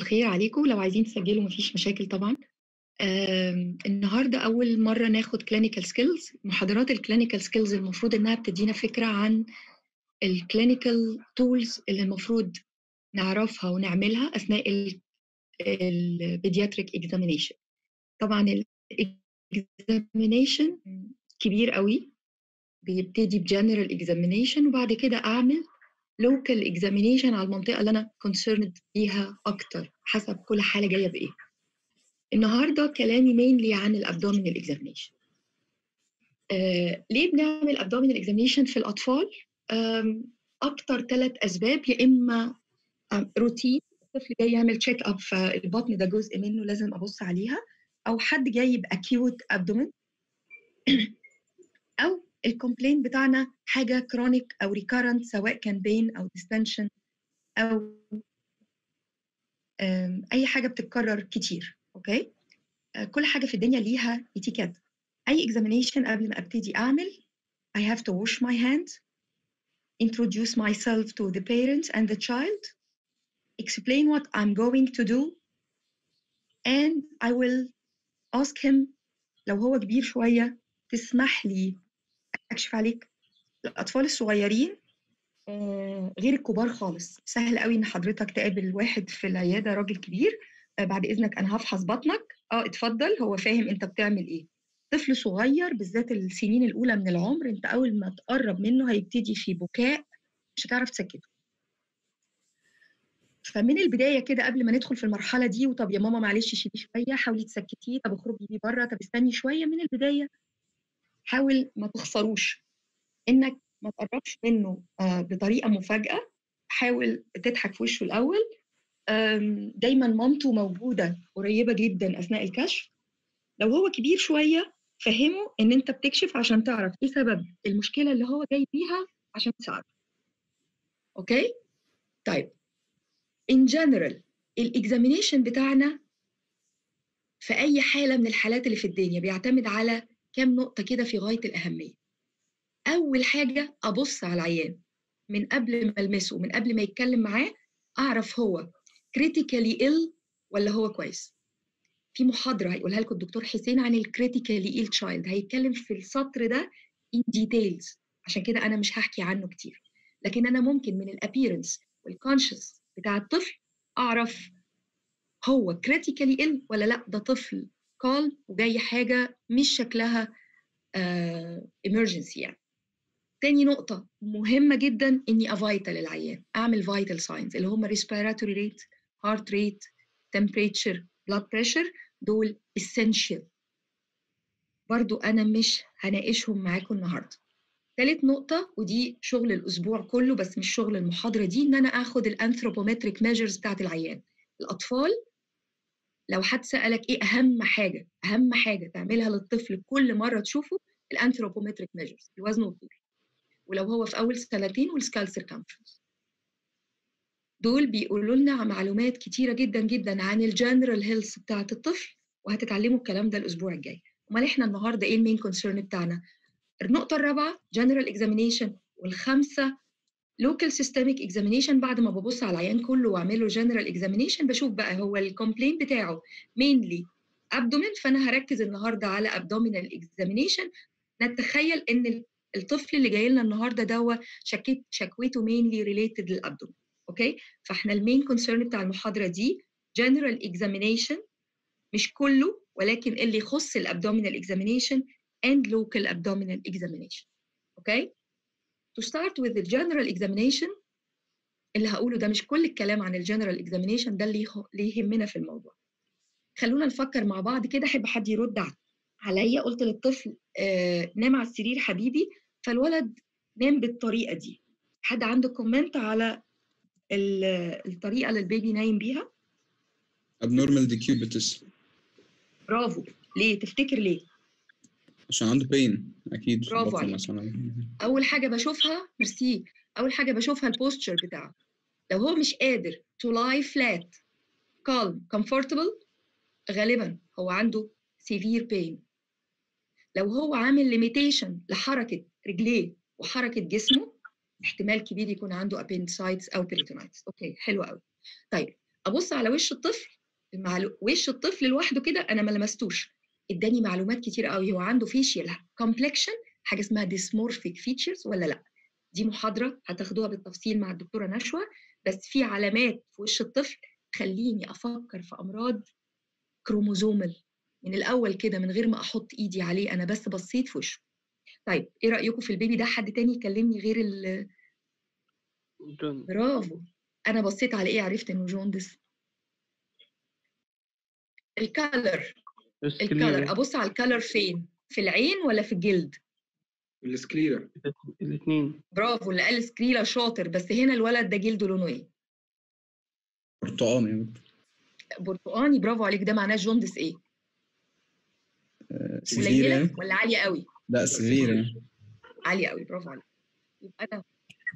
الخير عليكم لو عايزين تسجلوا مفيش مشاكل طبعا آم، النهارده اول مره ناخد كلينيكال سكيلز محاضرات الكلينيكال سكيلز المفروض انها بتدينا فكره عن الكلينيكال تولز اللي المفروض نعرفها ونعملها اثناء البيدياتريك اكزامينيشن طبعا الاكزامينيشن كبير قوي بيبتدي بجنرال اكزامينيشن وبعد كده اعمل لوكال اكزامينيشن على المنطقه اللي انا كونسيرند بيها اكتر حسب كل حاله جايه بايه النهارده كلامي مينلي عن الابدومينال اكزامينيشن آه ليه بنعمل ابدومينال اكزامينيشن في الاطفال آم، اكتر ثلاث اسباب يا اما آم، روتين الطفل جاي يعمل تشيك اب فالبطن ده جزء منه لازم ابص عليها او حد جاي باكيوت ابدومين او الكومبلين بتاعنا حاجه كرونيك او ريكارنت سواء كان بين او ديستنشن او آم، اي حاجه بتتكرر كتير اوكي آه، كل حاجه في الدنيا ليها اتيكيت اي examination قبل ما ابتدي اعمل I have to wash my hands introduce myself to the parents and the child explain what I'm going to do and I will ask him لو هو كبير شويه تسمح لي اكشف عليك الاطفال الصغيرين آه، غير الكبار خالص سهل قوي ان حضرتك تقابل واحد في العياده راجل كبير آه، بعد اذنك انا هفحص بطنك اه اتفضل هو فاهم انت بتعمل ايه طفل صغير بالذات السنين الاولى من العمر انت اول ما تقرب منه هيبتدي في بكاء مش هتعرف تسكته فمن البدايه كده قبل ما ندخل في المرحله دي وطب يا ماما معلش شيلي شويه حاولي تسكتيه طب اخرجي بيه بره طب استني شويه من البدايه حاول ما تخسروش انك ما تقربش منه آه، بطريقه مفاجاه حاول تضحك في وشه الاول آم، دايما مامته موجوده قريبه جدا اثناء الكشف لو هو كبير شويه فهمه ان انت بتكشف عشان تعرف ايه سبب المشكله اللي هو جاي بيها عشان تساعده اوكي طيب in general الاكزامينيشن بتاعنا في اي حاله من الحالات اللي في الدنيا بيعتمد على كام نقطه كده في غايه الاهميه اول حاجه ابص على العيان من قبل ما المسه من قبل ما يتكلم معاه اعرف هو critically ill ولا هو كويس في محاضره هيقولها لكم الدكتور حسين عن الكريتيكالي ill child هيتكلم في السطر ده in details عشان كده انا مش هحكي عنه كتير لكن انا ممكن من الابييرنس والكونشس بتاع الطفل اعرف هو critically ill ولا لا ده طفل calm وجاي حاجه مش شكلها آه emergency يعني تاني نقطة مهمة جدا إني أفايتال العيان أعمل فايتال ساينز اللي هم respiratory rate heart rate temperature blood pressure دول essential برضو أنا مش هناقشهم معاكم النهاردة تالت نقطة ودي شغل الأسبوع كله بس مش شغل المحاضرة دي إن أنا آخد الأنثروبومتريك ميجرز بتاعت العيان الأطفال لو حد سألك إيه أهم حاجة أهم حاجة تعملها للطفل كل مرة تشوفه الأنثروبومتريك ميجرز الوزن والطول ولو هو في اول سنتين والسكال سيركمفرنس دول بيقولوا لنا معلومات كتيره جدا جدا عن الجنرال هيلث بتاعه الطفل وهتتعلموا الكلام ده الاسبوع الجاي امال احنا النهارده ايه المين كونسيرن بتاعنا النقطه الرابعه جنرال اكزامينيشن والخامسه لوكال سيستميك اكزامينيشن بعد ما ببص على العيان كله واعمل له جنرال اكزامينيشن بشوف بقى هو الكومبلين بتاعه مينلي ابدومين فانا هركز النهارده على ابدومينال اكزامينيشن نتخيل ان الطفل اللي جاي لنا النهارده دوا شكيت شكوته مينلي ريليتد للابدومين اوكي فاحنا المين كونسيرن بتاع المحاضره دي جنرال اكزامينيشن مش كله ولكن اللي يخص الابدومينال اكزامينيشن and local abdominal examination اوكي to start with the general examination اللي هقوله ده مش كل الكلام عن الجنرال اكزامينيشن ده اللي يخ- اللي يهمنا في الموضوع خلونا نفكر مع بعض كده احب حد يرد ع- عليا قلت للطفل آه نام على السرير حبيبي فالولد نام بالطريقه دي حد عنده كومنت على ال- الطريقه اللي البيبي نايم بيها abnormal decubitus برافو ليه تفتكر ليه عشان عنده pain اكيد في برافو البطن عليك. مثلا اول حاجه بشوفها ميرسي اول حاجه بشوفها البوستشر بتاعه لو هو مش قادر to lie flat calm comfortable غالبا هو عنده severe pain لو هو عامل limitation لحركه رجليه وحركه جسمه احتمال كبير يكون عنده appendicitis او peritonitis اوكي حلو قوي طيب ابص على وش الطفل المعلو... وش الطفل لوحده كده انا ما لمستوش اداني معلومات كتير قوي هو عنده فيشيال كومبلكشن حاجه اسمها ديسمورفيك فيتشرز ولا لا دي محاضره هتاخدوها بالتفصيل مع الدكتوره نشوى بس في علامات في وش الطفل تخليني افكر في امراض كروموزومال من الاول كده من غير ما احط ايدي عليه انا بس بصيت في وشه طيب ايه رايكم في البيبي ده حد تاني يكلمني غير ال جون برافو انا بصيت على ايه عرفت انه جوندس الكالر الكالر ابص على الكالر فين في العين ولا في الجلد السكليرا الاثنين برافو اللي قال سكريلا شاطر بس هنا الولد ده جلده لونه ايه برتقاني يعني برتقاني برافو عليك ده معناه جوندس ايه سيفير قليله يعني ولا عاليه قوي لا سيفير يعني عاليه قوي برافو عليك يبقى انا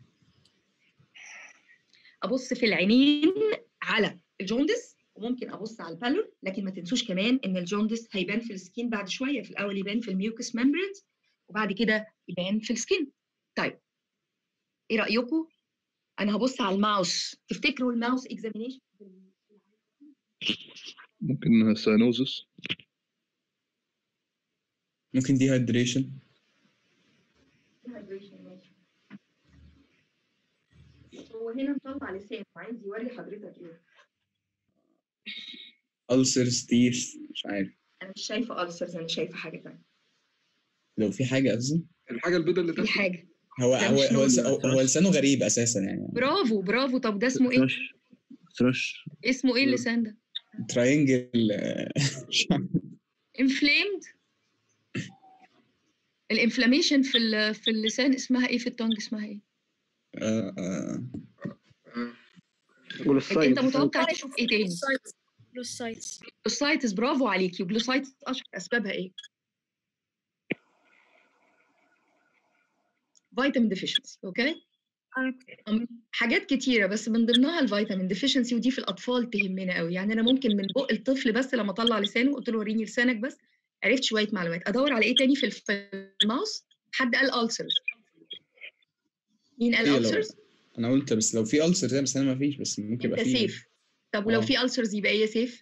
ابص في العينين على الجوندس وممكن ابص على البالون لكن ما تنسوش كمان ان الجوندس هيبان في السكين بعد شويه في الاول يبان في الميوكس ممبرينز وبعد كده يبان في السكين طيب ايه رايكم انا هبص على الماوس تفتكروا الماوس اكزامينيشن ممكن ساينوزس ممكن دي هايدريشن هو هنا مطلع لسان وعايز يوري حضرتك ايه ألسرز تيث مش عارف انا مش شايفه ألسرز انا شايفه حاجه ثانيه لو في حاجة أفزن الحاجه البيضاء اللي في تحت حاجه هو ده هو مش هو, نوع. هو, هو لسانه غريب أساسا يعني برافو برافو طب ده اسمه ايه ثرش ثرش اسمه ايه اللسان ده تراينجل انفليمد الانفلاميشن في ال- في اللسان اسمها ايه في التونج اسمها ايه انت متوقع تشوف ايه تاني لوسايتس جلوسايتس برافو عليكي وجلوسايتس اشهر اسبابها ايه فيتامين ديفيشنسي اوكي أم- حاجات كتيره بس من ضمنها الفيتامين ديفيشنسي ودي في الاطفال تهمنا قوي يعني انا ممكن من بق الطفل بس لما اطلع لسانه قلت له وريني لسانك بس عرفت شويه معلومات ادور على ايه تاني في الف- في الماوس حد قال ألسرز مين قال إيه لو- ألسرز أنا قلت بس لو في ألسر ده بس أنا ما فيش بس ممكن انت يبقى في سيف طب ولو آه. في ألسرز يبقى ايه سيف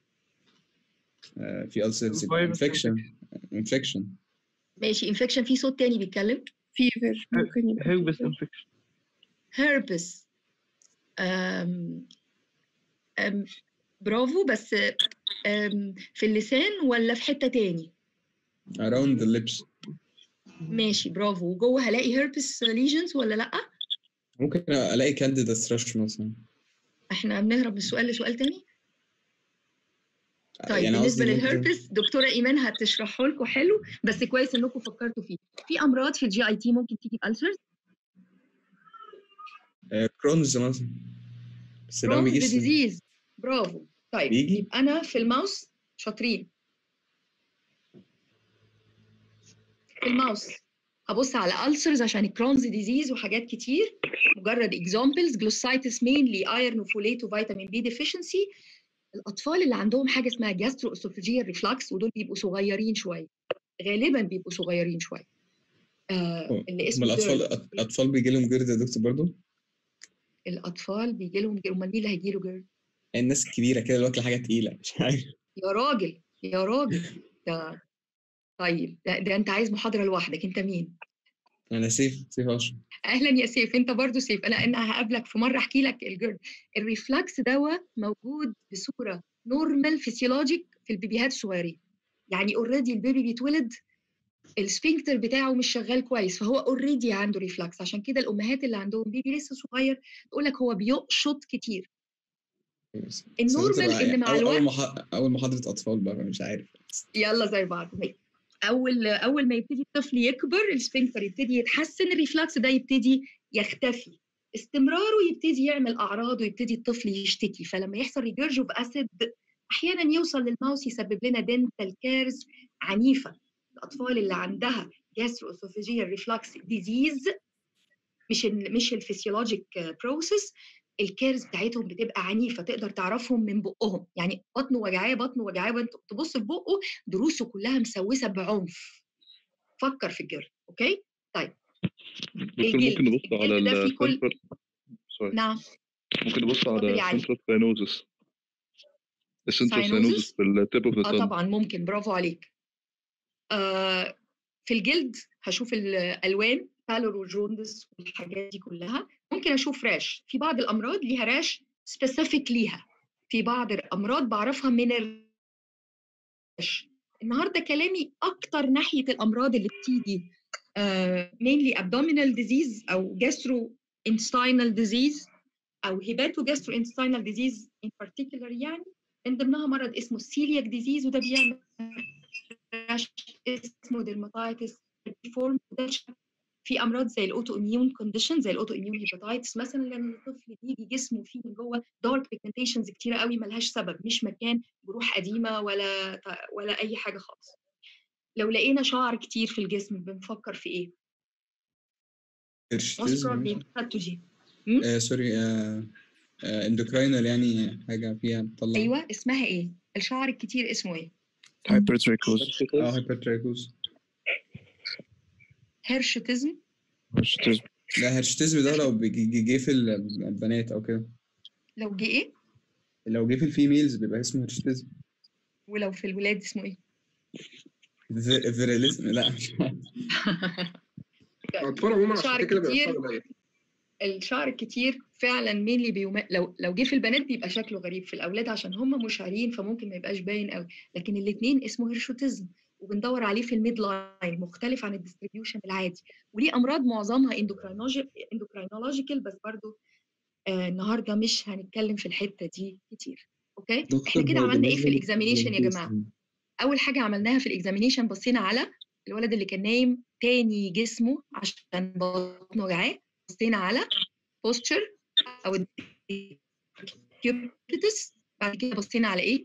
آه، في ألسرز يبقى Virus انفكشن انفكشن ماشي انفكشن في صوت تاني بيتكلم فيفر ممكن يبقى هيربس fever. انفكشن هيربس أم أم برافو بس أم في اللسان ولا في حتة تاني around the lips ماشي برافو وجوه هلاقي هيربس ليجنز ولا لأ ممكن ألاقي كانديدا ثرش مثلا احنا بنهرب من السؤال لسؤال تاني طيب يعني بالنسبة قصدي ممكن- للهيربس دكتورة إيمان هتشرحه لكم حلو بس كويس إنكم فكرتوا فيه في أمراض في الجي أي تي ممكن تيجي بألسرز آه، كرونز مثلا بس ده ما كرونز بيجيش ديزيز برافو طيب بيجي يبقى انا في الماوس شاطرين في الماوس هبص على ألسرز عشان الكرونز ديزيز وحاجات كتير مجرد اكزامبلز جلوسايتس مينلي ايرن وفوليت وفيتامين بي ديفيشنسي الاطفال اللي عندهم حاجه اسمها جاسترو اسوفيجيال ريفلاكس ودول بيبقوا صغيرين شويه غالبا بيبقوا صغيرين شويه آه اللي هم اسمه الأطفال GERD. الأطفال بيجي لهم جرد يا دكتور برضه الاطفال بيجي لهم امال مين اللي هيجي له جيرد الناس الكبيرة كده اللي واكلة حاجة تقيلة مش عارف يا راجل يا راجل ده طيب ده, ده انت عايز محاضره لوحدك انت مين أنا سيف سيف أشرف اهلا يا سيف انت برضو سيف انا انا هقابلك في مره احكي لك الجرد الريفلاكس دوا موجود بصوره نورمال فيسيولوجيك في البيبيهات الصغيرين يعني اوريدي البيبي بيتولد السفنكتر بتاعه مش شغال كويس فهو اوريدي عنده ريفلاكس عشان كده الامهات اللي عندهم بيبي لسه صغير تقول لك هو بيقشط كتير بس- بس النورمال دكتور بقى إن مع أول- أول الوقت- محا- أول محاضرة أطفال بقى مش عارف يلا زي بعض ماشي. اول اول ما يبتدي الطفل يكبر السفنكتر يبتدي يتحسن الريفلاكس ده يبتدي يختفي استمراره يبتدي يعمل اعراض ويبتدي الطفل يشتكي فلما يحصل ريجرج اوف اسيد احيانا يوصل للماوس يسبب لنا دنتال كيرز عنيفه الاطفال اللي عندها جاسترو اسوفيجيال ريفلاكس ديزيز مش ال مش الفسيولوجيك بروسيس الكيرز بتاعتهم بتبقى عنيفه تقدر تعرفهم من بقهم يعني بطنه وجعاه بطنه وجعاه وانت تبص في بقه ضروسه كلها مسوسه بعنف فكر في الجرد اوكي دكتور الجلد. ممكن نبص على الجلد ده فيه كل- السنترال سوري نعم ممكن نبص اتفضل على يا علي. السنترال ساينوزس السنترال Cyanosis؟ ساينوزس في التيب اوف ذا اه تانج طبعا ممكن برافو عليك آه في الجلد هشوف الالوان بالور وجوندس والحاجات دي كلها ممكن اشوف راش في بعض الامراض ليها راش سبيسيفيك ليها في بعض الامراض بعرفها من الراش النهارده كلامي اكتر ناحيه الامراض اللي بتيجي آه mainly abdominal disease او gastrointestinal disease او hepatogastrointestinal disease in particular يعني من ضمنها مرض اسمه السيلياك ديزيز وده بيعمل rash اسمه ديرماتايتس فورم في امراض زي الاوتو اميون كونديشن زي الاوتو اميون هيباتايتس مثلا لما الطفل بيجي جسمه فيه من جوه دارك بيجمنتيشنز كتيره قوي ملهاش سبب مش مكان جروح قديمه ولا ولا اي حاجه خالص لو لقينا شعر كتير في الجسم بنفكر في ايه؟ most probably pathology. آه سوري آه آه اندوكراينال يعني حاجه فيها بتطلع ايوه اسمها ايه؟ الشعر الكتير اسمه ايه؟ هايبرتريكوز اه هايبرترايكوز هيرشوتيزم لا هيرشتزم ده لو بيجي- جه في البنات او كده لو جه ايه؟ لو جه في الفيميلز بيبقى اسمه هيرشتزم ولو في الولاد اسمه ايه؟ في- فيريليزم لا مش عارف. اطفال عموما شعر عشان كده كتير. بيأثروا قليل الشعر الكتير فعلا مين اللي بيوم... لو لو جه في البنات بيبقى شكله غريب في الاولاد عشان هم مشعرين فممكن ما يبقاش باين قوي لكن الاثنين اسمه هيرشوتيزم وبندور عليه في الميد لاين مختلف عن الديستريبيوشن العادي وليه امراض معظمها اندوكراينولوجيكال بس برضو آه النهارده مش هنتكلم في الحته دي كتير اوكي احنا كده عملنا ايه في الاكزامينيشن يا جماعه اول حاجه عملناها في الاكزامينيشن بصينا على الولد اللي كان نايم تاني جسمه عشان بطنه وجعاه بصينا على بوستشر او الكيوبيتس بعد كده بصينا على ايه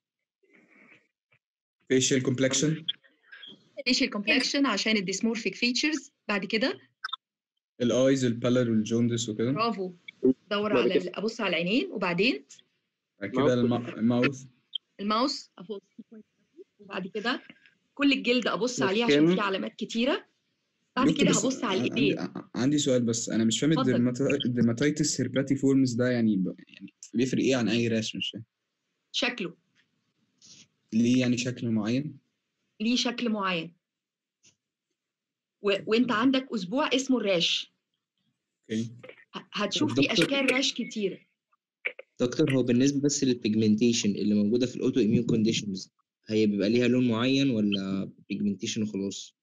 فيشيال كومبلكشن فيشل كومبلكشن عشان الديسمورفيك فيتشرز بعد كده الايز البالر والجوندس وكده برافو دور بعد على كده. ال- ابص على العينين وبعدين بعد كده الم- الماوث الماوس ابص وبعد كده كل الجلد ابص عليه والسكين. عشان فيه علامات كتيره بعد دكتور كده بس هبص على عندي- الايدين عندي سؤال بس انا مش فاهم اتفضل. الدرماتا- الدرماتيتس هيرباتي فورمز ده يعني ب- يعني بيفرق ايه عن اي راش مش فاهم شكله ليه يعني شكل معين ليه شكل معين و... وانت عندك اسبوع اسمه الراش اوكي ه- هتشوف في دكتور- اشكال راش كتيره دكتور هو بالنسبة بس للبيجمنتيشن اللي موجودة في الأوتو إميون كونديشنز هي بيبقى ليها لون معين ولا بيجمنتيشن وخلاص؟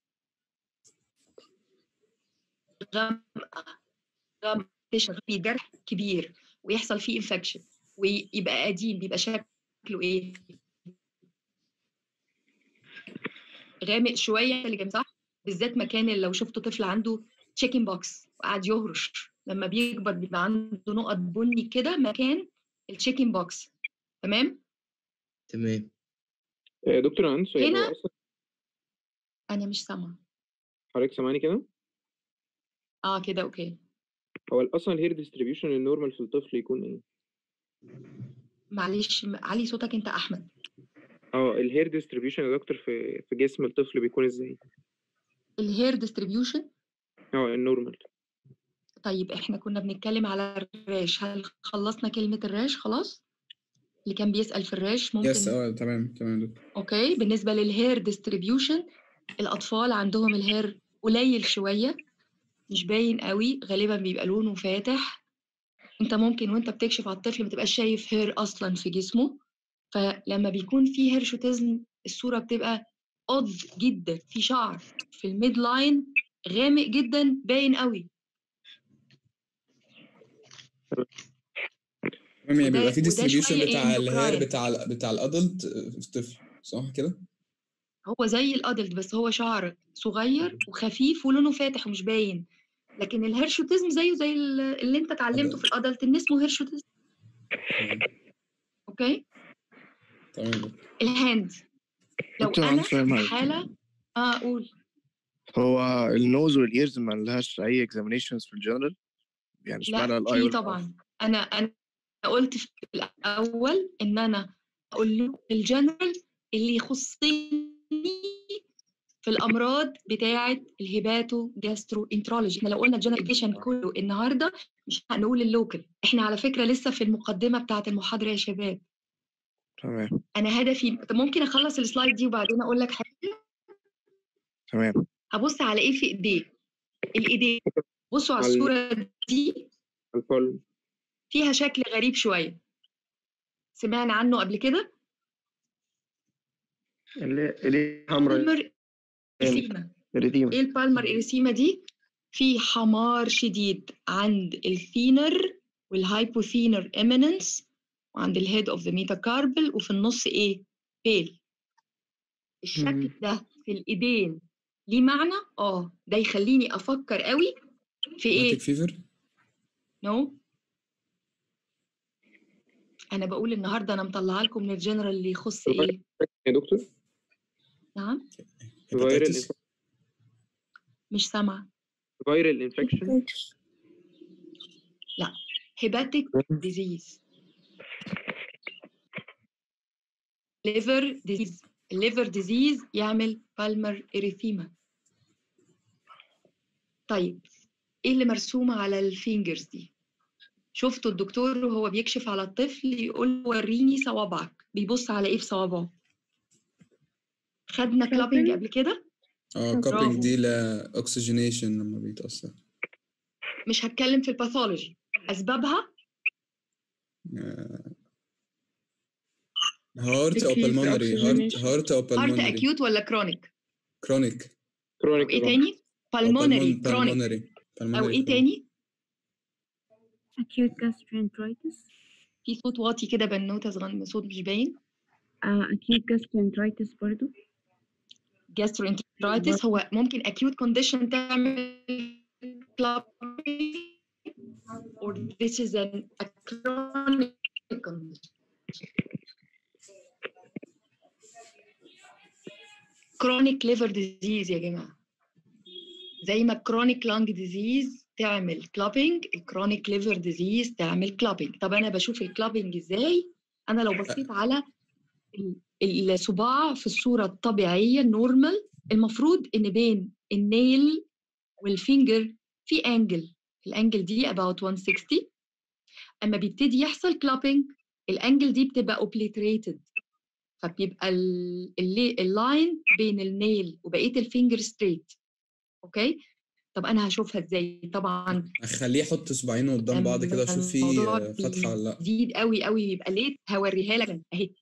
غامقه غامقه تشرب في جرح كبير ويحصل فيه انفكشن ويبقى قديم بيبقى شكله ايه غامق شويه اللي جنب صح بالذات مكان اللي لو شفتوا طفل عنده تشيكن بوكس وقعد يهرش لما بيكبر بيبقى عنده نقط بني كده مكان التشيكن بوكس تمام تمام آه، دكتور انا عندي سؤال هنا- هو اصلا انا مش سامعه حضرتك سامعني كده اه كده اوكي هو اصلا الهير ديستريبيوشن النورمال في الطفل يكون ايه معلش م- علي صوتك انت احمد اه الهير ديستريبيوشن يا دكتور في في جسم الطفل بيكون ازاي الهير ديستريبيوشن اه النورمال طيب احنا كنا بنتكلم على الراش هل خلصنا كلمة الراش خلاص اللي كان بيسأل في الراش ممكن يس اه تمام تمام دكتور اوكي بالنسبة للهير ديستريبيوشن الأطفال عندهم الهير قليل شوية مش باين قوي غالبا بيبقى لونه فاتح انت ممكن وانت بتكشف على الطفل ما تبقاش شايف هير اصلا في جسمه فلما بيكون في هيرشوتيزم الصورة بتبقى قض جدا في شعر في الميد لاين غامق جدا باين قوي المهم يعني وده- بيبقى في وده ديستريبيوشن شوية بتاع endocrine. الهير بتاع ال بتاع الادلت في الطفل صح كده؟ هو زي الادلت بس هو شعر صغير وخفيف ولونه فاتح ومش باين لكن الهيرشوتيزم زيه زي ال- اللي انت اتعلمته في الادلت ان اسمه هيرشوتيزم اوكي تمام دكتور. الهاند لو دكتور، انا عندي سؤال في معلش. حاله اه اقول هو النوز والايرز ما لهاش اي اكزامينيشنز في الجنرال يعني اشمعنى لا الاي في طبعا انا انا قلت في الاول ان انا اقول له الجنرال اللي يخصني في الامراض بتاعه الهيباتو جاسترو انترولوجي احنا لو قلنا الجنرال كله النهارده مش هنقول اللوكال احنا على فكره لسه في المقدمه بتاعه المحاضره يا شباب تمام انا هدفي طب ممكن اخلص السلايد دي وبعدين اقول لك حاجه تمام هبص على ايه في ايديه الايدين بصوا على على- الصوره دي البالم فيها شكل غريب شويه سمعنا عنه قبل كده اللي اللي حمراء بالمر إريثيما. ريديم ايه البالمر اريثيما دي في حمار شديد عند الثينر والهايبوثينر اميننس وعند الهيد اوف ذا ميتاكاربل وفي النص ايه بيل الشكل مم. ده في الايدين ليه معنى اه ده يخليني افكر قوي في ايه روماتيك فيفر نو انا بقول النهارده انا مطلعه لكم من الجنرال اللي يخص ايه يا دكتور نعم فيرال hepatitis مش سامعه فيرال انفكشن هيباتيك ديزيز ليفر ديزيز الليفر ديزيز يعمل بالمر اريثيما طيب ايه اللي مرسوم على الفينجرز دي شفتوا الدكتور وهو بيكشف على الطفل يقول له وريني صوابعك بيبص على ايه في صوابعه خدنا كلابنج Clapping. قبل كده اه برافو. كابينج دي لا اوكسجينيشن لما بيتأثر مش هتكلم في الباثولوجي اسبابها هارت او Decrease بالمونري هارت oxygenation. هارت او هارت بالمونري اكيوت ولا كرونيك كرونيك كرونيك ايه تاني بالمونري كرونيك بالمونري او ايه تاني acute gastroenteritis في صوت واطي كده بنوته صغير صوت مش باين uh, acute gastroenteritis برضو gastroenteritis هو ممكن acute condition تعمل clubbing or this is an a chronic condition chronic liver disease يا جماعة زي ما chronic lung disease تعمل clubbing chronic liver disease تعمل clubbing طب أنا بشوف الكلابنج إزاي أنا لو بصيت على ال- الصباع في الصورة الطبيعية النورمال المفروض إن بين النيل والفينجر في انجل الانجل دي about 160 اما بيبتدي يحصل كلابينج الانجل دي بتبقى اوبليتريتد فبيبقى ال- اللي- اللاين بين النيل وبقيه الفينجر ستريت اوكي طب انا هشوفها ازاي طبعا اخليه يحط صباعينه قدام بعض كده اشوف فيه الموضوع آه، فتحه ولا لا بيزيد قوي قوي يبقى ليه هوريها لك اهي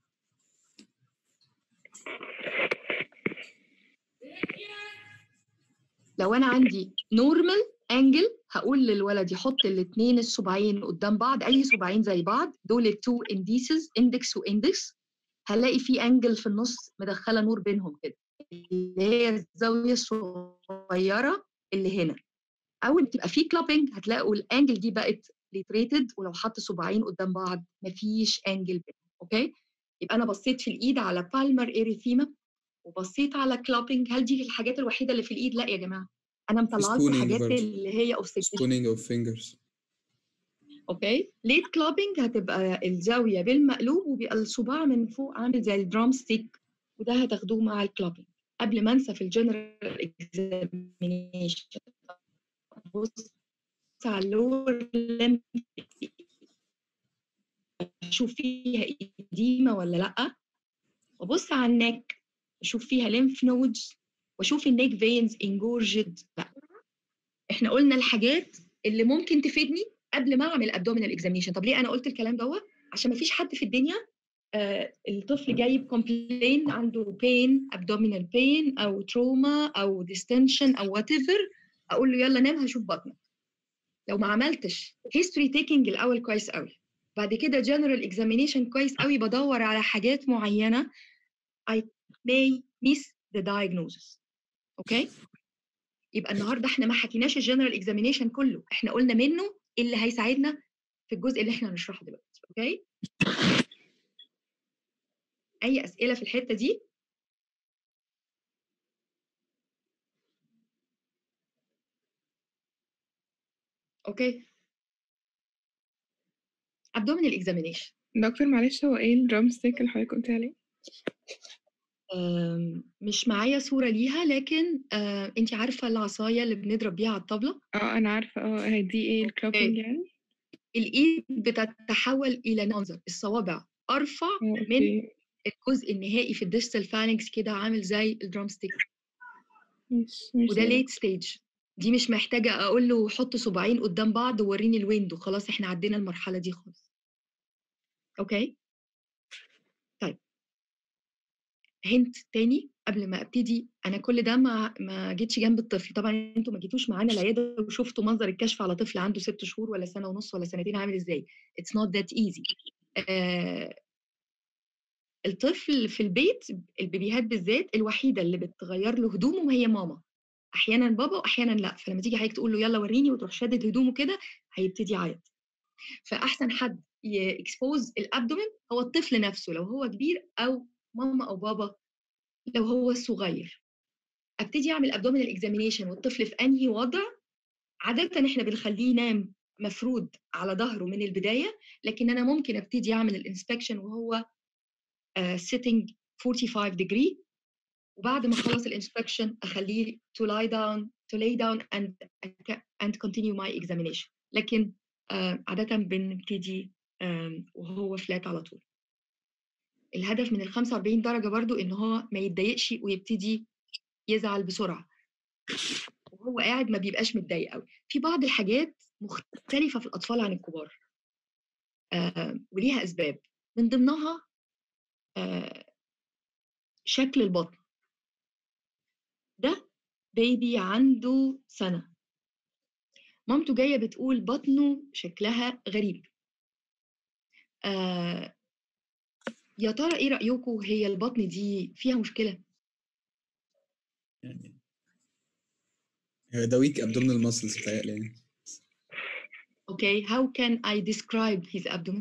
لو انا عندي نورمال انجل هقول للولد يحط الاثنين الصباعين قدام بعض اي صباعين زي بعض دول التو انديسز اندكس واندكس هلاقي في انجل في النص مدخله نور بينهم كده اللي هي الزاويه الصغيره اللي هنا اول ما تبقى في كلابنج هتلاقوا الانجل دي بقت ليتريتد ولو حط صباعين قدام بعض مفيش انجل بينهم اوكي يبقى انا بصيت في الايد على بالمر اريثيما وبصيت على كلابنج هل دي الحاجات الوحيده اللي في الايد لا يا جماعه انا مطلعه لكم spooning حاجات برضه. اللي هي اوف سبونينج اوف فينجرز اوكي ليت كلابنج هتبقى الزاويه بالمقلوب وبيبقى الصباع من فوق عامل زي الدرام ستيك وده هتاخدوه مع الكلابنج قبل ما انسى في الجنرال اكزامينيشن بص على اللور لمب اشوف فيها ايديما ولا لا وابص على النك اشوف فيها ليمف نودز واشوف النيك فينز انجورجد لا احنا قلنا الحاجات اللي ممكن تفيدني قبل ما اعمل ابدومينال اكزامينشن طب ليه انا قلت الكلام دوت عشان ما فيش حد في الدنيا آه الطفل جايب كومبلين عنده بين ابدومينال بين او تروما او ديستنشن او وات ايفر اقول له يلا نام هشوف بطنك لو ما عملتش هيستوري تيكنج الاول كويس قوي بعد كده جنرال اكزامينيشن كويس قوي بدور على حاجات معينه I may miss the diagnosis اوكي يبقى النهارده احنا ما حكيناش الجنرال اكزامينيشن كله احنا قلنا منه اللي هيساعدنا في الجزء اللي احنا هنشرحه دلوقتي اوكي اي اسئله في الحته دي اوكي abdominal examination دكتور معلش هو ايه الدرام ستيك اللي حضرتك قلت عليه؟ أم، مش معايا صورة ليها لكن آه، انت عارفة العصاية اللي بنضرب بيها على الطبلة اه انا عارفة اه هي دي ايه الكلابنج يعني؟ الايد بتتحول الى منظر الصوابع ارفع اه من اوكي الجزء النهائي في الديستال فالنكس كده عامل زي الدرام ستيك مش مش وده ليت ستيج دي مش محتاجه اقول له حط صباعين قدام بعض ووريني الويندو خلاص احنا عدينا المرحله دي خالص اوكي طيب هنت تاني قبل ما ابتدي انا كل ده ما ما جيتش جنب الطفل طبعا انتوا ما جيتوش معانا العياده وشفتوا منظر الكشف على طفل عنده ست شهور ولا سنه ونص ولا سنتين عامل ازاي اتس نوت ذات ايزي الطفل في البيت البيبيهات بالذات الوحيده اللي بتغير له هدومه هي ماما احيانا بابا واحيانا لا فلما تيجي حضرتك تقول له يلا وريني وتروح شادد هدومه كده هيبتدي يعيط فاحسن حد يكسبوز الابدومين هو الطفل نفسه لو هو كبير او ماما او بابا لو هو صغير ابتدي اعمل ابدومينال اكزامينيشن والطفل في انهي وضع عاده احنا بنخليه ينام مفرود على ظهره من البدايه لكن انا ممكن ابتدي اعمل الانسبكشن وهو uh, sitting 45 degree وبعد ما اخلص الانسبكشن اخليه to lie down to lay down and and continue my examination لكن uh, عادة بنبتدي um, وهو فلات على طول الهدف من ال 45 درجة برضو ان هو ما يتضايقش ويبتدي يزعل بسرعة وهو قاعد ما بيبقاش متضايق قوي في بعض الحاجات مختلفة في الأطفال عن الكبار آه وليها أسباب من ضمنها آه شكل البطن ده بيبي عنده سنة مامته جاية بتقول بطنه شكلها غريب آه يا ترى ايه رأيكم هي البطن دي فيها مشكلة يعني هو ده ويك abdominal muscles بتهيألي يعني Okay, how can I describe his abdomen?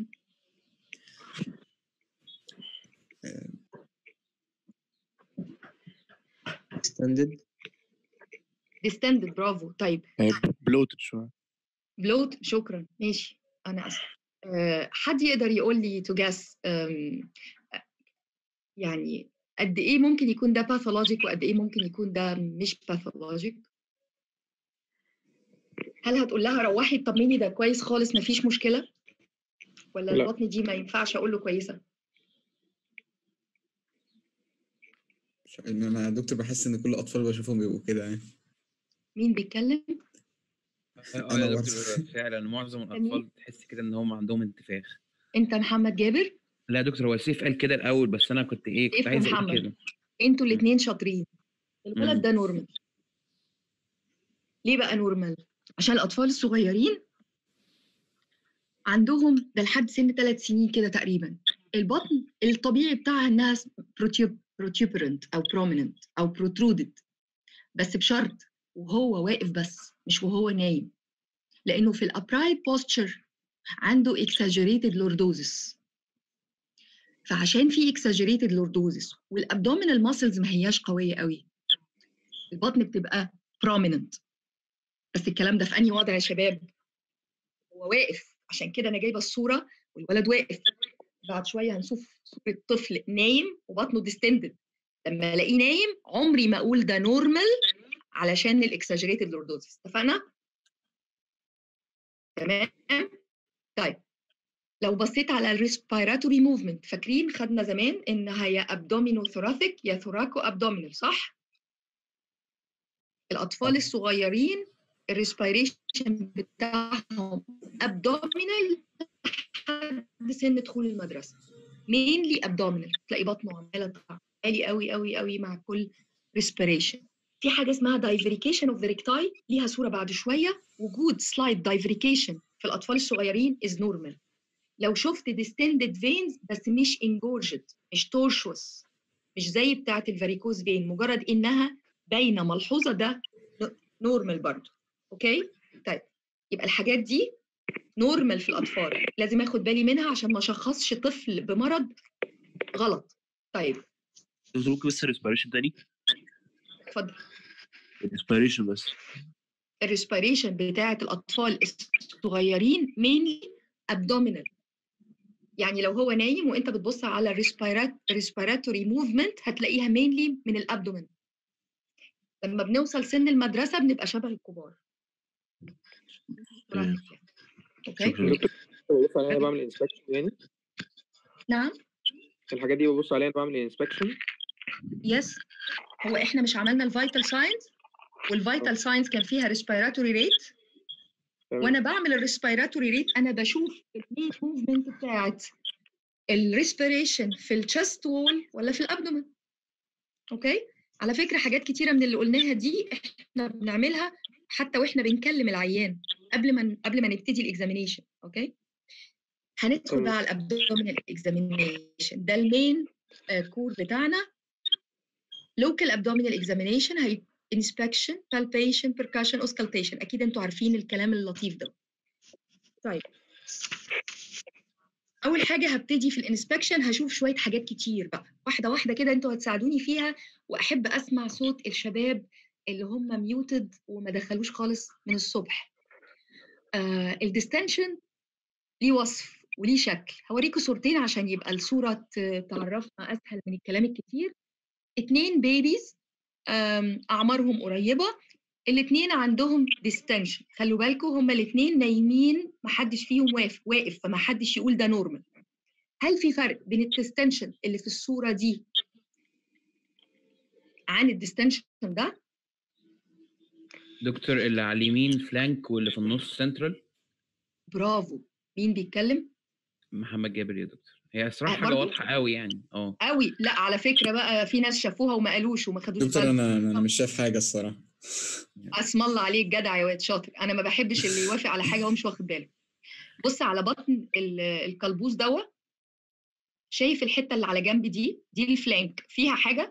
ستاندد Distended برافو طيب يعني بلوتد شويه بلوت شكرا ماشي انا اسف أه حد يقدر يقول لي to guess أم، يعني قد ايه ممكن يكون ده باثولوجيك وقد ايه ممكن يكون ده مش باثولوجيك هل هتقول لها روحي طمني ده كويس خالص مفيش مشكله ولا لا. البطن دي ما ينفعش اقول له كويسه مش- إن انا يا دكتور بحس ان كل الاطفال بشوفهم بيبقوا كده يعني مين بيتكلم اه أنا يا برضه. دكتور فعلا معظم تاني؟ الاطفال تحس كده ان هم عندهم انتفاخ انت محمد جابر لا يا دكتور هو سيف قال كده الاول بس انا كنت ايه سيف كنت عايز اقول ومحمد. كده انتوا الاثنين شاطرين الولد مم. ده نورمال ليه بقى نورمال عشان الاطفال الصغيرين عندهم ده لحد سن ثلاث سنين كده تقريبا البطن الطبيعي بتاعها انها بروتيوبرنت او بروميننت او بروترودد بس بشرط وهو واقف بس مش وهو نايم لانه في الابرايت بوستشر عنده exaggerated lordosis فعشان في exaggerated lordosis والابdominal muscles ما هياش قويه قوي البطن بتبقى prominent بس الكلام ده في انهي وضع يا شباب هو واقف عشان كده انا جايبه الصوره والولد واقف بعد شويه هنشوف صوره طفل نايم وبطنه ديستندد لما الاقيه نايم عمري ما اقول ده نورمال علشان الاكساجريتد لوردوزيس اتفقنا تمام طيب لو بصيت على الريسبيراتوري موفمنت فاكرين خدنا زمان انها يا ابدومينو ثوراثيك يا ثوراكو ابدومينال صح الاطفال الصغيرين الريسبيريشن بتاعهم ابدومينال لحد سن دخول المدرسه مينلي ابدومينال تلاقي بطنه عماله تطلع عالي قوي قوي قوي مع كل ريسبيريشن في حاجه اسمها دايفريكيشن اوف ذا ريكتاي ليها صوره بعد شويه وجود سلايد دايفريكيشن في الاطفال الصغيرين از نورمال لو شفت distended veins بس مش engorged مش tortuous مش زي بتاعه الفاريكوز فين مجرد انها باينه ملحوظه ده نورمال برضه اوكي طيب يبقى الحاجات دي نورمال في الاطفال لازم اخد بالي منها عشان ما اشخصش طفل بمرض غلط طيب دكتور ممكن بس الريسبيريشن تاني اتفضل الريسبيريشن بس الريسبيريشن بتاعه الاطفال الصغيرين mainly abdominal يعني لو هو نايم وانت بتبص على الريسبيراتوري موفمنت هتلاقيها mainly من الابدومين لما بنوصل سن المدرسه بنبقى شبه الكبار تمام. اوكي شكرا دكتور ينفع انا بعمل انسبكشن يعني نعم الحاجات دي ببص عليها بعمل انسبكشن يس هو احنا مش عملنا الفيتال ساينز والفيتال ساينز كان فيها ريسبيراتوري ريت وانا بعمل الريسبيراتوري ريت انا بشوف المين موفمنت بتاعت الريسبيريشن في الشست وول ولا في الابدومن اوكي على فكره حاجات كتيره من اللي قلناها دي احنا بنعملها حتى واحنا بنكلم العيان قبل ما قبل ما نبتدي الاكزامينيشن اوكي هندخل بقى على الابدومينال اكزامينيشن ده المين كور بتاعنا local abdominal examination هي inspection palpation percussion auscultation اكيد انتوا عارفين الكلام اللطيف ده طيب اول حاجه هبتدي في الانسبكشن هشوف شويه حاجات كتير بقى واحده واحده كده انتوا هتساعدوني فيها واحب اسمع صوت الشباب اللي هم ميوتد وما دخلوش خالص من الصبح آه الديستنشن ليه وصف وليه شكل هوريكم صورتين عشان يبقى الصوره ت- تعرفنا اسهل من الكلام الكتير اتنين بيبيز اعمارهم قريبه الاتنين عندهم ديستنشن خلوا بالكم هما الاتنين نايمين محدش فيهم واقف واقف فمحدش يقول ده نورمال هل في فرق بين الديستنشن اللي في الصوره دي عن الديستنشن ده دكتور اللي على اليمين فلانك واللي في النص سنترال برافو مين بيتكلم محمد جابر يا دكتور هي الصراحه آه، حاجه برضو؟ واضحه قوي يعني اه قوي لا على فكره بقى في ناس شافوها وما قالوش وما خدوش دكتور بالهم. انا انا مش شايف حاجه الصراحه اسم الله عليك جدع يا واد شاطر انا ما بحبش اللي يوافق على حاجه هو مش واخد باله بص على بطن ال- الكلبوس دوت شايف الحته اللي على جنب دي دي الفلانك فيها حاجه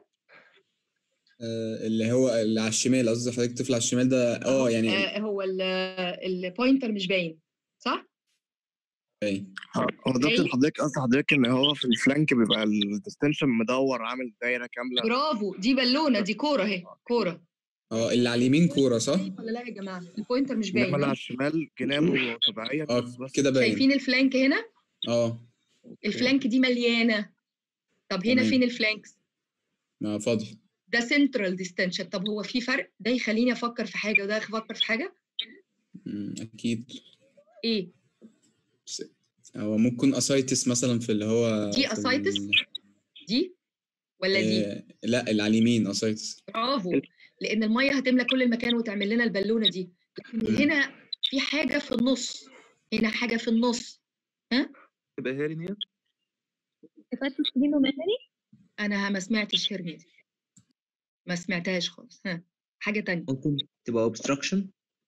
آه، اللي هو اللي على الشمال قصدي حضرتك طفل على الشمال ده اه يعني آه هو ال- البوينتر مش باين صح باين. هو دكتور أي. حضرتك قصد حضرتك ان هو في الفلانك بيبقى الديستنشن مدور عامل دايره كامله برافو دي بالونه دي كوره اهي كوره اه اللي على اليمين كوره صح؟ ولا لا يا جماعه البوينتر مش باين انما اللي على ها؟ الشمال جنابه طبيعيه اه بس بس كده باين شايفين الفلانك هنا اه الفلانك دي مليانه طب هنا تمام. فين الفلانكس ما فاضي ده سنترال ديستنشن طب هو في فرق ده يخليني افكر في حاجه وده افكر في حاجه مم، اكيد ايه بس- هو ممكن اسايتس مثلا في اللي هو دي في اسايتس ال- دي ولا دي آه، لا اللي على اليمين اسايتس برافو لان الميه هتملى كل المكان وتعمل لنا البالونه دي لكن مم. هنا في حاجه في النص هنا حاجه في النص ها تبقى هيرنيا هيباتيك مهني انا ما سمعتش هرني دي ما سمعتهاش خالص ها حاجه تانية ممكن تبقى obstruction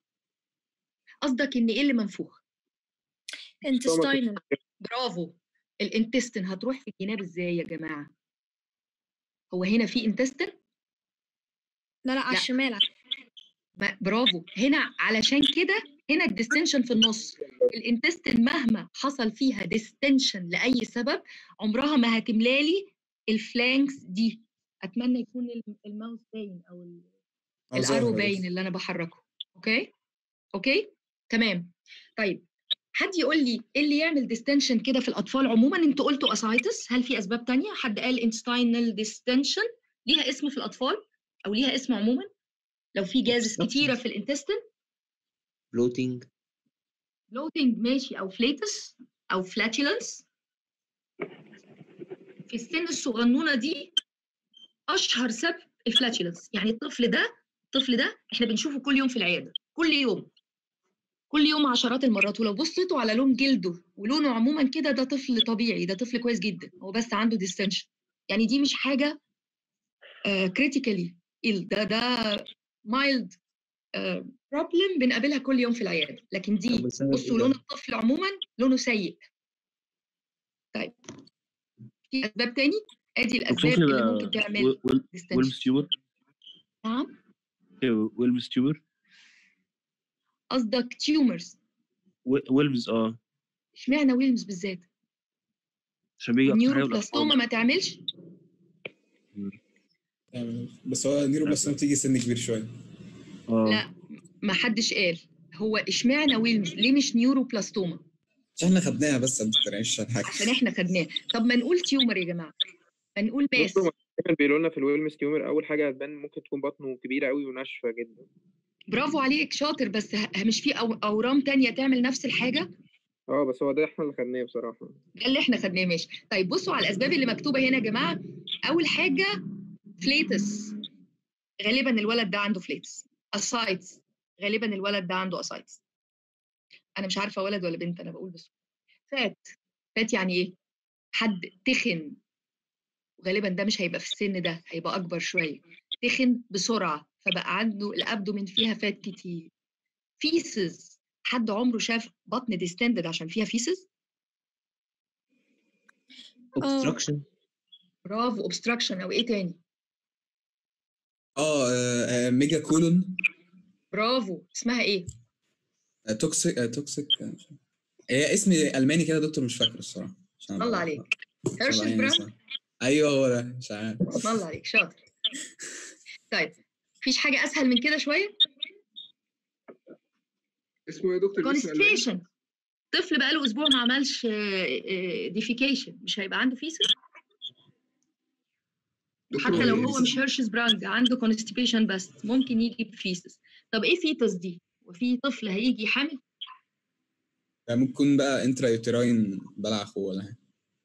قصدك ان ايه اللي منفوخ intestinal برافو الانتستين هتروح في الجناب ازاي يا جماعه هو هنا في انتستين لا لا على لا. الشمال على ما- برافو هنا علشان كده هنا الديستنشن في النص الانتستين مهما حصل فيها ديستنشن لاي سبب عمرها ما هتملالي الفلانكس دي اتمنى يكون الم- الماوس باين او ال- اه الارو ظاهرة باين بس. اللي انا بحركه اوكي اوكي تمام طيب حد يقول لي ايه اللي يعمل ديستنشن كده في الاطفال عموما انتوا قلتوا اسايتس هل في اسباب تانية حد قال انستاينال ديستنشن ليها اسم في الاطفال او ليها اسم عموما لو في جازز Obstruction. كتيره في الانتستين floating بلوتنج ماشي او فليتس او فلاتulence في السن الصغنونه دي اشهر سبب الفلاتulence يعني الطفل ده الطفل ده احنا بنشوفه كل يوم في العياده كل يوم كل يوم عشرات المرات ولو بصيتوا على لون جلده ولونه عموما كده ده طفل طبيعي ده طفل كويس جدا هو بس عنده ديستنشن يعني دي مش حاجه كريتيكالي ده ده مايلد بروبلم بنقابلها كل يوم في العياده لكن دي طب بسبب بصوا إيه لون ده؟ الطفل عموما لونه سيء طيب في اسباب تاني ادي الاسباب ممكن اللي يبقى ممكن تعمل ويل- ويل- ديستنشن ويلمس تيوبر نعم ايوه ويلمس تيوبر قصدك تيومرز وي- ويلمس اه اشمعنى ويلمز بالذات عشان بيجي اكتر حاجه نيوروبلاستوما بالاطفال ما تعملش يعني بس هو نيوروبلاستوما بتيجي سن كبير شويه اه لا ما حدش قال هو اشمعنى ويلمز ليه مش نيوروبلاستوما مش احنا خدناها بس يا دكتور يعني مش حاجه عشان احنا خدناه طب ما نقول تيومر يا جماعه ما نقول ماس دكتور دايما بيقولوا لنا في الويلمس تيومر اول حاجه هتبان ممكن تكون بطنه كبيره قوي وناشفه جدا برافو عليك شاطر بس ه- مش في أو- اورام تانية تعمل نفس الحاجه اه بس هو ده احنا اللي خدناه بصراحة ده اللي احنا خدناه ماشي طيب بصوا على الاسباب اللي مكتوبه هنا يا جماعه اول حاجه فليتس غالبا الولد ده عنده فليتس اسايتس غالبا الولد ده عنده اسايتس انا مش عارفه ولد ولا بنت انا بقول بس فات فات يعني ايه حد تخن وغالبا ده مش هيبقى في السن ده هيبقى اكبر شويه تخن بسرعه فبقى عنده الابدومين فيها فات كتير فيسز حد عمره شاف بطن ديستندد عشان فيها فيسز obstruction برافو اوبستراكشن او ايه تاني اه آه، آه، ميجا كولون برافو اسمها ايه آه، توكسيك آه، توكسيك آه، مش عارف. هي اسم الماني كده يا دكتور مش فاكره الصراحه عشان الله أبقى- عليك عشان هيرشز أبقى يعني براون صح. ايوه هو ده مش عارف اسم الله عليك شاطر طيب مفيش حاجه اسهل من كده شويه اسمه ايه يا دكتور الاسم الألماني؟ كونستيشن طفل بقاله اسبوع ما عملش ديفيكيشن مش هيبقى عنده فيسس دكتور حتى لو هو هو مش هيرشز براونج عنده كونستيبيشن بس ممكن يجي بفيسس طب ايه فيتس دي وفي طفل هيجي حامل ده ممكن يكون بقى انترا يوتراين بلع اخوه ولا حاجه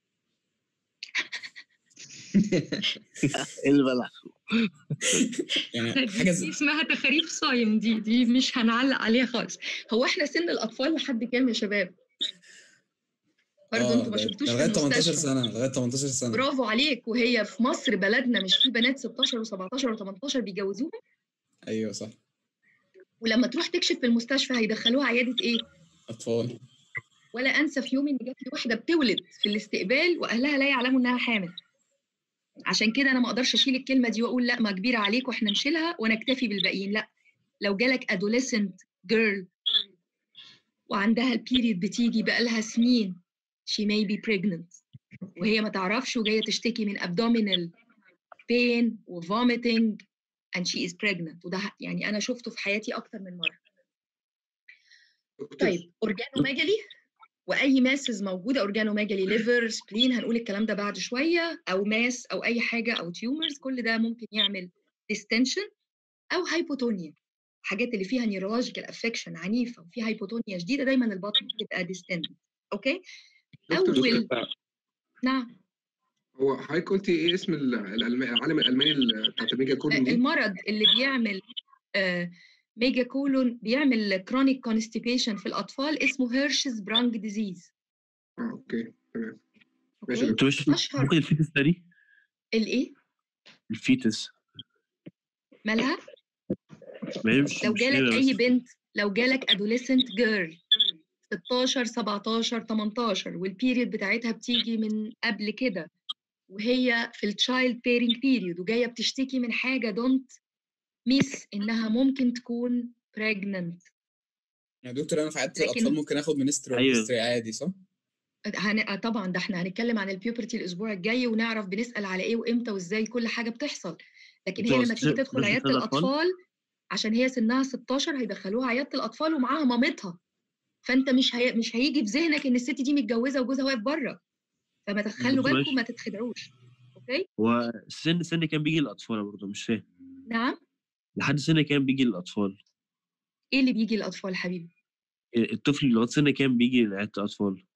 ايه اللي بلع يعني حاجه دي زي اسمها تخاريف صايم دي دي مش هنعلق عليها خالص هو احنا سن الاطفال لحد كام يا شباب برضه اه انتوا ما ده- شفتوش ده في لغايه 18 المستشفى سنه لغايه 18 سنه برافو عليك وهي في مصر بلدنا مش في بنات 16 و17 و18 بيجوزوهم ايوه صح ولما تروح تكشف في المستشفى هيدخلوها عياده ايه اطفال ولا انسى في يوم ان جات لي واحده بتولد في الاستقبال واهلها لا يعلموا انها حامل عشان كده انا ما اقدرش اشيل الكلمه دي واقول لا ما كبيره عليك واحنا نشيلها ونكتفي بالباقيين لا لو جالك adolescent girl وعندها البيريد بتيجي بقالها سنين she may be pregnant وهي ما تعرفش وجايه تشتكي من abdominal pain و vomiting and she is pregnant وده يعني انا شفته في حياتي اكتر من مره طيب اورجانوميجالي واي ماسز موجوده اورجانوميجالي ليفر سبلين هنقول الكلام ده بعد شويه او ماس او اي حاجه او تيومرز كل ده ممكن يعمل ديستنشن او هايبوتونيا الحاجات اللي فيها نيورولوجيكال افكشن عنيفه وفي هايبوتونيا شديده دايما البطن بتبقى ديستندد اوكي دكتور اول نعم هو حضرتك قلتي ايه اسم ال- الألم- العالم الالماني ال- بتاعت الميجا كولون دي؟ المرض اللي بيعمل آه ميجا كولون بيعمل كرونيك كونستيبيشن في الاطفال اسمه هيرشز برانج ديزيز اه اوكي تمام ماشي يا اوكي انت مش اشهر ممكن الفيتس ده دي الايه الفيتس مالها ما هي مش لو مش جالك هنا اي بس بنت لو جالك adolescent girl 16 17 18 والبيريد بتاعتها بتيجي من قبل كده وهي في التشايلد بيرنج بيريود وجايه بتشتكي من حاجه دونت ميس انها ممكن تكون pregnant يا دكتور انا في عياده لكن- الاطفال ممكن اخد منستر أيوة. منستري عادي صح؟ هن... آه طبعا ده احنا هنتكلم عن البيوبرتي الاسبوع الجاي ونعرف بنسال على ايه وامتى وازاي كل حاجه بتحصل لكن هي انتوا لما تيجي أستاذ- تدخل أستاذ عياده الأطفال؟ الاطفال عشان هي سنها 16 هيدخلوها عياده الاطفال ومعاها مامتها فانت مش هي... مش هيجي في ذهنك ان الست دي متجوزه وجوزها واقف بره فما تخلوا دكتور بالكم ماشي. ما تتخدعوش اوكي هو سن سن كام بيجي للاطفال برضه مش فاهم نعم لحد سن كام بيجي للاطفال ايه اللي بيجي للاطفال حبيبي الطفل اللي هو سن كام بيجي لعياده الاطفال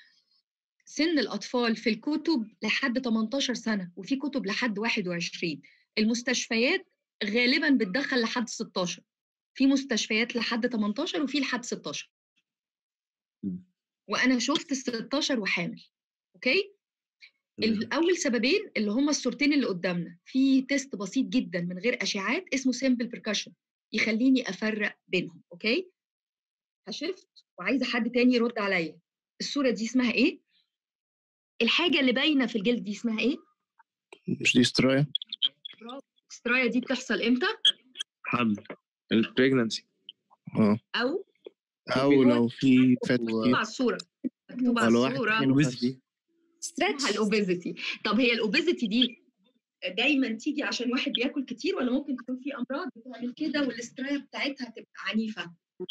سن الأطفال في الكتب لحد 18 سنة وفي كتب لحد 21 المستشفيات غالبا بتدخل لحد 16 في مستشفيات لحد 18 وفي لحد 16 مم. وأنا شفت ال 16 وحامل أوكي تمام. الأول سببين اللي هما الصورتين اللي قدامنا في تيست بسيط جدا من غير أشعاعات اسمه سيمبل بركشن يخليني أفرق بينهم أوكي هشفت وعايزة حد تاني يرد عليا الصورة دي اسمها إيه؟ الحاجة اللي باينة في الجلد دي اسمها إيه؟ مش دي استرايا السترايا دي بتحصل إمتى؟ حمل البريجنانسي اه أو او لو في فات مكتوب كتير على الصورة مكتوب على ولو واحد الصورة تخين وخس دي اسمها الأوبيزيتي طب هي الأوبيزيتي دي دايما تيجي عشان واحد بياكل كتير ولا ممكن تكون في أمراض بتعمل كده والاسترايا بتاعتها تبقى عنيفة؟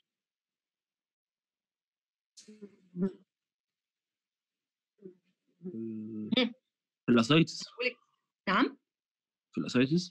في الاسايتس نعم؟ في الاسايتس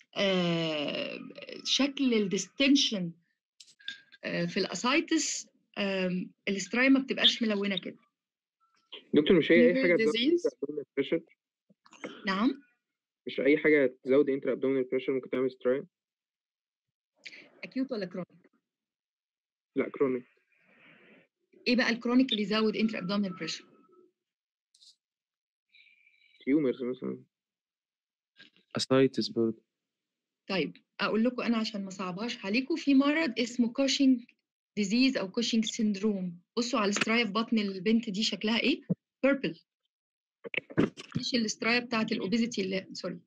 آه، شكل الديستنشن في الاسايتس آم، الاسترايا ما بتبقاش ملونه كده دكتور مش هي اي Liver حاجه تزود disease. abdominal pressure نعم مش اي حاجه تزود انتر abdominal pressure ممكن تعمل سترايا اكيوت ولا كرونيك لا كرونيك ايه بقى الكرونيك اللي يزود انتر ابدومينال بريشر تيومرز مثلا اسايتس برضه طيب اقول لكم انا عشان ما صعبهاش عليكم في مرض اسمه كوشنج ديزيز او كوشنج سيندروم بصوا على الاسترايا في بطن البنت دي شكلها ايه بيربل مش الاسترايا بتاعت الاوبيزيتي اللي سوري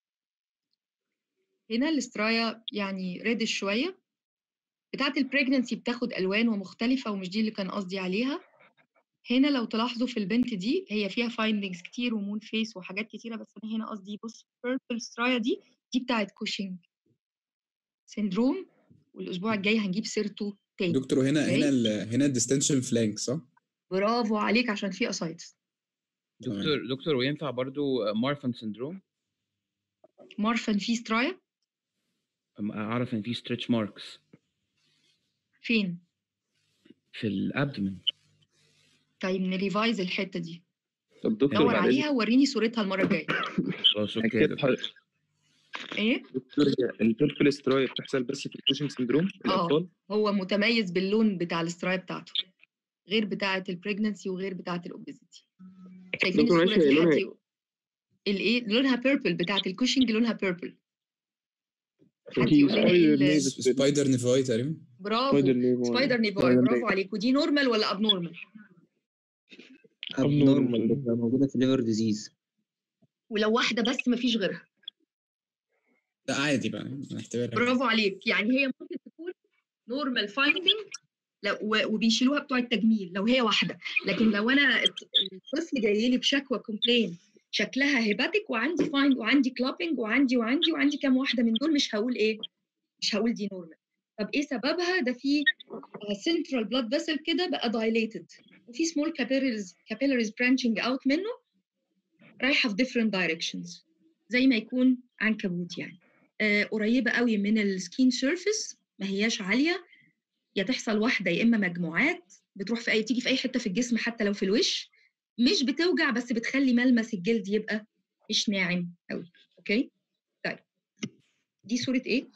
هنا الاسترايا يعني ريدش شويه بتاعت البريجننسي بتاخد الوان ومختلفه ومش دي اللي كان قصدي عليها هنا لو تلاحظوا في البنت دي هي فيها فايندنجز كتير ومون فيس وحاجات كتيره بس انا هنا قصدي بص بيربل سترايا دي دي بتاعت كوشنج سيندروم والاسبوع الجاي هنجيب سيرته تاني دكتور هنا أوكي؟ هنا ال هنا الديستنشن فلانك صح؟ برافو عليك عشان في اسايتس دكتور دكتور وينفع برضو مارفان سندروم مارفن في سترايا اعرف ان في ستريتش ماركس فين في الابدومين طيب نريفايز الحته دي طب دكتور دور بعد عليها ووريني صورتها المره الجايه خلاص إذنك اوكي يا كده دكتور. حضرتك- ايه دكتور البيربل سترايب بتحصل بس في الكوشنج سندروم في اه الاطفال هو متميز باللون بتاع الاسترايا بتاعته غير بتاعه البريجننسي وغير بتاعه الاوبيزيتي شايفين دكتور الصوره معلش، دي لونها حد إيه؟ يقول- الايه لونها بيربل بتاعه الكوشنج لونها بيربل حد يقول لنا ايه ال- سبايدر نيفاي تقريبا برافو سبايدر نيفاي برافو عليك ودي نورمال ولا اب نورمال ابنورمال بتبقى موجوده في الليفر ديزيز ولو واحده بس مفيش غيرها لا عادي بقى نعتبرها برافو عليك يعني هي ممكن تكون نورمال فايندنج وبيشيلوها بتوع التجميل لو هي واحده لكن لو انا الط- الطفل جاي لي بشكوى كومبلين شكلها هيباتيك وعندي فايند وعندي كلابنج وعندي وعندي وعندي كام واحده من دول مش هقول ايه مش هقول دي نورمال طب ايه سببها ده في سنترال بلاد فيسل كده بقى دايليتد وفي سمول كابيلاريز كابيلاريز برانشنج اوت منه رايحه في different directions زي ما يكون عنكبوت يعني آه قريبه قوي من السكين سيرفيس ما هياش عاليه يا تحصل واحده يا اما مجموعات بتروح في اي تيجي في اي حته في الجسم حتى لو في الوش مش بتوجع بس بتخلي ملمس الجلد يبقى مش ناعم قوي اوكي طيب دي صوره ايه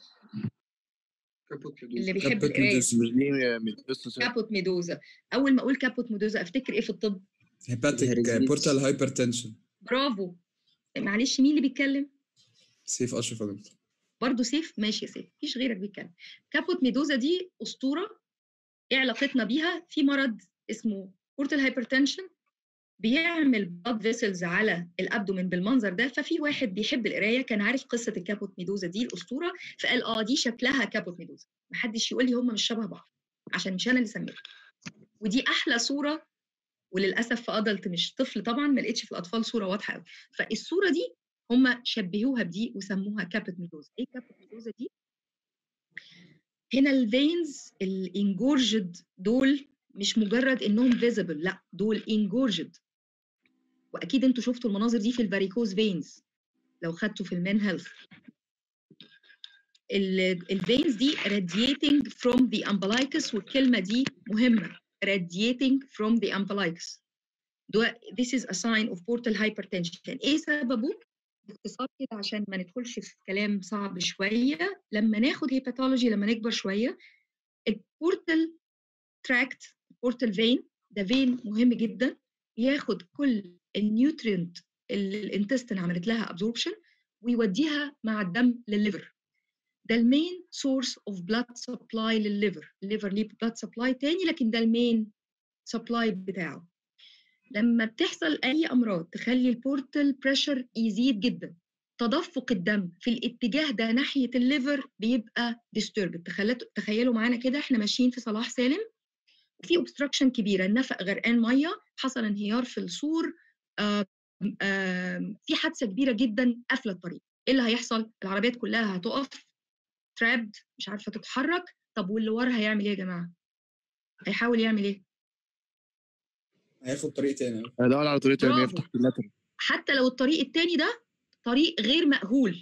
اللي بيحب كابوت القرايه ميدوس مش دي ميدوس كابوت ميدوزا اول ما اقول كابوت ميدوزا افتكر ايه في الطب هيباتيك الهرزيز. بورتال هايبرتنشن برافو معلش مين اللي بيتكلم سيف اشرف يا دكتور برضه سيف ماشي يا سيف مفيش غيرك بيتكلم كابوت ميدوزا دي اسطوره ايه علاقتنا بيها في مرض اسمه بورتال هايبرتنشن بيعمل بلاد فيسلز على الابدومين بالمنظر ده ففي واحد بيحب القرايه كان عارف قصه الكابوت ميدوزا دي الاسطوره فقال اه دي شكلها كابوت ميدوزا محدش يقول لي هم مش شبه بعض عشان مش انا اللي سميتها ودي احلى صوره وللاسف في ادلت مش طفل طبعا ما لقيتش في الاطفال صوره واضحه قوي فالصوره دي هم شبهوها بدي وسموها كابوت ميدوزا ايه كابوت ميدوزا دي هنا الفينز الانجورجد دول مش مجرد انهم فيزبل لا دول انجورجد واكيد انتوا شفتوا المناظر دي في الفاريكوز فينز لو خدتوا في المان هيلث الفينز دي radiating from the umbilicus والكلمه دي مهمه radiating from the umbilicus ده this is a sign of portal hypertension ايه سببه باختصار كده عشان ما ندخلش في كلام صعب شويه لما ناخد هيباتولوجي لما نكبر شويه البورتال تراكت البورتال فين ده فين مهم جدا ياخد كل النيوترينت اللي الانتستين عملت لها ابزوربشن ويوديها مع الدم للليفر ده المين سورس اوف بلاد سبلاي للليفر الليفر ليه بلاد سبلاي تاني لكن ده المين سبلاي بتاعه لما بتحصل اي امراض تخلي البورتال بريشر يزيد جدا تدفق الدم في الاتجاه ده ناحيه الليفر بيبقى ديسترب تخيلوا معانا كده احنا ماشيين في صلاح سالم وفي اوبستراكشن كبيره النفق غرقان ميه حصل انهيار في السور آم آم في حادثه كبيره جدا قافله الطريق ايه اللي هيحصل العربيات كلها هتقف ترابد مش عارفه تتحرك طب واللي ورا هيعمل ايه يا جماعه هيحاول يعمل ايه هياخد طريق تاني هيدور على طريق تاني برافو. يفتح اللتر حتى لو الطريق التاني ده طريق غير مأهول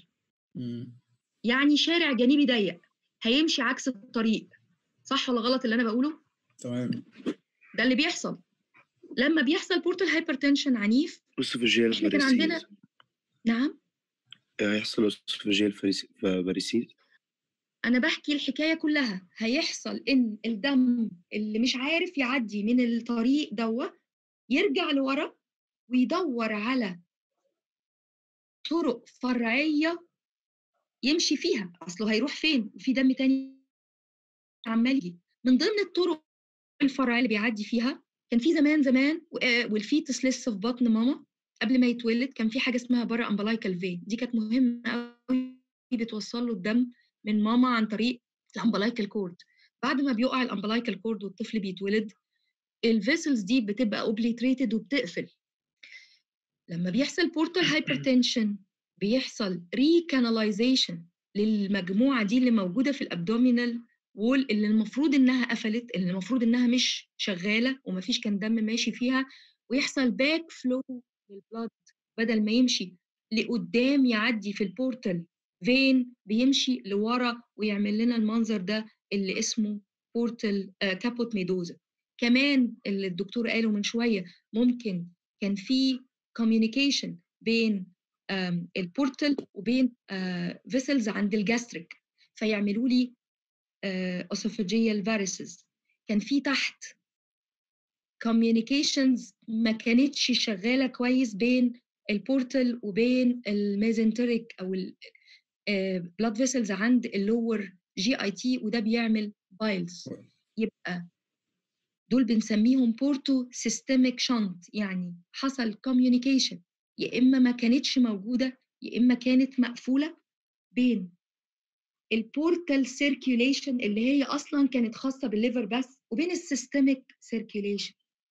يعني شارع جانبي ضيق هيمشي عكس الطريق صح ولا غلط اللي انا بقوله تمام ده اللي بيحصل لما بيحصل بورتال هايبرتنشن عنيف اسوفيجيال احنا كان عندنا نعم هيحصل اسوفيجيال فاريسيل انا بحكي الحكايه كلها هيحصل ان الدم اللي مش عارف يعدي من الطريق دوا يرجع لورا ويدور على طرق فرعيه يمشي فيها اصله هيروح فين وفي دم تاني عمال يجي من ضمن الطرق الفرعيه اللي بيعدي فيها كان في زمان زمان و- آه، والفيتس لسه في بطن ماما قبل ما يتولد كان في حاجه اسمها بارا امبلايكال فين دي كانت مهمه قوي بتوصل له الدم من ماما عن طريق الامبلايكال كورد بعد ما بيقع الامبلايكال كورد والطفل بيتولد الفيسلز دي بتبقى اوبليتريتد وبتقفل لما بيحصل بورتال هايبرتنشن بيحصل ريكاناليزيشن للمجموعه دي اللي موجوده في الابدومينال وول اللي المفروض انها قفلت اللي المفروض انها مش شغاله ومفيش كان دم ماشي فيها ويحصل باك فلو للبلد بدل ما يمشي لقدام يعدي في البورتال فين بيمشي لورا ويعمل لنا المنظر ده اللي اسمه بورتال كابوت ميدوزا كمان اللي الدكتور قاله من شويه ممكن كان في كوميونيكيشن بين آم، البورتال وبين فيسلز عند الجاستريك فيعملوا لي اسوفاجيال فاريسز كان في تحت communications ما كانتش شغاله كويس بين البورتال وبين الميزنتريك او البلاد فيسلز عند اللور جي اي تي وده بيعمل بايلز يبقى دول بنسميهم بورتو سيستميك شنت يعني حصل كوميونيكيشن يا اما ما كانتش موجوده يا اما كانت مقفوله بين البورتال سيركيوليشن اللي هي اصلا كانت خاصه بالليفر بس وبين السيستميك سيركيوليشن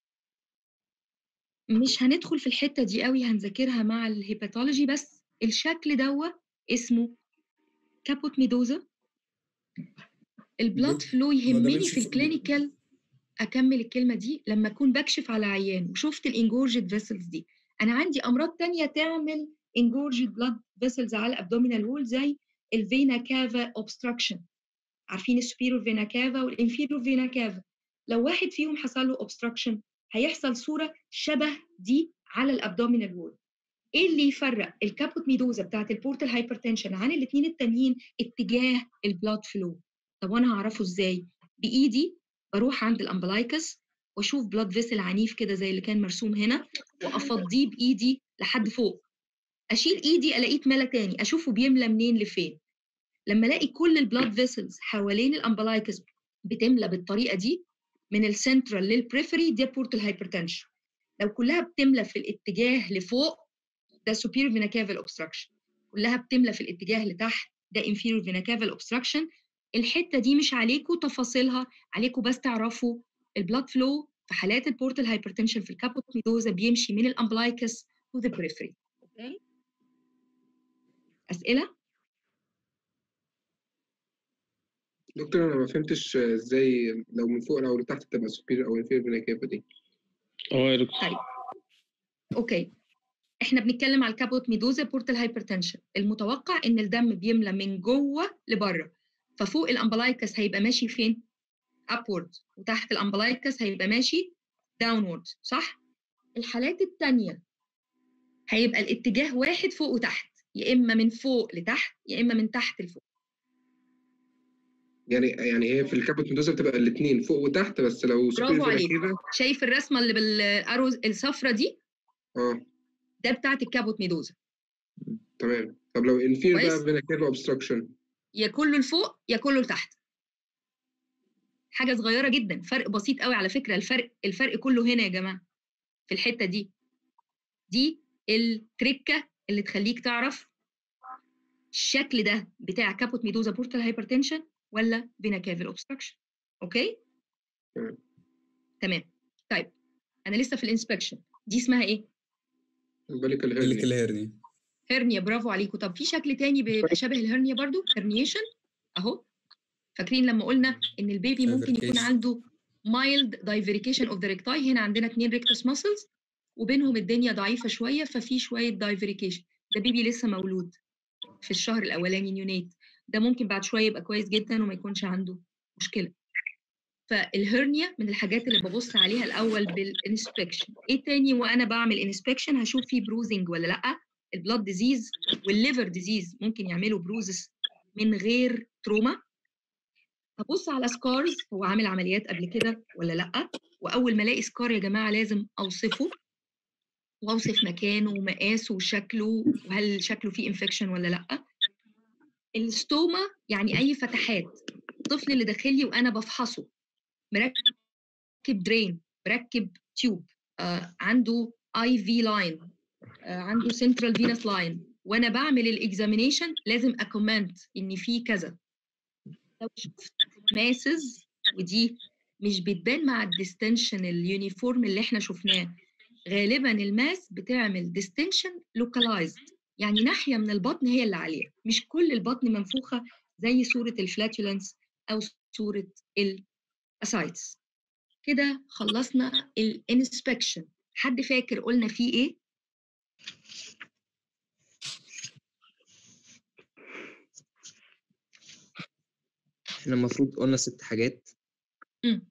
مش هندخل في الحته دي قوي هنذاكرها مع الهيباتولوجي بس الشكل دوا اسمه كابوت ميدوزا البلاد فلو يهمني بيمشي في في- الكلينيكال اكمل الكلمه دي لما اكون بكشف على عيان وشفت الانجورجد فيسلز دي انا عندي امراض تانية تعمل انجورجد بلاد فيسلز على الابدومينال وول زي الفينا كافا اوبستراكشن عارفين السوبيرو فينا كافا والانفيرو فينا كافا لو واحد فيهم حصل له اوبستراكشن هيحصل صوره شبه دي على الابدومينال وول ايه اللي يفرق الكابوت ميدوزا بتاعت البورتال هايبرتنشن عن الاثنين التانيين اتجاه البلاد فلو طب وانا هعرفه ازاي بايدي بروح عند الامبلايكس واشوف بلاد فيسل عنيف كده زي اللي كان مرسوم هنا وافضيه بايدي لحد فوق اشيل ايدي الاقيه اتملى تاني اشوفه بيملى منين لفين لما الاقي كل البلاد فيسلز حوالين الامبلايكس بتملى بالطريقه دي من السنترال للبريفري ده بورتال هايبرتنشن لو كلها بتملى في الاتجاه لفوق ده superior vena cava obstruction كلها بتملى في الاتجاه لتحت ده inferior vena cava obstruction الحته دي مش عليكم تفاصيلها عليكم بس تعرفوا البلاد فلو في حالات البورتال هايبرتنشن في الكابوت ميدوزا بيمشي من الامبلايكس to the periphery اوكي اسئله دكتور انا ما فهمتش ازاي لو من فوق او لتحت تبقى سوبير او انفير فينا كيفا دي اه يا دكتور طيب اوكي احنا بنتكلم على الكابوت ميدوزا بورتال هايبرتنشن المتوقع ان الدم بيملى من جوه لبره ففوق الامبلايكس هيبقى ماشي فين upward وتحت الامبلايكس هيبقى ماشي downward صح الحالات التانية هيبقى الاتجاه واحد فوق وتحت يا اما من فوق لتحت يا اما من تحت لفوق يعني يعني هي في الكابوت ميدوزا بتبقى الاثنين فوق وتحت بس لو سوبير برافو فينا عليك كيفا شايف الرسمه اللي بالاروز الصفرة دي اه ده بتاعت الكابوت ميدوزا تمام طب لو انفير كويس. بقى فينا كيفا اوبستراكشن يا كله لفوق يا كله لتحت حاجه صغيره جدا فرق بسيط قوي على فكره الفرق الفرق كله هنا يا جماعه في الحته دي دي التركه اللي تخليك تعرف الشكل ده بتاع كابوت ميدوزا بورتال هايبرتنشن ولا فينا كافل اوبستراكشن اوكي تمام. تمام طيب انا لسه في الانسبكشن دي اسمها ايه بالك قلك الهرني الهرني هرنيا برافو عليكم طب في شكل تاني بيبقى شبه الهرنيا برضو هرنيشن اهو فاكرين لما قلنا ان البيبي ممكن يكون Divertication. عنده mild divertication of the recti هنا عندنا اتنين rectus muscles وبينهم الدنيا ضعيفة شوية ففي شوية divertication ده بيبي لسه مولود في الشهر الأولاني نيونيت ده ممكن بعد شوية يبقى كويس جدا وما يكونش عنده مشكلة فالهرنيا من الحاجات اللي ببص عليها الاول بالانسبكشن ايه تاني وانا بعمل انسبكشن هشوف فيه بروزنج ولا لا البلاد ديزيز والليفر ديزيز ممكن يعملوا بروزس من غير تروما هبص على سكارز هو عامل عمليات قبل كده ولا لا واول ما الاقي سكار يا جماعه لازم اوصفه واوصف مكانه ومقاسه وشكله وهل شكله فيه انفكشن ولا لا الستوما يعني اي فتحات الطفل اللي داخل لي وانا بفحصه مركب درين مركب تيوب آه عنده اي في لاين آه عنده سنترال فينس لاين وانا بعمل الاكزامينيشن لازم اكومنت ان في كذا لو شفت ماسز ودي مش بتبان مع الديستنشن اليونيفورم اللي احنا شفناه غالبا الماس بتعمل ديستنشن لوكالايزد يعني ناحيه من البطن هي اللي عليها مش كل البطن منفوخه زي صوره الفلاتولنس او صوره الاسايتس كده خلصنا الانسبكشن حد فاكر قلنا فيه ايه احنا المفروض قلنا ست حاجات مم.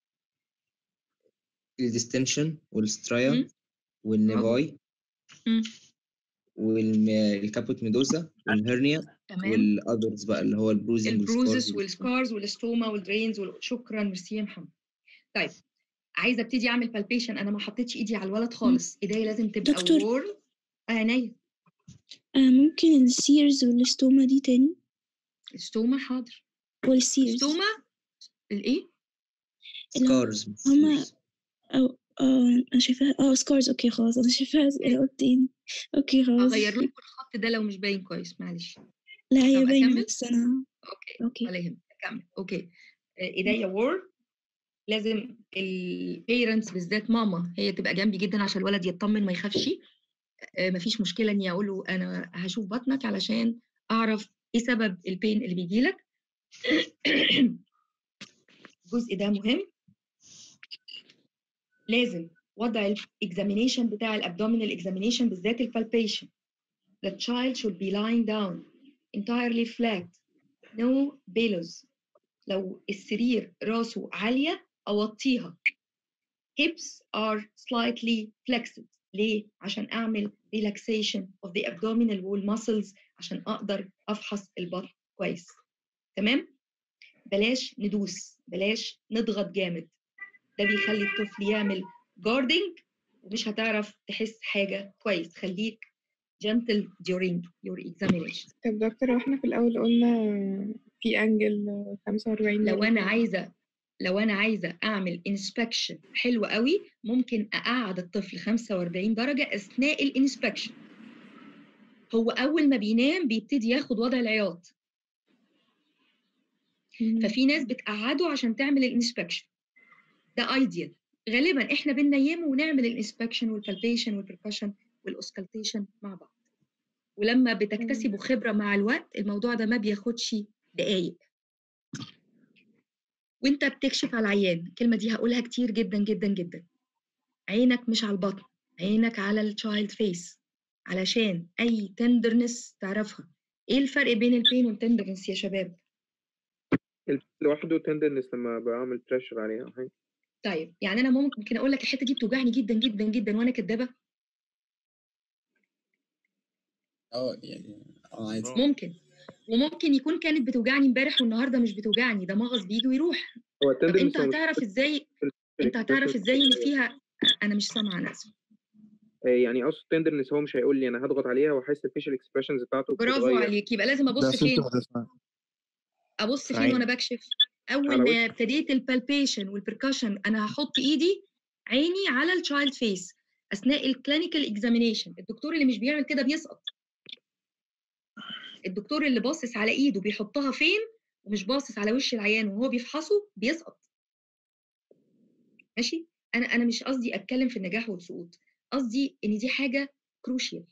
الديستنشن والسترايا مم. والنيفاي مم. والكابوت ميدوزا والهرنيا تمام والاذرز بقى اللي هو البروزنج البروزس والسكارز والستوما والدرينز وال- شكرا ميرسي يا محمد طيب عايزه ابتدي اعمل بالبيشن انا ما حطيتش ايدي على الولد خالص ايديا لازم تبقى دكتور. وورم عينيا آه ممكن السيرز والستوما دي تاني الستوما حاضر والسيرز الستوما الايه سكارز هما أو اه أنا شايفاها اه سكارز اوكي خلاص أنا شايفاها أنا قلت تاني اوكي خلاص اغير لكم الخط ده لو مش باين كويس معلش لا هي طب باينة أكمل؟ بس أنا اوكي اوكي ولا يهمك اكمل اوكي آه، ايديا وورم لازم البيرنتس بالذات ماما هي تبقى جنبي جدا عشان الولد يطمن ما يخافش آه، مفيش مشكله اني اقول له انا هشوف بطنك علشان اعرف ايه سبب البين اللي بيجي لك الجزء ده مهم لازم وضع الاكزامينيشن بتاع الابدومينال اكزامينيشن بالذات البالبيشن The child should be lying down entirely flat no billows لو السرير راسه عالية أوطيها hips are slightly flexed ليه؟ عشان أعمل relaxation of the abdominal wall muscles عشان أقدر أفحص البطن كويس تمام؟ بلاش ندوس بلاش نضغط جامد ده بيخلي الطفل يعمل guarding ومش هتعرف تحس حاجة كويس خليك gentle during your examination طب دكتور هو احنا في الأول قلنا في أنجل 45 لو درجة. انا عايزه لو انا عايزه اعمل انسبكشن حلو قوي ممكن اقعد الطفل 45 درجه اثناء الانسبكشن هو اول ما بينام بيبتدي ياخد وضع العياط ففي ناس بتقعده عشان تعمل الانسبكشن ده ايديال غالبا احنا بننيمه ونعمل الانسبكشن والبالبيشن والبركشن والاوسكالتيشن مع بعض ولما بتكتسبوا خبره مع الوقت الموضوع ده ما بياخدش دقايق وانت بتكشف على العيان الكلمه دي هقولها كتير جدا جدا جدا عينك مش على البطن عينك على التشايلد فيس علشان اي تندرنس تعرفها ايه الفرق بين البين والتندرنس يا شباب لوحده تندرنس لما بعمل بريشر عليها أو حاجة طيب يعني انا ممكن اقول لك الحته دي بتوجعني جدا جدا جدا وانا كدابه اه يعني اه عادي ممكن وممكن يكون كانت بتوجعني امبارح والنهارده مش بتوجعني ده مغص بيجي ويروح هو طب التندرنس انت هو مش هتعرف ازاي انت هتعرف ازاي ان فيها انا مش سامعه انا اسفه آه، يعني اقصد تندرنس هو مش هيقول لي انا هضغط عليها واحس الفيشل اكسبريشنز بتاعته برافو بتتغير. عليك يبقى لازم ابص فين ابص فين عين. وانا بكشف اول على ما وشك. ابتديت البالبيشن والبركشن انا هحط ايدي عيني على التشايلد فيس اثناء الكلينيكال اكزامينيشن الدكتور اللي مش بيعمل كده بيسقط الدكتور اللي باصص على ايده بيحطها فين ومش باصص على وش العيان وهو بيفحصه بيسقط ماشي انا انا مش قصدي اتكلم في النجاح والسقوط قصدي ان دي حاجه كروشيال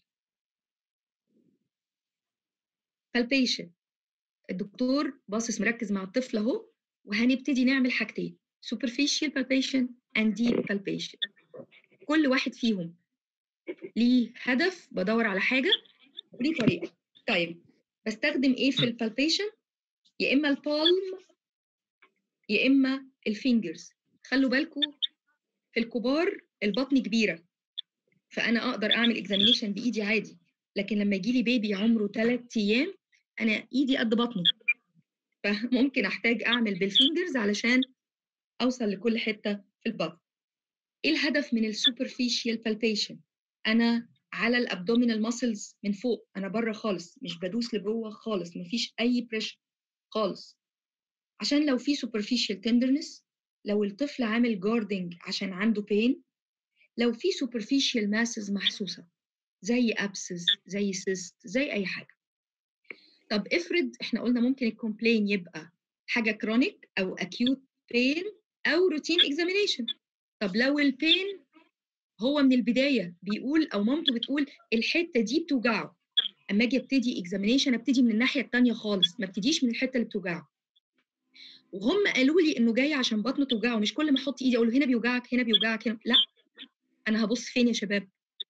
palpation الدكتور باصص مركز مع الطفل اهو وهنبتدي نعمل حاجتين superficial palpation and deep palpation كل واحد فيهم ليه هدف بدور على حاجه وليه طريقه طيب بستخدم ايه في البالبيشن يا اما البالم يا اما الفينجرز خلوا بالكم في الكبار البطن كبيره فانا اقدر اعمل اكزامينيشن بايدي عادي لكن لما يجي لي بيبي عمره 3 ايام انا ايدي قد بطنه فممكن احتاج اعمل بالفينجرز علشان اوصل لكل حته في البطن ايه الهدف من السوبرفيشال بالبيشن انا على الابدومينال ماسلز من فوق انا بره خالص مش بدوس لجوه خالص مفيش اي بريشر خالص عشان لو في superficial tenderness لو الطفل عامل جاردنج عشان عنده pain لو في superficial masses محسوسة زي abscess زي cyst زي أي حاجة طب افرض احنا قلنا ممكن الكومبلين يبقى حاجة كرونيك أو acute pain أو routine examination طب لو البين هو من البداية بيقول أو مامته بتقول الحتة دي بتوجعه أما أجي أبتدي examination أبتدي من الناحية التانية خالص ما ابتديش من الحتة اللي بتوجعه وهم قالوا لي انه جاي عشان بطنه توجعه مش كل ما احط ايدي اقول له هنا بيوجعك هنا بيوجعك هنا لا انا هبص فين يا شباب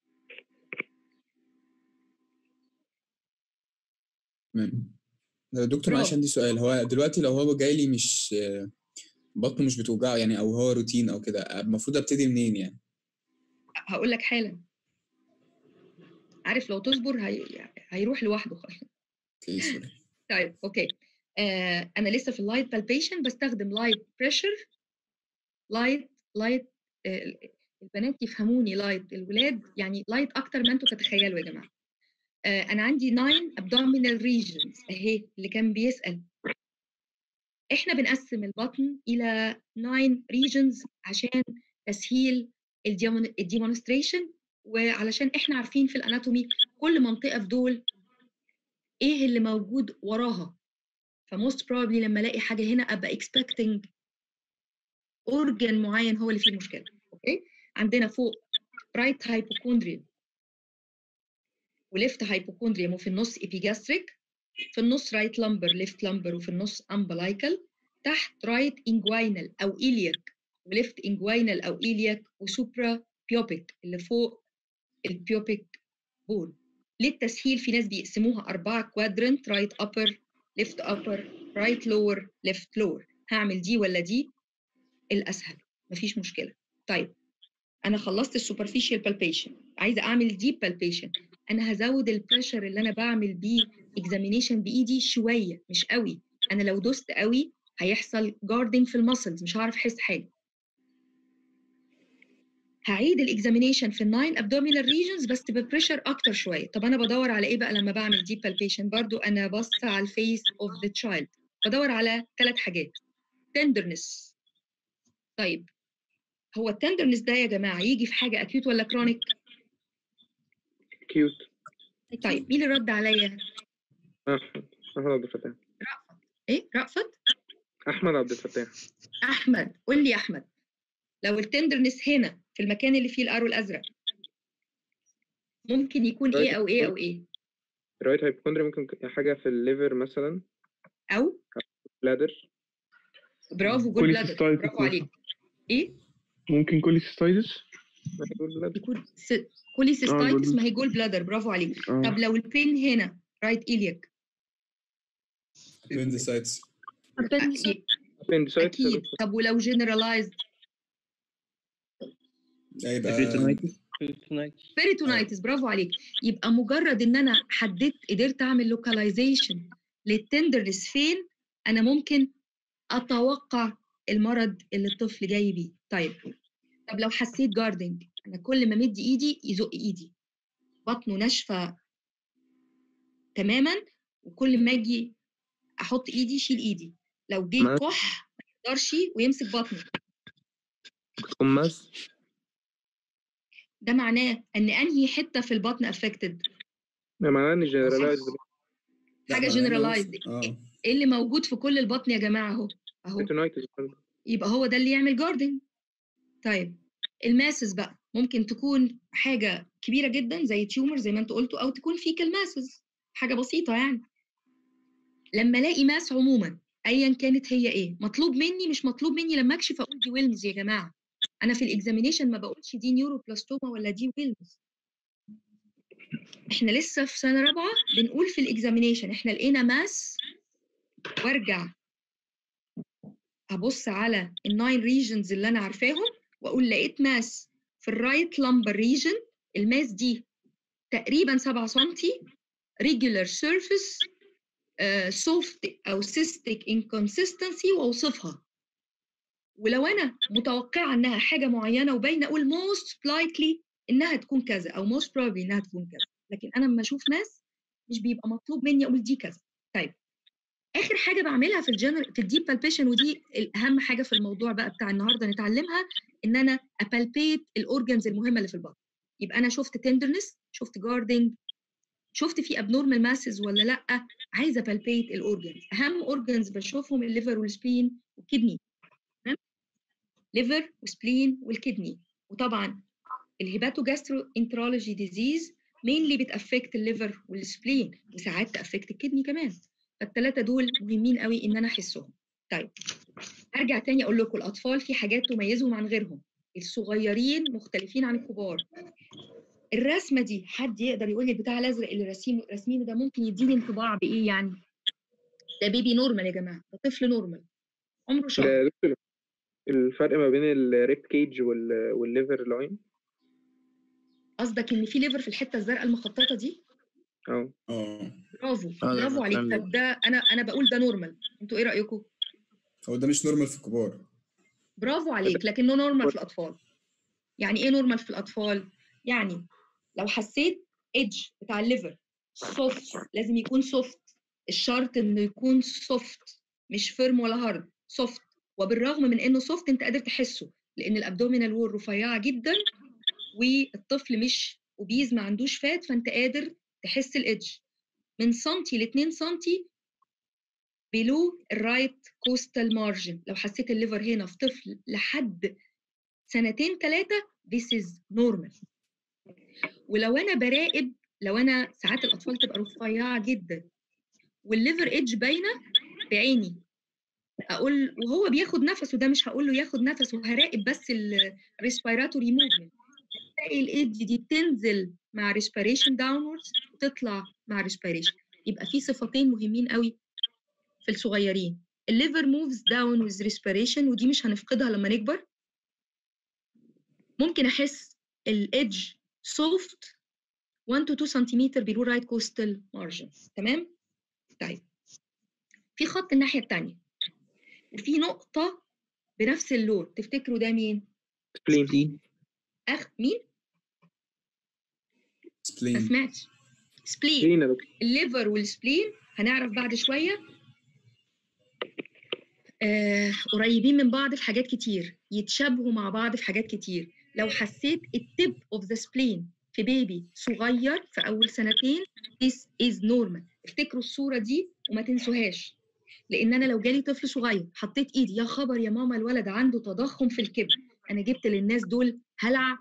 تمام دكتور معلش برافو. عندي سؤال هو دلوقتي لو هو جاي لي مش بطنه مش بتوجعه يعني او هو روتين او كده المفروض ابتدي منين يعني هقول لك حالا عارف لو تصبر هي... هيروح لوحده خالص اوكي سوري طيب اوكي آه انا لسه في اللايت بالبيشن بستخدم لايت بريشر لايت لايت البنات يفهموني لايت الولاد يعني لايت اكتر ما انتم تتخيلوا يا جماعه آه انا عندي 9 abdominal regions اهي اللي كان بيسال احنا بنقسم البطن الى 9 regions عشان تسهيل الديمونستريشن وعلشان احنا عارفين في الاناتومي كل منطقه في دول ايه اللي موجود وراها فموست probably لما الاقي حاجه هنا ابقى expecting organ معين هو اللي فيه المشكله اوكي عندنا فوق right hypochondrium وليفت hypochondrium وفي النص epigastric في النص right lumbar left lumbar وفي النص umbilical تحت right inguinal او iliac وليفت inguinal او iliac وسوبرا بيوبيك اللي فوق البيوبيك بون للتسهيل في ناس بيقسموها أربعة كوادرنت رايت أبر ليفت أبر رايت لور ليفت لور هعمل دي ولا دي الأسهل مفيش مشكلة طيب أنا خلصت السوبرفيشال بالبيشن عايزة أعمل ديب بالبيشن أنا هزود البريشر اللي أنا بعمل بيه اكزامينيشن بإيدي شوية مش قوي أنا لو دوست قوي هيحصل جاردنج في المسلز مش هعرف أحس حاجة هعيد الاكزامينيشن في الناين ابدومينال ريجنز بس ببريشر اكتر شويه طب انا بدور على ايه بقى لما بعمل ديب بالبيشن برضو انا بص على الفيس اوف ذا تشايلد بدور على ثلاث حاجات تندرنس طيب هو التندرنس ده يا جماعه يجي في حاجه اكيوت ولا كرونيك كيوت طيب مين اللي رد عليا احمد احمد عبد الفتاح ايه رأفت احمد عبد الفتاح احمد قول لي يا احمد لو التندرنس هنا في المكان اللي فيه الارو الازرق ممكن يكون ايه او ايه او ايه رايت هايبوكوندريا ممكن حاجه في الليفر مثلا او بلادر برافو جود بلادر برافو عليك ايه ممكن كوليسيستايتس يكون كوليسيستايتس ما هي جول بلادر برافو عليك آه. طب لو البين هنا رايت ايلياك appendicitis اكيد طب ولو جنرالايزد هيبقى بيريتونايتس برافو عليك يبقى مجرد ان انا حددت قدرت اعمل لوكاليزيشن للتندرنس فين انا ممكن اتوقع المرض اللي الطفل جاي بيه طيب طب لو حسيت جاردنج انا كل ما مد ايدي يزق ايدي بطنه ناشفه تماما وكل ما اجي احط ايدي شيل ايدي لو جه ما- كح ما يقدرش ويمسك بطنه بتكون ماس ده معناه ان انهي حته في البطن افكتد معناه ان جنرالايز حاجه جنرالايزد اه ايه اللي موجود في كل البطن يا جماعه اهو اهو بيريتونايتس يبقى هو ده اللي يعمل جاردن طيب الماسز بقى ممكن تكون حاجه كبيره جدا زي تيومر زي ما انتوا قلتوا او تكون فيكال ماسز حاجه بسيطه يعني لما الاقي ماس عموما ايا كانت هي ايه مطلوب مني مش مطلوب مني لما اكشف اقول دي ويلمز يا جماعه انا في الاكزامينيشن ما بقولش دي نيوروبلاستوما ولا دي ويلمز احنا لسه في سنه رابعه بنقول في الاكزامينيشن احنا لقينا ماس وارجع هبص على الناين ريجنز اللي انا عارفاهم واقول لقيت ماس في الرايت لامبر ريجن الماس دي تقريبا 7 سم regular surface uh, soft او cystic inconsistency واوصفها ولو انا متوقعه انها حاجه معينه وباينه اقول most likely انها تكون كذا او most probably انها تكون كذا لكن انا لما اشوف ناس مش بيبقى مطلوب مني اقول دي كذا طيب اخر حاجه بعملها في الجنرال في الديب بالبيشن ودي الاهم حاجه في الموضوع بقى بتاع النهارده نتعلمها ان انا ابالبيت الاورجنز المهمه اللي في البطن يبقى انا شفت تندرنس شفت جاردنج شفت في ابنورمال ماسز ولا لا عايزه بالبيت الاورجنز اهم اورجنز بشوفهم الليفر والسبين والكدني تمام ليفر وسبلين والكدني وطبعا الهيباتو جاسترو انترولوجي ديزيز مينلي بتافكت الليفر والسبلين وساعات تافكت الكدني كمان فالثلاثه دول مهمين قوي ان انا احسهم طيب ارجع تاني اقول لكم الاطفال في حاجات تميزهم عن غيرهم الصغيرين مختلفين عن الكبار الرسمه دي حد يقدر يقول لي البتاع الازرق اللي راسمينه راسمينه ده ممكن يديني انطباع بايه يعني ده بيبي نورمال يا جماعه ده طفل نورمال عمره شهر ده دكتور الفرق ما بين الريب كيج والليفر لاين قصدك ان في ليفر في الحته الزرقاء المخططه دي اه اه برافو آه، ده برافو عليك فعلاً طب ده انا انا بقول ده نورمال انتوا ايه رايكم هو ده مش نورمال في الكبار برافو عليك لكنه نورمال في الاطفال يعني ايه نورمال في الاطفال يعني لو حسيت ايدج بتاع الليفر سوفت لازم يكون سوفت الشرط انه يكون سوفت مش فيرم ولا هارد سوفت وبالرغم من انه سوفت انت قادر تحسه لان الابدومينال وول رفيعه جدا والطفل مش اوبيز ما عندوش فات فانت قادر تحس الايدج من سنتي ل 2 سنتي بلو الرايت كوستال مارجن لو حسيت الليفر هنا في طفل لحد سنتين ثلاثه this is normal ولو انا براقب لو انا ساعات الاطفال تبقى رفيعه جدا والليفر ايدج باينه بعيني اقول وهو بياخد نفس وده مش هقول له ياخد نفس وهراقب بس الريسبيراتوري موفمنت تلاقي الايدج دي بتنزل مع ريسبيريشن داونوردز وتطلع مع ريسبيريشن يبقى في صفتين مهمين قوي في الصغيرين الليفر موفز داون ويز ريسبيريشن ودي مش هنفقدها لما نكبر ممكن احس الايدج سوفت 1 to 2 سنتيمتر below right coastal margin تمام طيب في خط الناحيه الثانيه وفي نقطه بنفس اللون تفتكروا ده مين سبلين اخ مين ما سبلين سمعتش سبلين سبلين يا دكتور الليفر والسبلين هنعرف بعد شويه آه قريبين من بعض في حاجات كتير يتشابهوا مع بعض في حاجات كتير لو حسيت التب اوف ذا سبلين في بيبي صغير في اول سنتين this is normal افتكروا الصوره دي وما تنسوهاش لان انا لو جالي طفل صغير حطيت ايدي يا خبر يا ماما الولد عنده تضخم في الكبد انا جبت للناس دول هلع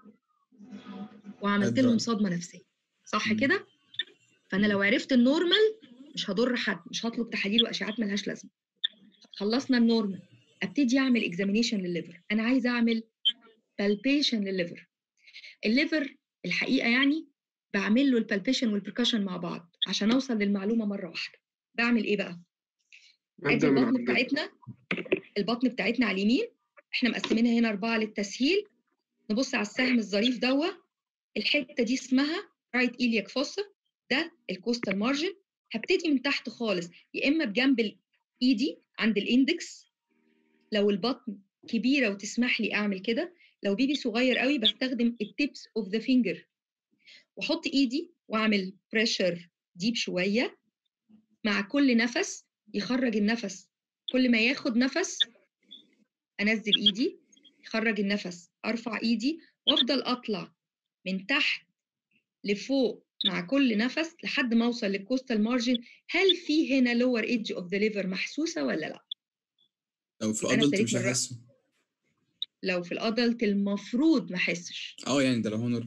وعملت لهم أدرى. صدمه نفسيه صح كده فانا لو عرفت النورمال مش هضر حد مش هطلب تحاليل واشعات ملهاش لازمه خلصنا النورمال ابتدي اعمل اكزامينيشن للليفر انا عايزه اعمل بالبيشن للليفر الليفر الحقيقه يعني بعمل له البالبيشن والبركشن مع بعض عشان اوصل للمعلومه مره واحده بعمل ايه بقى ادي أبدأ من البطن عندك. بتاعتنا البطن بتاعتنا على اليمين احنا مقسمينها هنا اربعه للتسهيل نبص على السهم الظريف دوا الحته دي اسمها رايت ايلياك فوسا ده الكوستال مارجن هبتدي من تحت خالص يا اما بجنب ايدي عند الاندكس لو البطن كبيره وتسمح لي اعمل كده لو بيبي صغير قوي بستخدم التيبس اوف ذا فينجر واحط ايدي واعمل بريشر ديب شويه مع كل نفس يخرج النفس كل ما ياخد نفس انزل ايدي يخرج النفس ارفع ايدي وافضل اطلع من تحت لفوق مع كل نفس لحد ما اوصل للكوستال مارجن هل في هنا لور ايدج اوف ذا ليفر محسوسه ولا لا لو في يبقى أنا ادلت ابتديت مش من الرأس. هحسه لو في الادلت المفروض ما احسش اه يعني ده لو هو نورمال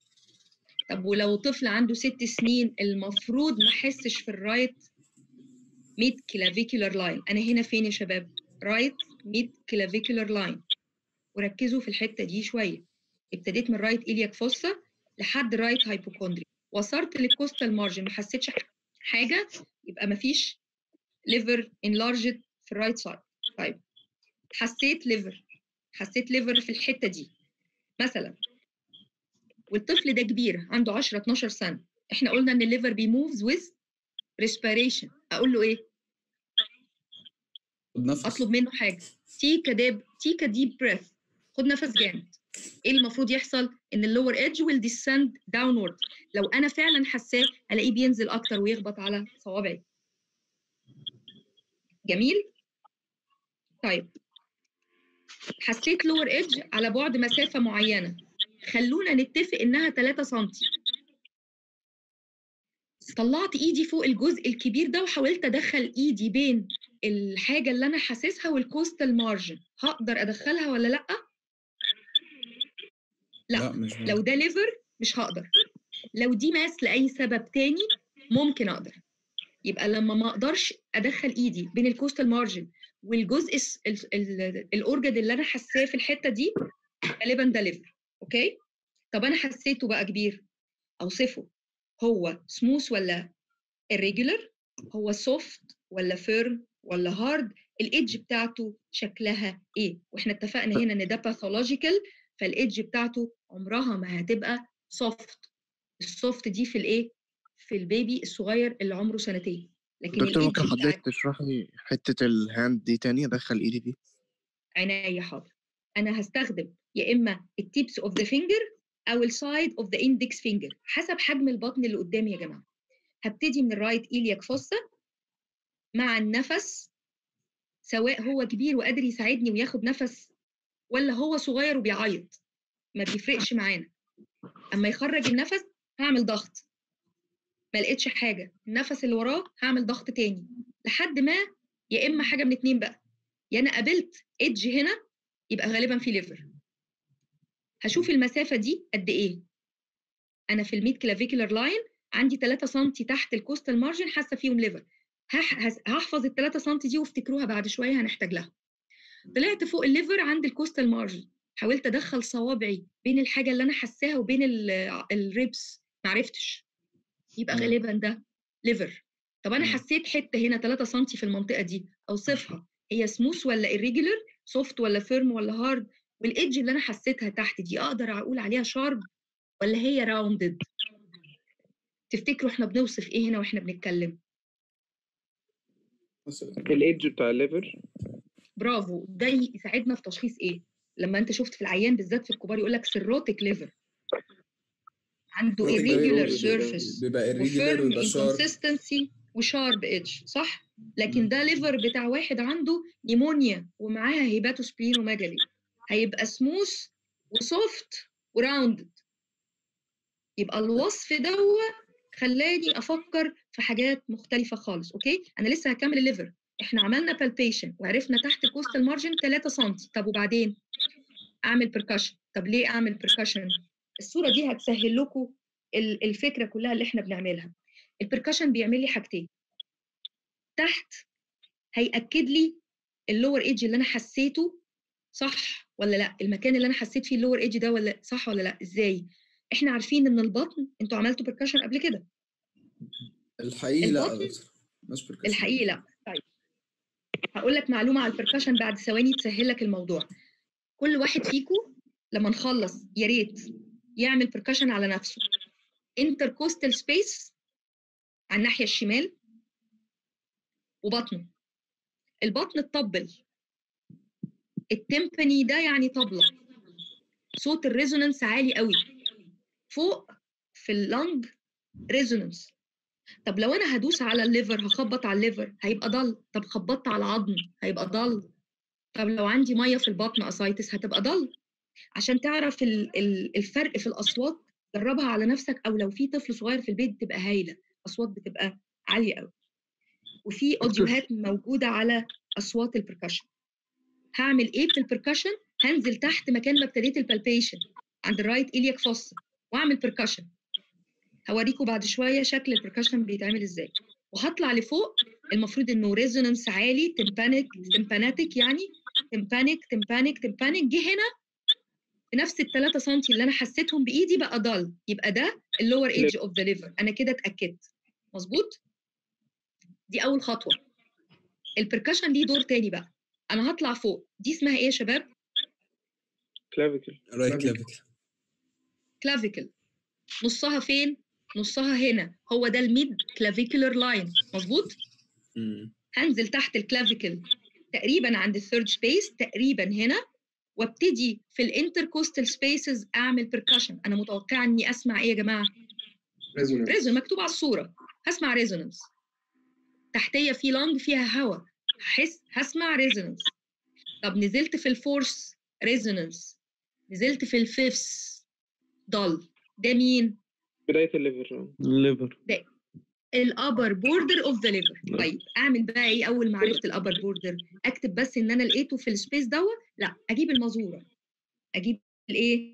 طب ولو طفل عنده ست سنين المفروض ما احسش في الرايت ميد كلافيكولار لاين انا هنا فين يا شباب رايت ميد كلافيكولار لاين وركزوا في الحته دي شويه ابتديت من رايت إلياك فوسا لحد رايت هايبوكوندري وصلت للكوستال مارجن ما حسيتش حاجه يبقى ما فيش ليفر انلارجد في الرايت سايد طيب حسيت ليفر حسيت ليفر في الحته دي مثلا والطفل ده كبير عنده 10 12 سنه احنا قلنا ان الليفر بيموفز ويز ريسبيريشن اقول له ايه خد نفس اطلب منه حاجه تيكا ديب تيكا ديب بريث خد نفس جامد ايه المفروض يحصل ان اللور ايدج ويل ديسند داونورد لو انا فعلا حساه الاقيه بينزل اكتر ويخبط على صوابعي جميل طيب حسيت لور ايدج على بعد مسافه معينه خلونا نتفق انها 3 سم طلعت ايدي فوق الجزء الكبير ده وحاولت ادخل ايدي بين الحاجه اللي انا حاسسها والكوستال مارجن هقدر ادخلها ولا لا لا, لا مش لو ده ليفر مش هقدر لو دي ماس لاي سبب تاني ممكن اقدر يبقى لما ما اقدرش ادخل ايدي بين الكوستال مارجن والجزء الس- ال- ال- الاورجن اللي انا حاساه في الحته دي غالبا ده ليفر اوكي طب انا حسيته بقى كبير اوصفه هو سموث ولا irregular هو سوفت ولا فيرم ولا هارد الايدج بتاعته شكلها ايه واحنا اتفقنا هنا ان ده باثولوجيكال فالايدج بتاعته عمرها ما هتبقى سوفت السوفت دي في الايه في البيبي الصغير اللي عمره سنتين لكن دكتور ممكن الايدج حضرتك بتاعت تشرحي حتة الهاند دي تاني ادخل ايدي دي عناية حاضر انا هستخدم يا اما التيبس اوف ذا فينجر او السايد اوف ذا اندكس فينجر حسب حجم البطن اللي قدامي يا جماعه هبتدي من الرايت ايلياك فوسا مع النفس سواء هو كبير وقادر يساعدني وياخد نفس ولا هو صغير وبيعيط ما بيفرقش معانا اما يخرج النفس هعمل ضغط ما لقيتش حاجه النفس اللي وراه هعمل ضغط تاني لحد ما يا اما حاجه من اتنين بقى يا انا قابلت ايدج هنا يبقى غالبا في ليفر هشوف المسافه دي قد ايه انا في الميد كلافيكولار لاين عندي 3 سم تحت الكوستال مارجن حاسه فيهم ليفر هح- هس- هحفظ ال 3 سم دي وافتكروها بعد شويه هنحتاج لها طلعت فوق الليفر عند الكوستال مارجن حاولت ادخل صوابعي بين الحاجه اللي انا حاساها وبين ال- الريبس معرفتش يبقى مم. غالبا ده ليفر طب انا مم. حسيت حته هنا 3 سم في المنطقه دي اوصفها هي سموث ولا irregular سوفت ولا فيرم ولا هارد والايدج اللي انا حسيتها تحت دي اقدر اقول عليها شارب ولا هي راوندد تفتكروا احنا بنوصف ايه هنا واحنا بنتكلم مثلا الايدج بتاع الليفر برافو ده يساعدنا في تشخيص ايه لما انت شفت في العيان بالذات في الكبار يقول لك سيروتيك ليفر عنده هو irregular بيبقى- surface بيبقى irregular وفيرم ويبقى sharp inconsistency وشارب ايدج صح لكن مم. ده ليفر بتاع واحد عنده نيمونيا ومعاها هيباتوسبلينوميجالي هيبقى سموث وسوفت وراوندد يبقى الوصف دوت خلاني افكر في حاجات مختلفه خالص اوكي انا لسه هكمل الليفر احنا عملنا بالبيشن وعرفنا تحت الكوستال مارجن 3 سم طب وبعدين اعمل بركشن طب ليه اعمل بركشن الصوره دي هتسهل لكم ال- الفكره كلها اللي احنا بنعملها البركشن بيعمل لي حاجتين تحت هياكد لي اللور ايدج اللي انا حسيته صح ولا لا المكان اللي انا حسيت فيه اللور ايدج ده ولا صح ولا لا ازاي احنا عارفين ان البطن انتوا عملتوا بركشن قبل كده الحقيقي لا يا البطن دكتور مش percussion. الحقيقي لا طيب هقول لك معلومه على البركشن بعد ثواني تسهل لك الموضوع كل واحد فيكم لما نخلص يا ريت يعمل بركشن على نفسه انتركوستال سبيس على الناحيه الشمال وبطنه البطن اتطبل التمباني ده يعني طبلة صوت الريزونانس عالي قوي فوق في اللنج ريزونانس طب لو انا هدوس على الليفر هخبط على الليفر هيبقى ضل طب خبطت على العظم هيبقى ضل طب لو عندي ميه في البطن اسايتس هتبقى ضل عشان تعرف ال- ال- الفرق في الاصوات جربها على نفسك او لو في طفل صغير في البيت بتبقى هايله اصوات بتبقى عاليه قوي وفي اوديوهات موجوده على اصوات البركشن هعمل ايه في البركشن هنزل تحت مكان ما ابتديت البالبيشن عند الرايت إلياك فوسا واعمل بركشن هوريكم بعد شويه شكل البركشن بيتعمل ازاي وهطلع لفوق المفروض انه ريزونانس عالي تمبانيك تمباناتيك يعني تمبانيك تمبانيك تمبانيك جه هنا في نفس ال 3 سم اللي انا حسيتهم بايدي بقى ضل يبقى ده اللور ايدج اوف ذا ليفر انا كده اتاكدت مظبوط دي اول خطوه البركشن ليه دور تاني بقى انا هطلع فوق دي اسمها ايه يا شباب كلافيكل رايت كلافيكل كلافيكل نصها فين نصها هنا هو ده الميد كلافيكولر لاين مظبوط هنزل تحت الكلافيكل تقريبا عند الثيرد سبيس تقريبا هنا وابتدي في الانتركوستال سبيسز اعمل بركشن انا متوقعه اني اسمع ايه يا جماعه ريزونانس ريزون مكتوب على الصوره هسمع ريزونانس تحتيه في لونج فيها هواء هحس هسمع ريزونانس طب نزلت في الفورس ريزونانس نزلت في الفيفث ضل ده مين بداية الليفر الليفر ده الابر بوردر اوف ذا ليفر طيب اعمل بقى ايه اول ما عرفت الابر بوردر اكتب بس ان انا لقيته في السبيس دوت لا اجيب المزوره اجيب الايه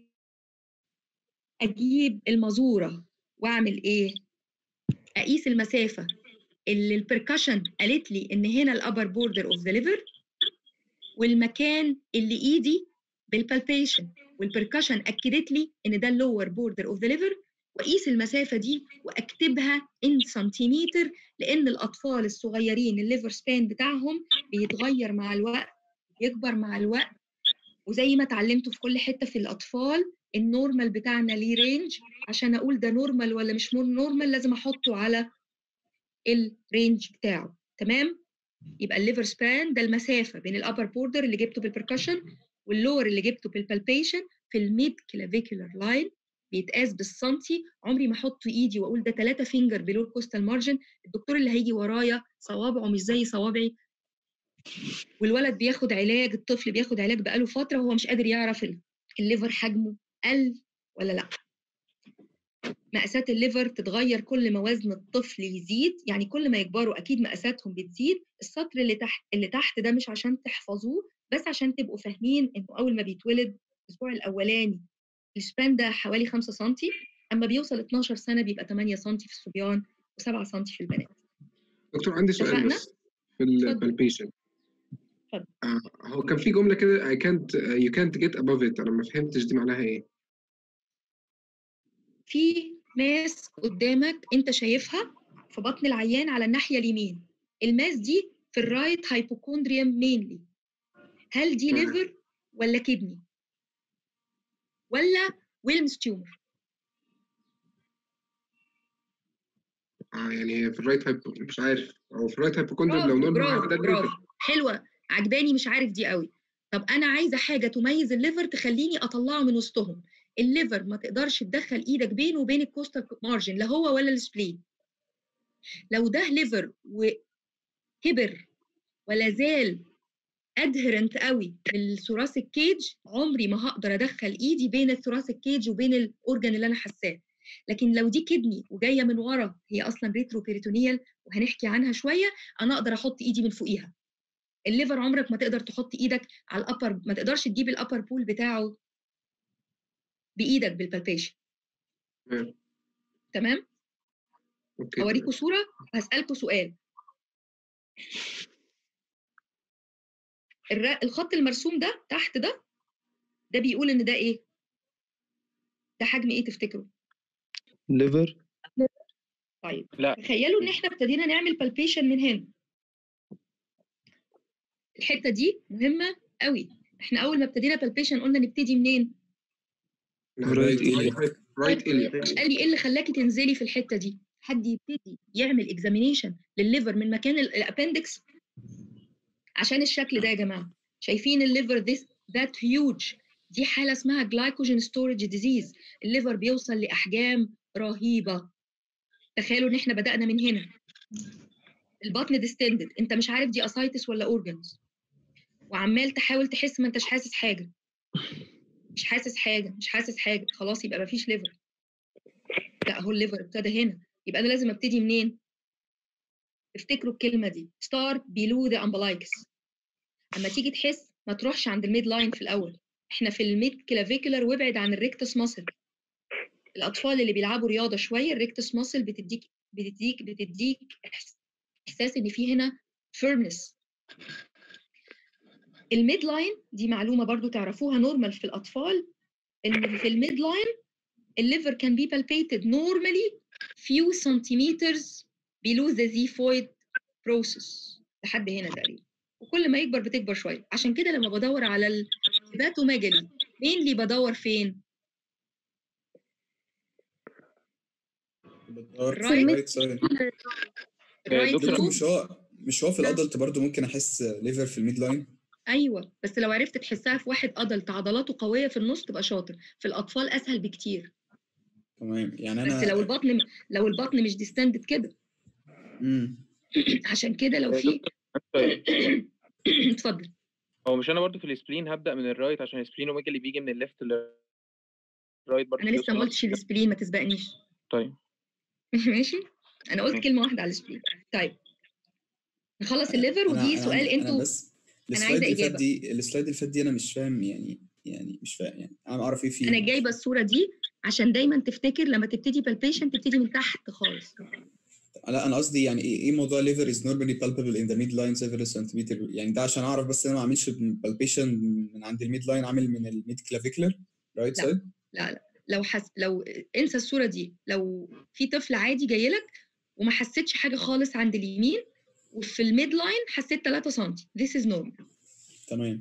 اجيب المزوره واعمل ايه اقيس المسافه اللي البركشن قالت لي ان هنا الابر بوردر اوف ذا ليفر والمكان اللي ايدي بالبالبيشن والبركشن اكدت لي ان ده اللور بوردر اوف ذا ليفر واقيس المسافه دي واكتبها ان سنتيمتر لان الاطفال الصغيرين الليفر سبان بتاعهم بيتغير مع الوقت يكبر مع الوقت وزي ما اتعلمتوا في كل حته في الاطفال النورمال بتاعنا ليه رينج عشان اقول ده نورمال ولا مش نورمال لازم احطه على الرينج بتاعه تمام يبقى الليفر سبان ده المسافه بين الابر بوردر اللي جبته بالبركشن واللور اللي جبته بالبالبيشن في الميد كلافيكولار لاين بيتقاس بالسنتي عمري ما احط ايدي واقول ده 3 فينجر بلو الكوستال مارجن الدكتور اللي هيجي ورايا صوابعه مش زي صوابعي والولد بياخد علاج الطفل بياخد علاج بقاله فتره وهو مش قادر يعرف ال- الليفر حجمه قل ولا لا مقاسات الليفر تتغير كل ما وزن الطفل يزيد يعني كل ما يكبروا اكيد مقاساتهم بتزيد السطر اللي تحت اللي تحت ده مش عشان تحفظوه بس عشان تبقوا فاهمين انه اول ما بيتولد الاسبوع الاولاني السبان ده حوالي 5 سم اما بيوصل 12 سنه بيبقى 8 سم في الصبيان و7 سم في البنات دكتور عندي سؤال اتفقنا؟ بس في البالبيشن آه هو كان في جملة كده I can't uh, you can't get above it أنا ما فهمتش دي معناها إيه في ماس قدامك انت شايفها في بطن العيان على الناحيه اليمين الماس دي في الرايت هايبوكوندريوم مينلي هل دي ليفر ولا كدني ولا ويلمز تيومر آه يعني في الرايت هايب مش عارف أو في الرايت هايبوكوندريوم لو برافو نورمال برافو ده برافو الليفر حلوه عجباني مش عارف دي قوي طب انا عايزه حاجه تميز الليفر تخليني اطلعه من وسطهم الليفر ما تقدرش تدخل ايدك بينه وبين الكوستال مارجن لا هو ولا السبلين لو ده ليفر وكبر ولا زال ادهرنت قوي بالثوراسيك كيج عمري ما هقدر ادخل ايدي بين الثوراسيك كيج وبين الاورجن اللي انا حاساه لكن لو دي كدني وجايه من ورا هي اصلا ريترو بيريتونيال وهنحكي عنها شويه انا اقدر احط ايدي من فوقيها الليفر عمرك ما تقدر تحط ايدك على الابر ما تقدرش تجيب الابر بول بتاعه بايدك بالبالبيشن تمام تمام أوكي اوريكم صوره وهسالكم سؤال الر- الخط المرسوم ده تحت ده ده بيقول ان ده ايه ده حجم ايه تفتكروا ليفر طيب لا تخيلوا ان احنا ابتدينا نعمل بالبيشن من هنا الحته دي مهمه قوي احنا اول ما ابتدينا بالبيشن قلنا نبتدي منين رايت إيليا. رايت إيليا قال لي ايه اللي خلاكي تنزلي في الحته دي حد يبتدي يعمل اكزامينيشن للليفر من مكان الابندكس عشان الشكل ده يا جماعه شايفين الليفر this that huge دي حاله اسمها جلايكوجين ستورج ديزيز الليفر بيوصل لاحجام رهيبه تخيلوا ان احنا بدانا من هنا البطن ديستندد انت مش عارف دي اسايتس ولا اورجنز وعمال تحاول تحس ما انتش حاسس حاجه مش حاسس حاجه مش حاسس حاجه خلاص يبقى مفيش ليفر لا هو الليفر ابتدى هنا يبقى انا لازم ابتدي منين افتكروا الكلمه دي start below the umbilicus اما تيجي تحس ما تروحش عند الميد لاين في الاول احنا في الميد كلافيكولار وابعد عن الريكتس ماسل الاطفال اللي بيلعبوا رياضه شويه الريكتس ماسل بتديك بتديك بتديك إحس- احساس ان في هنا firmness الميد لاين دي معلومه برضو تعرفوها نورمال في الاطفال ان في الميد لاين الليفر can be palpated normally few centimeters below the xiphoid process لحد هنا تقريبا وكل ما يكبر بتكبر شويه عشان كده لما بدور على الهيباتوميجالي مين اللي بدور فين بدور في الرايت الرايت سايد الرايت دكتور لوب مش هو مش هو في الادلت برضه ممكن احس ليفر في الميد لاين ايوه بس لو عرفت تحسها في واحد ادلت عضلاته قويه في النص تبقى شاطر في الاطفال اسهل بكتير تمام يعني بس انا لو البطن لو البطن مش ديستندد كده امم عشان كده لو في اتفضل هو مش انا برضو في السبلين هبدا من الرايت عشان السبلين اوميجا اللي بيجي من الليفت للرايت برضو انا لسه ما بيوصل قلتش السبلين ما تسبقنيش طيب ماشي انا قلت ماشي. كلمه واحده على السبلين طيب نخلص الليفر انا ودي انا سؤال عندي- انتوا انا بس انا السلايد عايزه اللي فات اجابه دي السلايد اللي فات دي انا مش فاهم يعني يعني مش فاهم يعني انا اعرف ايه فيه انا جايبه الصوره دي عشان دايما تفتكر لما تبتدي بالبيشن تبتدي من تحت خالص لا انا قصدي يعني ايه ايه موضوع ليفر از نورمالي بالبابل ان ذا ميد لاين several سنتيمتر يعني ده عشان اعرف بس انا ما اعملش بالبيشن من عند الميد لاين عامل من الميد كلافيكولر رايت لا. سايد لا لا لو حس لو انسى الصوره دي لو في طفل عادي جاي لك وما حسيتش حاجه خالص عند اليمين وفي الميد لاين حسيت 3 سم this is normal تمام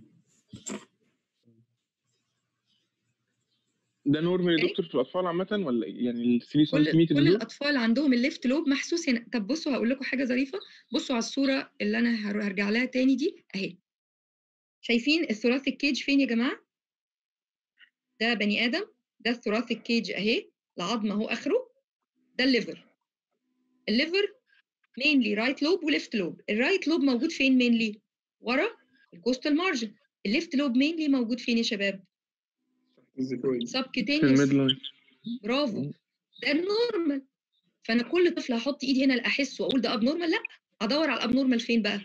ده نورمال يا دكتور في الاطفال عامه ولا إيه؟ يعني ال 3 كل سنتيمتر كل دول الاطفال عندهم الليفت لوب محسوس هنا طب بصوا هقول لكم حاجه ظريفه بصوا على الصوره اللي انا هر- هرجع لها تاني دي اهي شايفين الثوراسيك كيج فين يا جماعه ده بني ادم ده الثوراسيك كيج اهي العظم اهو اخره ده الليفر الليفر مينلي رايت لوب وليفت لوب الرايت لوب موجود فين مينلي ورا الكوستال مارجن الليفت لوب مينلي موجود فين يا شباب الزيكويد في سبكيتينيوس الميد لاين برافو ده النورمال فانا كل طفل هحط ايدي هنا احس واقول ده اب نورمال لا ادور على الاب نورمال فين بقى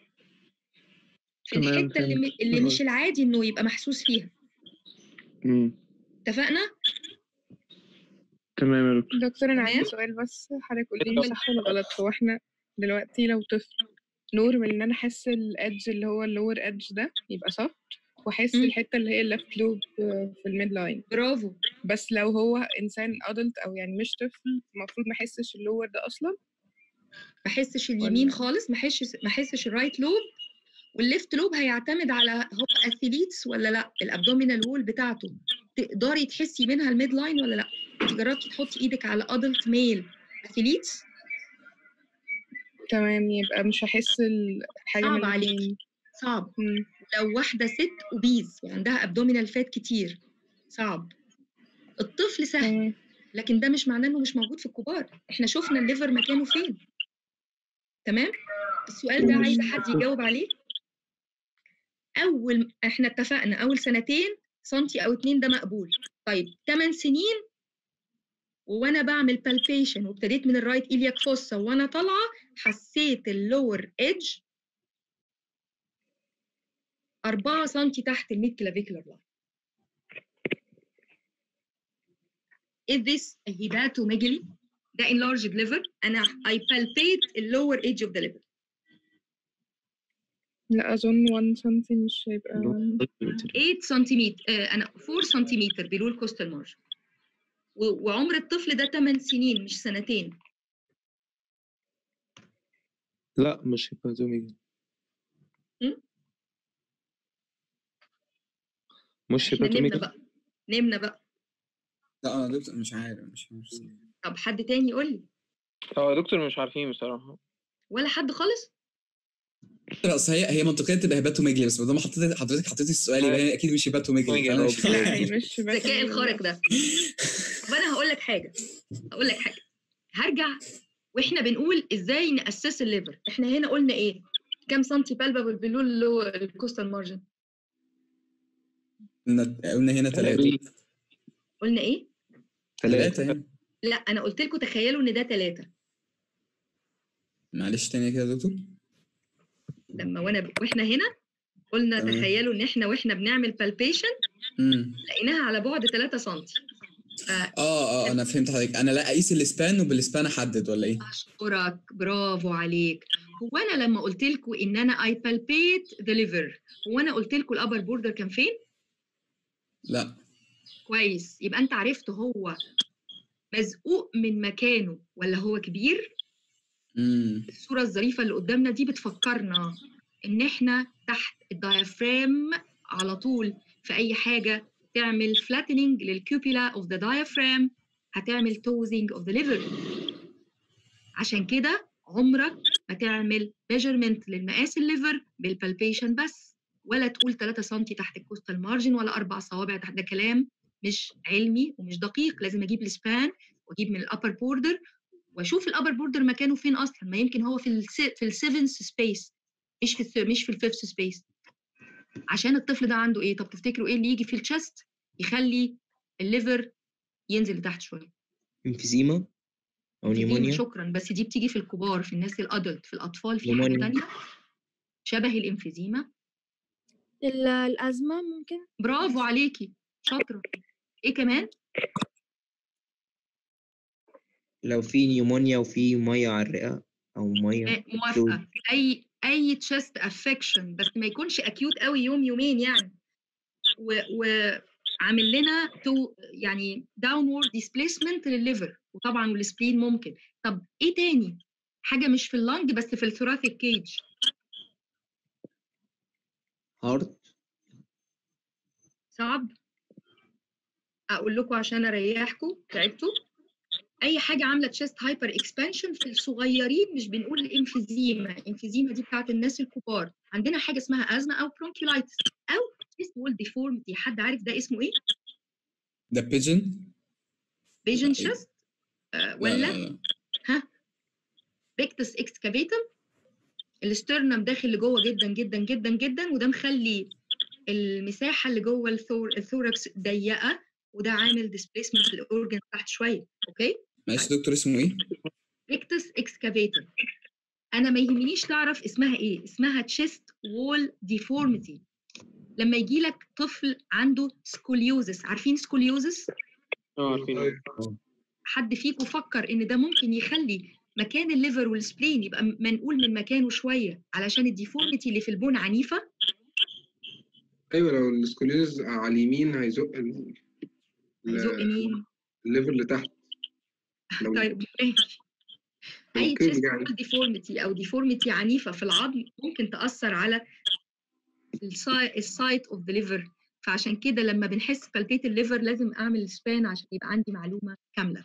في تمام، الحته اللي, م... فهمت. اللي مش العادي انه يبقى محسوس فيها امم اتفقنا تمام يا دكتور دكتور انا عندي تمام سؤال بس حضرتك قولي لي صح ولا غلط هو احنا دلوقتي لو طفل نورمال ان انا احس الادج اللي هو اللور ادج ده يبقى soft واحس مم. الحته اللي هي الليفت لوب في الميد لاين برافو بس لو هو انسان ادلت او يعني مش طفل المفروض ما يحسش اللور ده اصلا ما احسش اليمين ولا خالص ما احسش ما احسش الرايت لوب والليفت لوب هيعتمد على هو اثليتس ولا لا الابدومينال وول بتاعته تقدري تحسي منها الميد لاين ولا لا جربتي تحطي ايدك على ادلت ميل اثليتس تمام يبقى مش هحس الحاجه صعب من عليكي الاتنين. صعب مم. لو واحده ست اوبيز وعندها ابدومينال فات كتير صعب الطفل سهل تمام لكن ده مش معناه انه مش موجود في الكبار احنا شفنا الليفر مكانه فين تمام السؤال ده عايزه حد يجاوب عليه اول احنا اتفقنا اول سنتين سنتي او اتنين ده مقبول طيب 8 سنين وانا بعمل بالبيشن وابتديت من الرايت ايلياك فوسا وانا طالعه حسيت اللور ايدج 4 سم تحت الميد كلافيكولار لاين Is this a hepatomegaly؟ ده enlarged liver أنا I palpate the lower edge of the liver لا اظن 1 سنتي مش هيبقى 8 سنتيمتر آه أنا 4 سنتيمتر below الكوستال مارجن وعمر الطفل ده 8 سنين مش سنتين لا مش هيباتوميجا م? مش احنا نمنا هيباتوميجا بقى نمنا بقى لا انا دكتور مش عارف مش عارف طب حد تاني يقول لي هو يا دكتور مش عارفين بصراحة ولا حد خالص لا اصل هي هي منطقيه تبقى هيباتوميجلي بس ما دام حطيت حضرتك حطيتي السؤال يبقى هي اكيد مش هيباتوميجلي فأنا مش لا هي مش الذكاء الخارق ده طب انا هقول لك حاجه هقول لك حاجه هرجع واحنا بنقول ازاي ناسس الليفر احنا هنا قلنا ايه كام سنتي بالبابل بلو اللو الكوستال مارجن قلنا قلنا هنا ثلاثه قلنا ايه ثلاثه هنا لا انا قلت لكم تخيلوا ان ده ثلاثة معلش تاني كده يا دكتور لما وانا ب... واحنا هنا قلنا تمام. تخيلوا ان احنا واحنا بنعمل بالبيشن امم لقيناها على بعد 3 سم اه اه انا فهمت حضرتك انا لا اقيس السبان وبالسبان احدد ولا ايه اشكرك برافو عليك هو انا لما قلت لكم ان انا اي بالبيت ذا ليفر هو انا قلت لكم الابر بوردر كان فين لا كويس يبقى انت عرفت هو مزقوق من مكانه ولا هو كبير امم الصوره الظريفه اللي قدامنا دي بتفكرنا ان احنا تحت الدايفرام على طول في اي حاجه تعمل flattening للكوبيلا of the diaphragm هتعمل توزنج of the liver عشان كده عمرك ما تعمل measurement للمقاس الليفر بالبالبيشن بس ولا تقول 3 سم تحت الكوستال مارجن ولا اربع صوابع تحت ده كلام مش علمي ومش دقيق لازم اجيب السبان واجيب من الابر بوردر واشوف الابر بوردر مكانه فين اصلا ما يمكن هو في ال في السيفنث سبيس مش في الث- مش في الفيفث سبيس عشان الطفل ده عنده ايه طب تفتكروا ايه اللي يجي في الشست يخلي الليفر ينزل لتحت شويه انفيزيما او دي نيمونيا شكرا بس دي بتيجي في الكبار في الناس الادلت في الاطفال في حاجه نيمونيا. تانية شبه الانفيزيما ال- الأزمة ممكن برافو عليكي شاطره ايه كمان لو في نيمونيا وفي ميه على الرئه او ميه آه، موافقه اي اي تشست افكشن بس ما يكونش اكيوت قوي يوم يومين يعني و, وعامل لنا تو يعني داونورد ديسبيسمنت للليفر وطبعا والسبلين ممكن طب ايه تاني حاجه مش في اللنج بس في الثوراثيك كيج هارت صعب اقول لكم عشان اريحكم تعبتوا اي حاجه عامله تشيست هايبر اكسبانشن في الصغيرين مش بنقول الانفيزيما الانفيزيما دي بتاعت الناس الكبار عندنا حاجه اسمها ازمه او برونكيولايتس او تشيست وول ديفورميتي حد عارف ده اسمه ايه ده بيجن بيجن شيست آه لا ولا لا لا ها بيكتس اكسكافيتم الاسترنم داخل لجوه جدا جدا جدا جدا وده مخلي المساحه اللي جوه الثور الثوركس ضيقه وده عامل ديسبيسمنت للاورجن تحت شويه اوكي معلش دكتور اسمه ايه؟ ريكتس اكسكافيتر انا ما يهمنيش تعرف اسمها ايه اسمها تشيست وول ديفورميتي لما يجي لك طفل عنده سكوليوزس عارفين سكوليوزس اه عارفين حد فيكم فكر ان ده ممكن يخلي مكان الليفر والسبلين يبقى م- منقول من مكانه شويه علشان الديفورميتي اللي في البون عنيفه ايوه لو السكوليوز على اليمين هيزق ال- هيزق مين الليفر لتحت لو طيب ماشي لو اي الكيرف تشيست يعني ديفورميتي او ديفورميتي عنيفه في العظم ممكن تاثر على السايت اوف ذا ليفر فعشان كده لما بنحس بالبيت الليفر لازم اعمل سبان عشان يبقى عندي معلومه كامله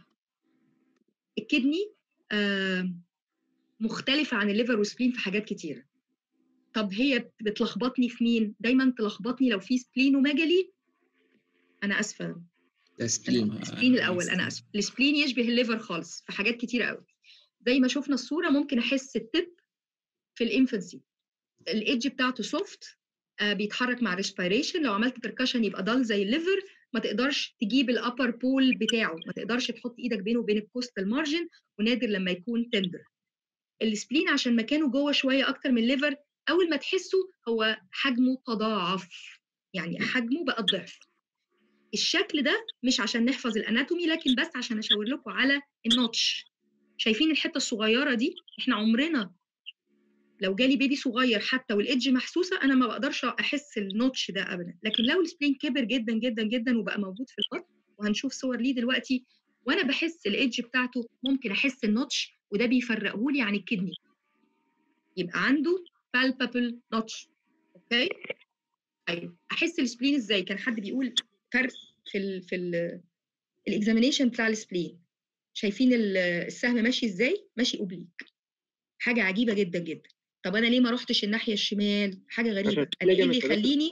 الكدني آه مختلفه عن الليفر والسبلين في حاجات كتيره طب هي بتلخبطني في مين دايما تلخبطني لو في سبلينوميجالي انا اسفه ده سبلين السبلين الاول انا اسف السبلين يشبه الليفر خالص في حاجات كتيره قوي زي ما شفنا الصوره ممكن احس التب في الانفنسي الايدج بتاعته سوفت آه بيتحرك مع ريسبيريشن لو عملت بركشن يبقى ضل زي الليفر ما تقدرش تجيب الابر بول بتاعه ما تقدرش تحط ايدك بينه وبين الكوستال مارجن ونادر لما يكون تندر السبلين عشان مكانه جوه شويه اكتر من الليفر اول ما تحسه هو حجمه تضاعف يعني حجمه بقى الضعف الشكل ده مش عشان نحفظ الاناتومي لكن بس عشان اشاور لكم على النوتش شايفين الحته الصغيره دي احنا عمرنا لو جالي بيبي صغير حتى والايدج محسوسه انا ما بقدرش احس النوتش ده ابدا لكن لو السبلين كبر جدا جدا جدا وبقى موجود في البطن وهنشوف صور ليه دلوقتي وانا بحس الايدج بتاعته ممكن احس النوتش وده بيفرقه لي عن الكدني يبقى عنده palpable notch اوكي ايوه احس السبلين ازاي كان حد بيقول فرق في ال في ال الاكزامينيشن بتاع السبلين شايفين ال- السهم ماشي ازاي ماشي اوبليك حاجه عجيبه جدا جدا طب انا ليه ما رحتش الناحيه الشمال حاجه غريبه عشان انا ايه اللي ligament يخليني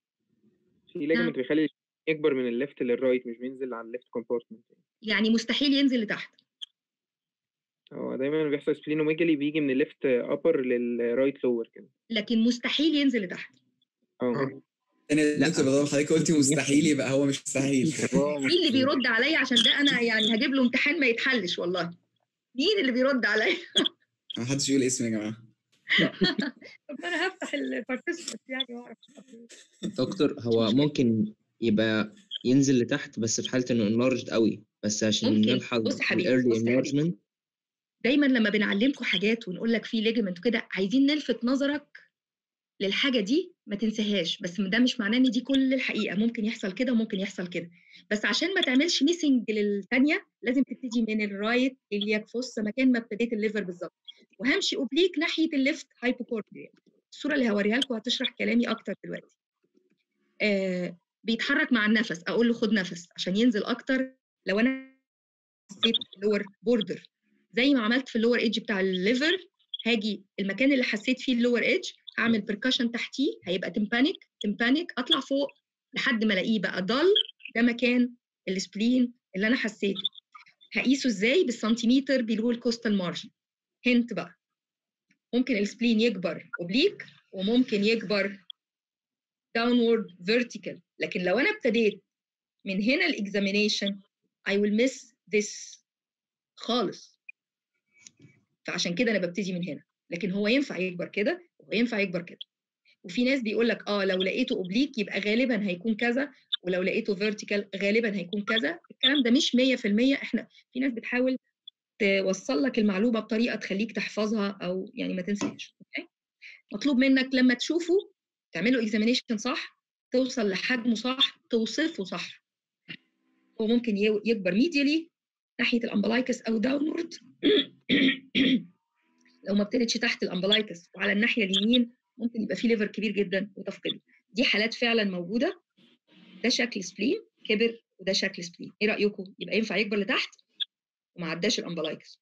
في ليجمنت بيخلي يكبر من الليفت للرايت مش بينزل على الليفت كومبارتمنت يعني مستحيل ينزل لتحت هو دايما بيحصل سبلينوميجالي بيجي من الليفت ابر للرايت لور كده لكن مستحيل ينزل لتحت اه تاني دكتور بدل حضرتك قلتي مستحيل يبقى هو مش مستحيل مين اللي بيرد عليا عشان ده انا يعني هجيب له امتحان ما يتحلش والله مين اللي بيرد عليا ما حدش يقول اسمي يا جماعه طب انا هفتح البارتيسيبنت يعني واعرف دكتور هو ممكن يبقى ينزل لتحت بس في حالة انه enlarged قوي بس عشان ممكن. نلحظ بص يا حبيبي، الايرلي بص يا حبيبي. enlargement دايما لما بنعلمكم حاجات ونقول لك في ليجمنت كده عايزين نلفت نظرك للحاجه دي ما تنساهاش بس ده مش معناه ان دي كل الحقيقه ممكن يحصل كده وممكن يحصل كده بس عشان ما تعملش ميسنج للثانيه لازم تبتدي من الرايت الياك فص مكان ما ابتديت الليفر بالظبط وهمشي اوبليك ناحيه الليفت هايبوكورديا الصوره اللي هوريها لكم هتشرح كلامي اكتر دلوقتي آه بيتحرك مع النفس اقول له خد نفس عشان ينزل اكتر لو انا حسيت اللور بوردر زي ما عملت في اللور ايدج بتاع الليفر هاجي المكان اللي حسيت فيه اللور ايدج هعمل بركشن تحتيه هيبقى تمبانيك تمبانيك اطلع فوق لحد ما الاقيه بقى ضل ده مكان السبلين اللي انا حسيته هقيسه ازاي بالسنتيمتر بيلو الكوستال مارجن هنت بقى ممكن السبلين يكبر اوبليك وممكن يكبر downward vertical لكن لو انا ابتديت من هنا الاكزامينيشن I will miss this خالص فعشان كده انا ببتدي من هنا لكن هو ينفع يكبر كده وهو ينفع يكبر كده وفي ناس بيقول لك اه لو لقيته اوبليك يبقى غالبا هيكون كذا ولو لقيته فيرتيكال غالبا هيكون كذا الكلام ده مش 100% احنا في ناس بتحاول توصل لك المعلومه بطريقه تخليك تحفظها او يعني ما تنساش اوكي مطلوب منك لما تشوفه تعمله اكزامينيشن صح توصل لحجمه صح توصفه صح هو ممكن يو- يكبر ميديالي ناحيه الامبلايكس او داونورد لو ما ابتدتش تحت الامبلايكس وعلى الناحيه اليمين ممكن يبقى في ليفر كبير جدا وتفقده دي حالات فعلا موجوده ده شكل سبلين كبر وده شكل سبلين ايه رايكم يبقى ينفع يكبر لتحت وما عداش الامبلايكس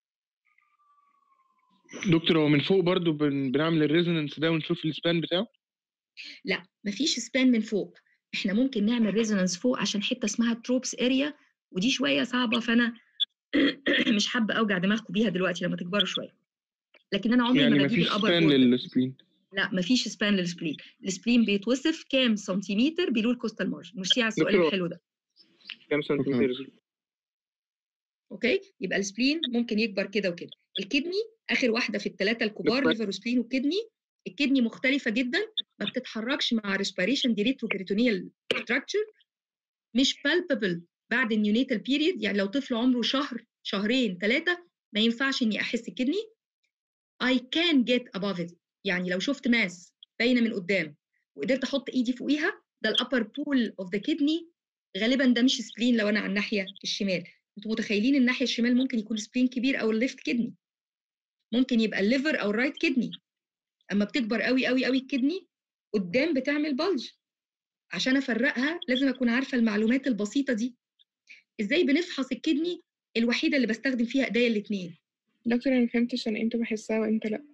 دكتور هو من فوق برضو بن... بنعمل الريزونانس ده ونشوف السبان بتاعه لا مفيش سبان من فوق احنا ممكن نعمل ريزونانس فوق عشان حته اسمها تروبس اريا ودي شويه صعبه فانا مش حابه اوجع دماغكم بيها دلوقتي لما تكبروا شويه لكن انا عمري يعني ما بجيب مفيش الابر سبان للسبلين لا مفيش سبان للسبلين السبلين بيتوصف كام سنتيمتر بيلو الكوستال مارجن ميرسي على السؤال دكتور، الحلو ده كام سنتيمتر اوكي يبقى السبلين ممكن يكبر كده وكده الكدني اخر واحده في الثلاثه الكبار دكتور. ليفر وسبلين وكدني الكدني مختلفه جدا ما بتتحركش مع ريسبيريشن دي ريتروبريتونيال ستراكشر مش بالبابل بعد النيونيتال بيريد يعني لو طفل عمره شهر شهرين ثلاثه ما ينفعش اني احس الكدني I can get above it يعني لو شفت ماس باينه من قدام وقدرت احط ايدي فوقيها ده الابر بول اوف ذا كدني غالبا ده مش سبلين لو انا على الناحيه الشمال انتوا متخيلين الناحيه الشمال ممكن يكون سبلين كبير او الليفت كدني ممكن يبقى الليفر او الرايت كدني اما بتكبر قوي قوي قوي الكدني قدام بتعمل بلج عشان افرقها لازم اكون عارفه المعلومات البسيطه دي ازاي بنفحص الكدني الوحيده اللي بستخدم فيها ايديا الاثنين دكتور انا مفهمتش انا امتى بحسها وامتى لا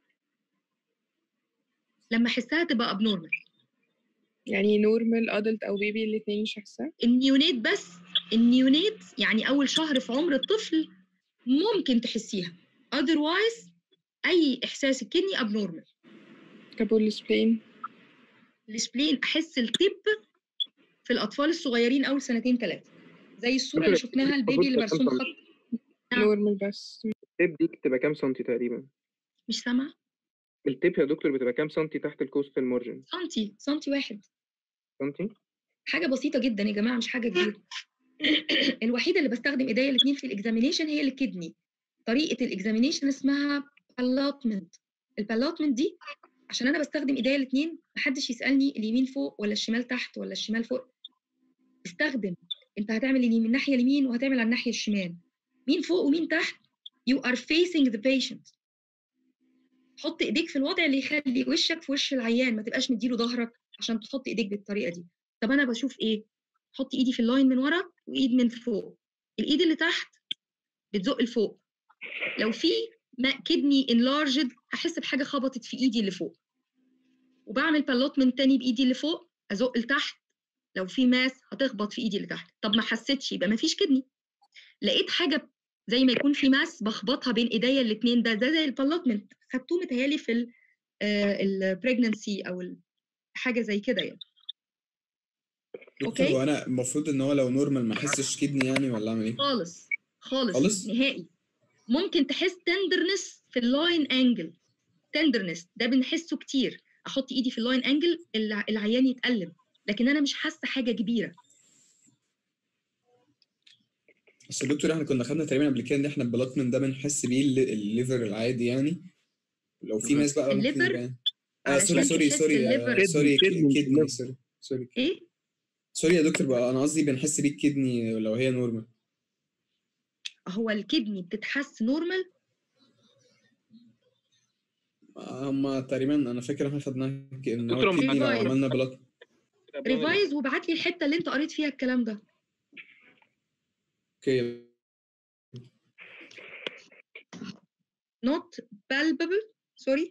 لما احسها تبقى ابنورمال يعني نورمال ادلت او بيبي الاثنين مش هحسها النيونيت بس النيونيت يعني اول شهر في عمر الطفل ممكن تحسيها otherwise اي احساس الكدني ابنورمال طب والسبلين السبلين احس التب في الاطفال الصغيرين اول سنتين ثلاثه زي الصوره اللي شفناها البيبي اللي مرسوم خط نورمال بس التيب دي بتبقى كام سنتي تقريبا مش سامعه التيب يا دكتور بتبقى كام سنتي تحت الكوستال مارجن سنتي سنتي واحد سنتي حاجه بسيطه جدا يا جماعه مش حاجه كبيره الوحيده اللي بستخدم ايديا الاثنين في الاكزامينيشن هي الكدني طريقه الاكزامينيشن اسمها بالاتمنت البالاتمنت دي عشان انا بستخدم ايديا الاثنين محدش يسالني اليمين فوق ولا الشمال تحت ولا الشمال فوق استخدم انت هتعمل اليمين الناحيه اليمين وهتعمل على الناحيه الشمال مين فوق ومين تحت you are facing the patient حط ايديك في الوضع اللي يخلي وشك في وش العيان ما تبقاش مديله ظهرك عشان تحط ايديك بالطريقه دي طب انا بشوف ايه حط ايدي في اللاين من ورا وايد من فوق الايد اللي تحت بتزق لفوق لو في كدني انلارجد هحس بحاجه خبطت في ايدي اللي فوق وبعمل بالوتمنت تاني بايدي اللي فوق ازق لتحت لو في ماس هتخبط في ايدي اللي تحت طب ما حسيتش يبقى ما فيش كدني لقيت حاجه زي ما يكون في ماس بخبطها بين ايديا الاثنين ده ده زي البالوتمنت خدتوه متهيالي في البريجننسي او ال- حاجه زي كده يعني دكتور أوكي. هو انا المفروض ان هو لو نورمال ما احسش كدني يعني ولا اعمل ايه؟ خالص خالص خالص؟ نهائي ممكن تحس تندرنس في اللاين انجل تندرنس ده بنحسه كتير احط ايدي في اللاين انجل الع- العيان يتألم لكن انا مش حاسه حاجه كبيره اصل دكتور احنا كنا خدنا تقريبا قبل كده ان احنا البلاتمنت ده بنحس بيه الل- الليفر العادي يعني لو في ناس بقى ممكن الليفر يبقى اه سوري علشان سوري تحس سوري آه، الليفر سوري كدني، كدني كدني. سوري سوري ايه سوري يا دكتور بقى انا قصدي بنحس بيه الكدني لو هي نورمال هو الكدني بتتحس نورمال هم تقريبا انا فاكر احنا خدناها ك- ان هو دكتور، الكدني لو ريفايز. عملنا بلاد ريفايز وابعت لي الحته اللي انت قريت فيها الكلام ده اوكي not palpable sorry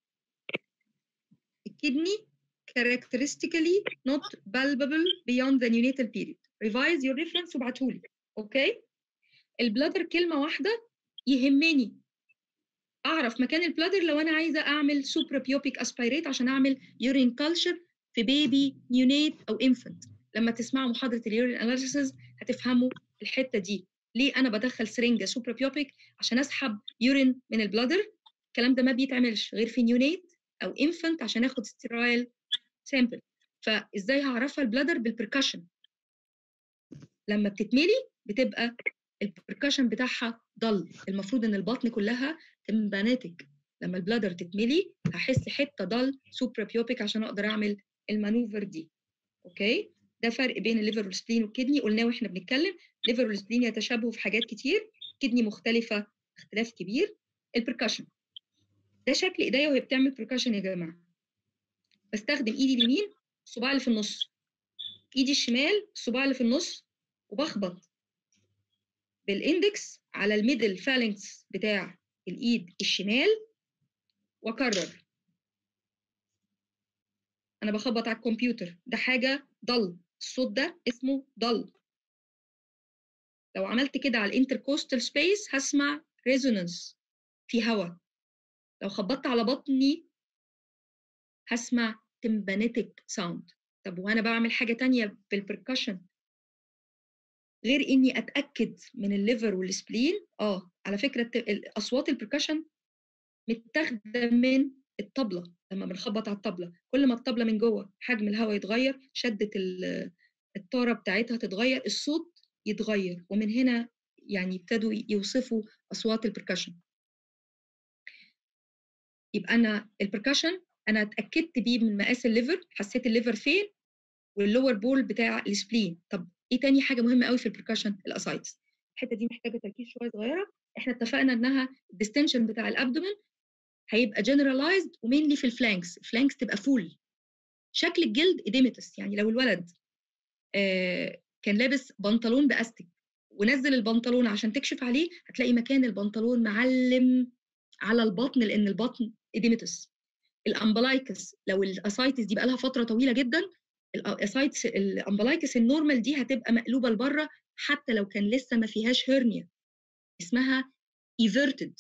kidney characteristically not palpable beyond the neonatal period revise your reference وابعتهولي اوكي البلادر كلمه واحده يهمني اعرف مكان البلادر لو انا عايزه اعمل سوبرا بيوبيك اسبيريت عشان اعمل يورين كلشر في بيبي نيونيت او انفنت لما تسمعوا محاضره اليورين اناليسيس هتفهموا الحته دي ليه انا بدخل سرنجه سوبرا بيوبيك عشان اسحب يورين من البلادر الكلام ده ما بيتعملش غير في نيونيت او انفنت عشان اخد ستيرايل سامبل فازاي هعرفها البلادر بالبركشن لما بتتملي بتبقى البركشن بتاعها ضل المفروض ان البطن كلها تمباناتيك لما البلادر تتملي هحس حته ضل سوبرا بيوبيك عشان اقدر اعمل المانوفر دي اوكي ده فرق بين الليفر والسبلين والكدني قلناه واحنا بنتكلم ليفر والسبلين يتشابهوا في حاجات كتير كدني مختلفه اختلاف كبير البركشن ده شكل ايديا وهي بتعمل بركشن يا جماعه بستخدم ايدي اليمين الصباع اللي في النص ايدي الشمال الصباع اللي في النص وبخبط بالاندكس على الميدل فالنكس بتاع الايد الشمال واكرر انا بخبط على الكمبيوتر ده حاجه ضل الصوت ده اسمه ضل لو عملت كده على الانتركوستال سبيس هسمع ريزونانس في هواء لو خبطت على بطني هسمع تمبانيتك ساوند طب وانا بعمل حاجه تانية بالبركشن غير اني اتاكد من الليفر والسبلين اه على فكره الت- ال- اصوات البركشن متاخده من الطبله لما بنخبط على الطبله كل ما الطبله من جوه حجم الهواء يتغير شده ال- الطاره بتاعتها تتغير الصوت يتغير ومن هنا يعني ابتدوا يوصفوا اصوات البركشن يبقى انا البركشن انا اتاكدت بيه من مقاس الليفر حسيت الليفر فين واللور بول بتاع السبلين طب ايه تاني حاجه مهمه قوي في البركشن الاسايتس الحته دي محتاجه تركيز شويه صغيره احنا اتفقنا انها الديستنشن بتاع الابدومن هيبقى جنرالايزد ومينلي في الفلانكس الفلانكس تبقى فول شكل الجلد اديمتس يعني لو الولد آه كان لابس بنطلون باستك ونزل البنطلون عشان تكشف عليه هتلاقي مكان البنطلون معلم على البطن لان البطن اديمتس الامبلايكس لو الاسايتس دي بقى لها فتره طويله جدا الاسايتس الامبلايكس النورمال دي هتبقى مقلوبه لبره حتى لو كان لسه ما فيهاش هيرنيا اسمها ايفيرتد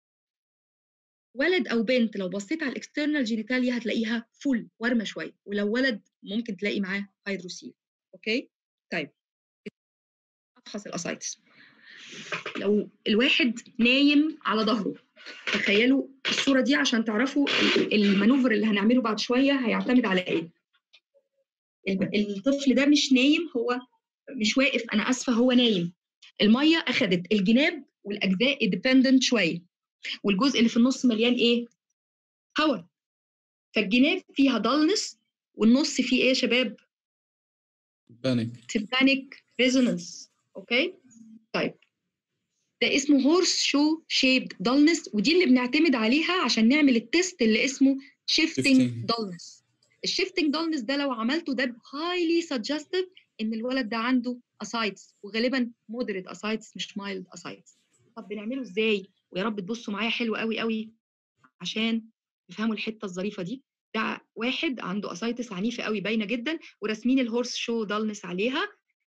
ولد او بنت لو بصيت على الاكسترنال جينيتاليا هتلاقيها فول ورمه شويه ولو ولد ممكن تلاقي معاه هيدروسيل اوكي طيب افحص الاسايتس لو الواحد نايم على ظهره تخيلوا الصوره دي عشان تعرفوا ال- المانوفر اللي هنعمله بعد شويه هيعتمد على ايه الب- الطفل ده مش نايم هو مش واقف انا اسفه هو نايم الميه اخدت الجناب والاجزاء ديبندنت شويه والجزء اللي في النص مليان ايه هواء فالجناب فيها ضلنس والنص فيه ايه يا شباب بانيك تمبانيك ريزونانس اوكي طيب ده اسمه هورس شو شيبد دالنس ودي اللي بنعتمد عليها عشان نعمل التيست اللي اسمه شيفتنج Shifting. دالنس الشيفتنج دالنس ده لو عملته ده هايلي سجستيف ان الولد ده عنده اسايتس وغالبا مودريت اسايتس مش مايلد اسايتس طب بنعمله ازاي ويا رب تبصوا معايا حلو قوي قوي عشان تفهموا الحته الظريفه دي ده واحد عنده اسايتس عنيفه قوي باينه جدا وراسمين الهورس شو دالنس عليها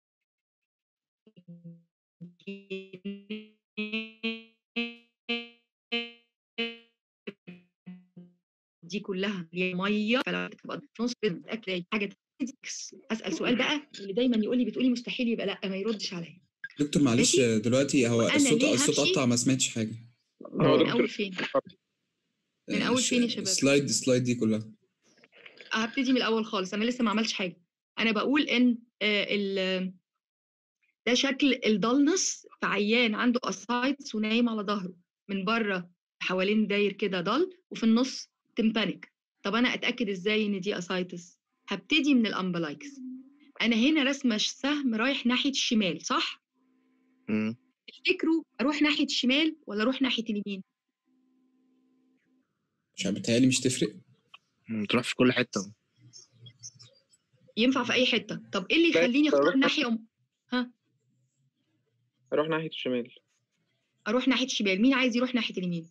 دي كلها هي ميه فلو تبقى في نص اكل حاجه اسال سؤال بقى اللي دايما يقول لي بتقولي مستحيل يبقى لا ما يردش عليا دكتور معلش دلوقتي هو وأنا الصوت ليه الصوت همشي؟ قطع ما سمعتش حاجه من اول فين من اول الش- فين يا شباب السلايد السلايد دي كلها هبتدي من الاول خالص انا لسه ما عملتش حاجه انا بقول ان آه، ال ده شكل الضلنس في عيان عنده اسايتس ونايم على ظهره من بره حوالين داير كده ضل وفي النص تمبانيك طب انا اتاكد ازاي ان دي اسايتس هبتدي من الامبلايكس انا هنا رسمه سهم رايح ناحيه الشمال صح مم. تفتكروا اروح ناحيه الشمال ولا اروح ناحيه اليمين مش عارف بتهيألي مش تفرق تروح في كل حته ينفع في اي حته طب ايه اللي بس يخليني اختار أروح ناحيه أم... ها اروح ناحيه الشمال اروح ناحيه الشمال مين عايز يروح ناحيه اليمين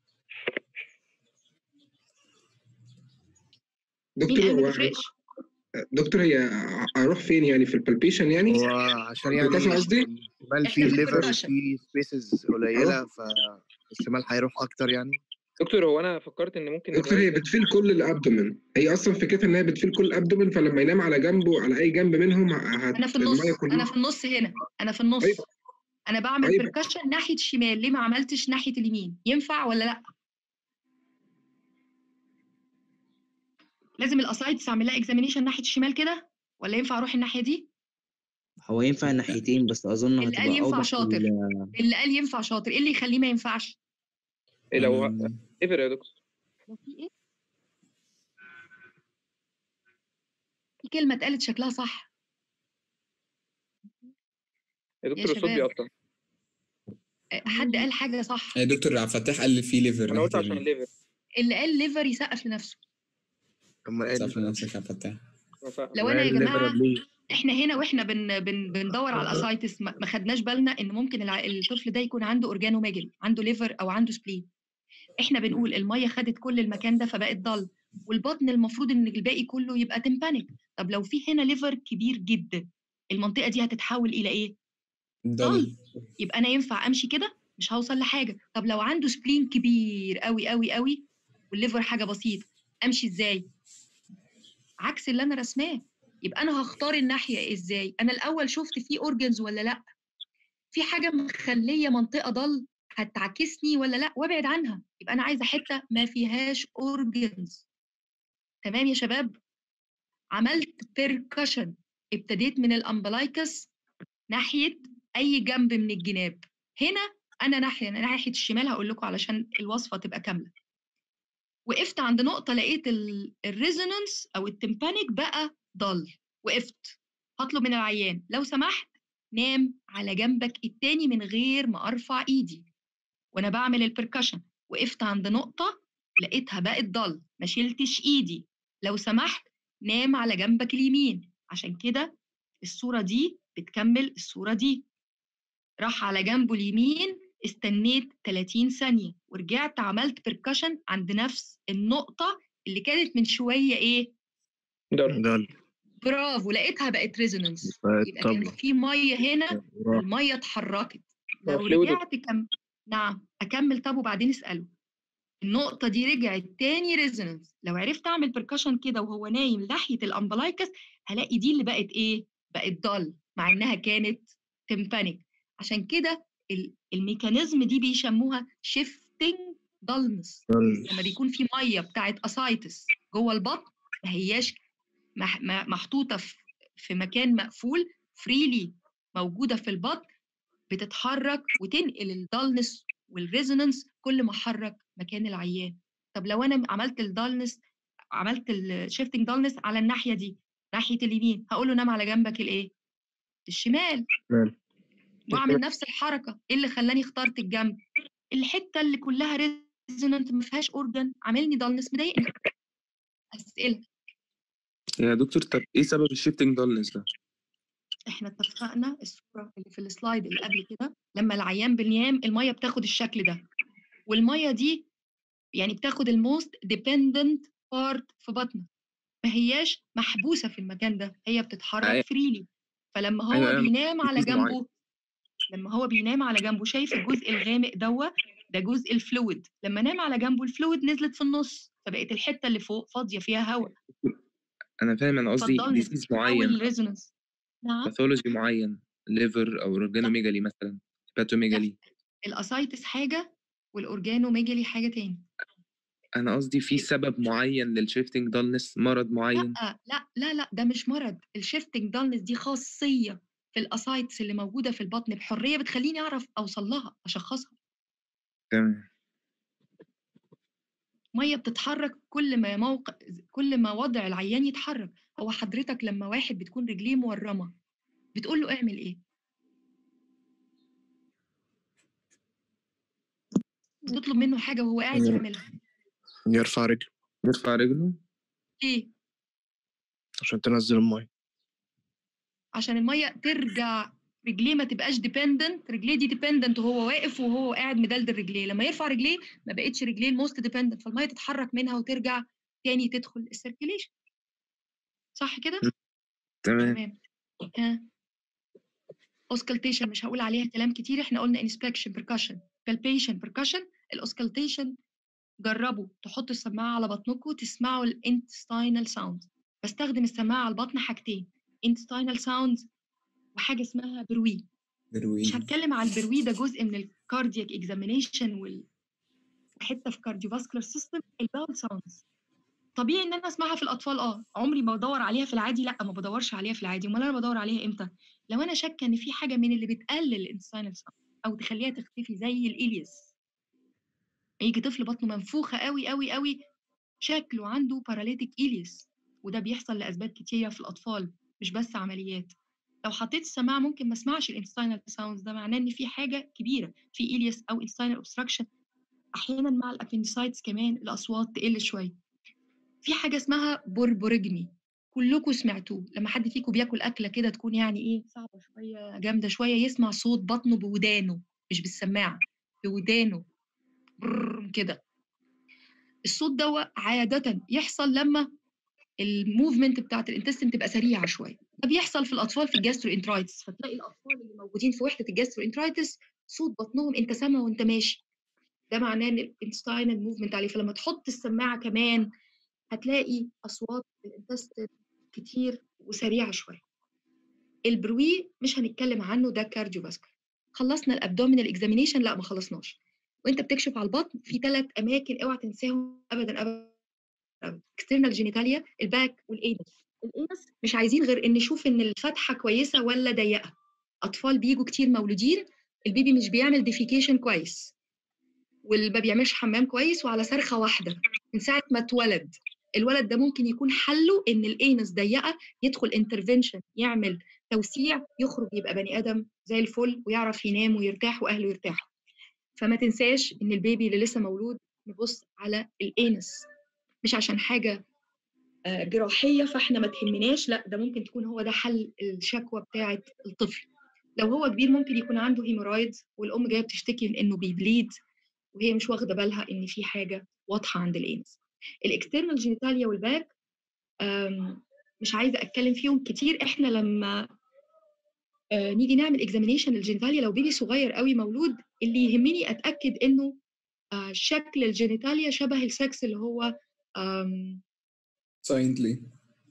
مين دكتور قال ما هو تفرقش دكتور هي اروح فين يعني في البالبيشن يعني هو عشان يعني البالبيشن قصدي الشمال احنا فيه في ليفر البركشن وفيه سبيسز قليله فالشمال هيروح اكتر يعني دكتور هو انا فكرت ان ممكن دكتور هي بتفيل كل الابدومن هي اصلا فكرتها ان هي بتفيل كل الابدومن فلما ينام على جنبه على اي جنب منهم هت... انا في النص الميه انا كلها في النص هنا انا في النص ايوه انا بعمل ايوه بركشن ناحيه الشمال ليه ما عملتش ناحيه اليمين ينفع ولا لا لازم الاسايتس اعمل لها اكزامينيشن ناحيه الشمال كده ولا ينفع اروح الناحيه دي هو ينفع الناحيتين بس اظن اللي قال هتبقى ينفع اوضح في شاطر ال- اللي قال ينفع شاطر ايه اللي يخليه ما ينفعش إيه لو أم، ايفر يا دكتور لو في ايه في كلمه اتقالت شكلها صح يا يا دكتور الصوت شباب بيقطع أه، حد قال حاجه صح يا دكتور عبد الفتاح قال لي في ليفر انا ناحية قلت عشان اليمين الليفر اللي قال ليفر يسقف لنفسه اما قال سقف لنفسك يا عبد الفتاح لو ما انا يا قال ليفر جماعه قبليه احنا هنا واحنا بن بن بندور على الاسايتس ما ما خدناش بالنا ان ممكن الع- الطفل ده يكون عنده اورجانوميجل عنده ليفر او عنده سبلين احنا بنقول الميه خدت كل المكان ده فبقت ضل والبطن المفروض ان الباقي كله يبقى تمبانيك طب لو في هنا ليفر كبير جدا المنطقه دي هتتحول الى ايه ضل يبقى انا ينفع امشي كده مش هوصل لحاجه طب لو عنده سبلين كبير قوي قوي قوي والليفر حاجه بسيطه امشي ازاي عكس اللي انا رسماه يبقى انا هختار الناحيه ازاي انا الاول شفت في اورجنز ولا لا في حاجه مخليه منطقه ضل هتعكسني ولا لا وابعد عنها يبقى انا عايزه حته ما فيهاش اورجنز تمام يا شباب عملت بيركشن ابتديت من الامبلايكس ناحيه اي جنب من الجناب هنا انا ناحيه أنا ناحيه الشمال هقول لكم علشان الوصفه تبقى كامله وقفت عند نقطه لقيت الريزونانس او التمبانيك بقى ضل وقفت هطلب من العيان لو سمحت نام على جنبك التاني من غير ما ارفع ايدي وانا بعمل البركشن وقفت عند نقطه لقيتها بقت ضل ما شلتش ايدي لو سمحت نام على جنبك اليمين عشان كده الصوره دي بتكمل الصوره دي راح على جنبه اليمين استنيت 30 ثانيه ورجعت عملت بركشن عند نفس النقطه اللي كانت من شويه ايه ضل برافو لقيتها بقت ريزونانس بقت يبقى كان طبلة في ميه هنا راح الميه اتحركت هو لو فلويد رجعت كم نعم اكمل طب وبعدين اساله النقطه دي رجعت تاني ريزونانس لو عرفت اعمل بركشن كده وهو نايم ناحيه الامبلايكس هلاقي دي اللي بقت ايه بقت ضل مع انها كانت تمبانيك عشان كده ال- الميكانيزم دي بيسموها شيفتنج ضلنس لما بيكون في ميه بتاعت اسايتس جوه البطن ما هياش مح- م- محطوطه في في مكان مقفول فريلي موجوده في البطن بتتحرك وتنقل الدالنس والريزونانس كل ما احرك مكان العيان طب لو انا عملت الدالنس عملت الشيفتنج دالنس على الناحيه دي ناحيه اليمين هقول له نام على جنبك الايه الشمال واعمل نفس الحركه ايه اللي خلاني اخترت الجنب الحته اللي كلها ريزونانت ما فيهاش اورجن عاملني دالنس مضايقني اسئله يا دكتور طب ايه سبب الشيفتنج دالنس ده؟ احنا اتفقنا الصوره اللي في السلايد اللي قبل كده لما العيان بينام الميه بتاخد الشكل ده والميه دي يعني بتاخد الموست ديبندنت بارت في بطنك ما هياش محبوسه في المكان ده هي أيوة. بتتحرك فريلي فلما هو أيوة، أيوة، بينام على تركيز معين. جنبه لما هو بينام على جنبه شايف الجزء الغامق دوا ده جزء الفلويد لما نام على جنبه الفلويد نزلت في النص فبقت الحته اللي فوق فاضيه فيها هواء انا فاهم انا قصدي اتفضلني ديزيز او معين الريزونانس نعم باثولوجي معين ليفر او اورجانوميجالي مثلا هيباتوميجالي الاسايتس حاجه والاورجانوميجالي حاجه تاني انا قصدي في سبب معين للشيفتنج دالنس مرض معين لا لا لا لا ده مش مرض الشيفتنج دالنس دي خاصيه في الاسايتس اللي موجوده في البطن بحريه بتخليني اعرف اوصل لها اشخصها تمام ميه بتتحرك كل ما موقع كل ما وضع العيان يتحرك هو حضرتك لما واحد بتكون رجليه مورمه بتقول له اعمل ايه بتطلب منه حاجه وهو قاعد مم. يعملها يرفع رجله يرفع رجله ليه عشان تنزل المية عشان الميه ترجع رجليه ما تبقاش ديبندنت رجليه دي ديبندنت وهو واقف وهو قاعد مدلدل رجليه لما يرفع رجليه ما بقتش رجليه الموست ديبندنت فالميه تتحرك منها وترجع تاني تدخل السيركيليشن صح كده تمام تمام ها اوسكالتيشن مش هقول عليها كلام كتير احنا قلنا انسبكشن بركشن بالبيشن بركشن الاوسكالتيشن جربوا تحطوا السماعه على بطنكم تسمعوا الانتستينال ساوند بستخدم السماعه على البطن حاجتين انتستينال ساوند وحاجه اسمها بروي بروي مش هتكلم على البروي ده جزء من الكاردياك اكزامينيشن وال حته في كارديوفاسكولار سيستم الباول ساوندز طبيعي ان انا اسمعها في الاطفال اه عمري ما بدور عليها في العادي لا ما بدورش عليها في العادي امال انا بدور عليها امتى لو انا شاكه ان في حاجه من اللي بتقلل الانساينال ساوند او تخليها تختفي زي الالياس يجي طفل بطنه منفوخه قوي قوي قوي شكله عنده باراليتيك إليس وده بيحصل لأسباب كتيرة في الأطفال مش بس عمليات لو حطيت السماعة ممكن ما اسمعش الانستاينال ساوندز ده معناه إن في حاجة كبيرة في إلياس أو انستاينال اوبستراكشن أحيانا مع الأبندسايتس كمان الأصوات تقل شوية في حاجة اسمها بوربورجمي كلكم سمعتوه لما حد فيكم بياكل أكلة كده تكون يعني إيه صعبة شوية جامدة شوية يسمع صوت بطنه بودانه مش بالسماعة بودانه بررر كده الصوت ده عادة يحصل لما الموفمنت بتاعت الانتستين تبقى سريعة شوية ده بيحصل في الأطفال في الجاسترو انترايتس فتلاقي الأطفال اللي موجودين في وحدة الجاسترو انترايتس صوت بطنهم أنت سامع وأنت ماشي ده معناه إن الانستاينال موفمنت عليه فلما تحط السماعة كمان هتلاقي أصوات الانتستين كتير وسريعة شوية البروي مش هنتكلم عنه ده كارديوفاسكولار خلصنا الابدومينال اكزامينيشن لا ما خلصناش وانت بتكشف على البطن في ثلاث اماكن اوعى تنساهم ابدا ابدا اكسترنال جينيتاليا الباك والانس الانس مش عايزين غير ان نشوف ان الفتحه كويسه ولا ضيقه اطفال بيجوا كتير مولودين البيبي مش بيعمل ديفيكيشن كويس واللي ما بيعملش حمام كويس وعلى صرخه واحده من ساعه ما اتولد الولد ده ممكن يكون حله ان الانس ضيقه يدخل انترفنشن يعمل توسيع يخرج يبقى بني ادم زي الفل ويعرف ينام ويرتاح واهله يرتاحوا فما تنساش ان البيبي اللي لسه مولود نبص على الانس مش عشان حاجه آه، جراحيه فاحنا ما تهمناش لا ده ممكن تكون هو ده حل الشكوى بتاعه الطفل لو هو كبير ممكن يكون عنده هيمورايد والام جايه بتشتكي من انه بيبليد وهي مش واخده بالها ان في حاجه واضحه عند الانس الاكسترنال جينيتاليا والباك آم، مش عايزه اتكلم فيهم كتير احنا لما آه، نيجي نعمل اكزامينيشن الجينيتاليا لو بيبي صغير قوي مولود اللي يهمني اتاكد انه آه، شكل الجينيتاليا شبه السكس اللي هو آم، ساينتلي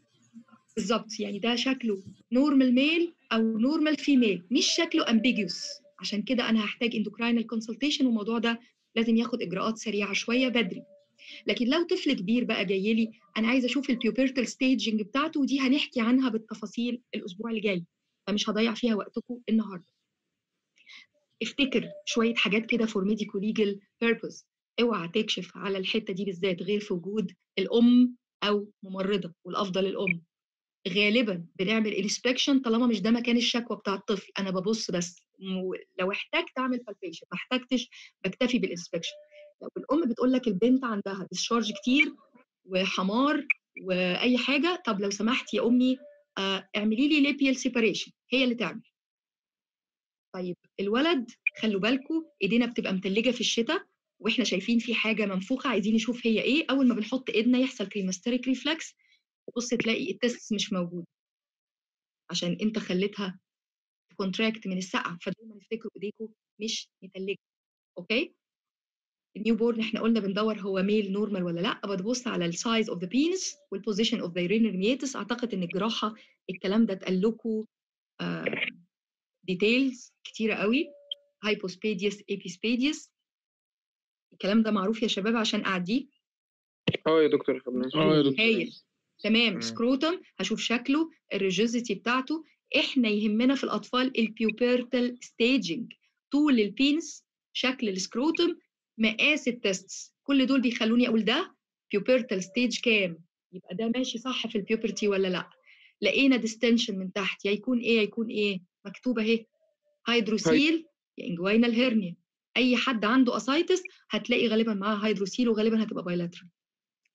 بالظبط يعني ده شكله نورمال ميل او نورمال فيميل مش شكله امبيجيوس عشان كده انا هحتاج اندوكراينال كونسلتيشن والموضوع ده لازم ياخد اجراءات سريعه شويه بدري لكن لو طفل كبير بقى جاي لي انا عايزه اشوف البيوبرتال ستيجنج بتاعته ودي هنحكي عنها بالتفاصيل الاسبوع اللي جاي فمش هضيع فيها وقتكم النهارده افتكر شويه حاجات كده فور ميديكو ليجل بيربز اوعى تكشف على الحته دي بالذات غير في وجود الام او ممرضه والافضل الام غالبا بنعمل انسبكشن طالما مش ده مكان الشكوى بتاع الطفل انا ببص بس م- لو احتجت اعمل بالبيشن ما احتجتش بكتفي بالانسبكشن لو الام بتقول لك البنت عندها ديسشارج كتير وحمار واي حاجه طب لو سمحت يا امي آه، اعملي لي ليبيال سيباريشن هي اللي تعمل طيب الولد خلوا بالكم ايدينا بتبقى متلجه في الشتاء واحنا شايفين في حاجه منفوخه عايزين نشوف هي ايه اول ما بنحط ايدنا يحصل كريماستريك ريفلكس تبص تلاقي التست مش موجود عشان انت خليتها كونتراكت من السقعه فدايما افتكروا ايديكم مش متلجه اوكي النيو بورن احنا قلنا بندور هو ميل نورمال ولا لا بتبص على السايز اوف ذا بينس والبوزيشن اوف ذا urinary meatus اعتقد ان الجراحه الكلام ده اتقال لكم ديتيلز كتيره قوي هايبوسبيديوس ايبيسبيديوس الكلام ده معروف يا شباب عشان اعديه اه يا دكتور خدناه اه يا دكتور هايل تمام مم. سكروتم هشوف شكله الريجيزيتي بتاعته احنا يهمنا في الاطفال البيوبرتال ستيجنج طول البينس شكل السكروتم مقاس التستس كل دول بيخلوني اقول ده بيوبرتال ستيج كام يبقى ده ماشي صح في البيوبرتي ولا لا لقينا ديستنشن من تحت يا يكون ايه يا يكون ايه مكتوبه اهي هيدروسيل يا انجوينال هيرنيا اي حد عنده اسايتس هتلاقي غالبا معاه هيدروسيل وغالبا هتبقى بايلاترال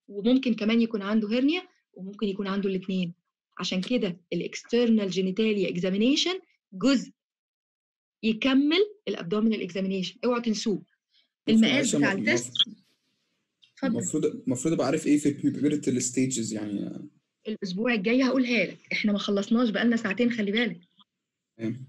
وممكن كمان يكون عنده هرنيا وممكن يكون عنده الاثنين عشان كده الاكسترنال جينيتاليا اكزامينيشن جزء يكمل الابدومينال اكزامينيشن اوعوا تنسوه المقاس معلش، بتاع الم- التست اتفضل المفروض المفروض ابقى عارف ايه في البيبرتال ستيجز يعني الاسبوع الجاي هقولها لك احنا ما خلصناش بقالنا ساعتين خلي بالك تمام.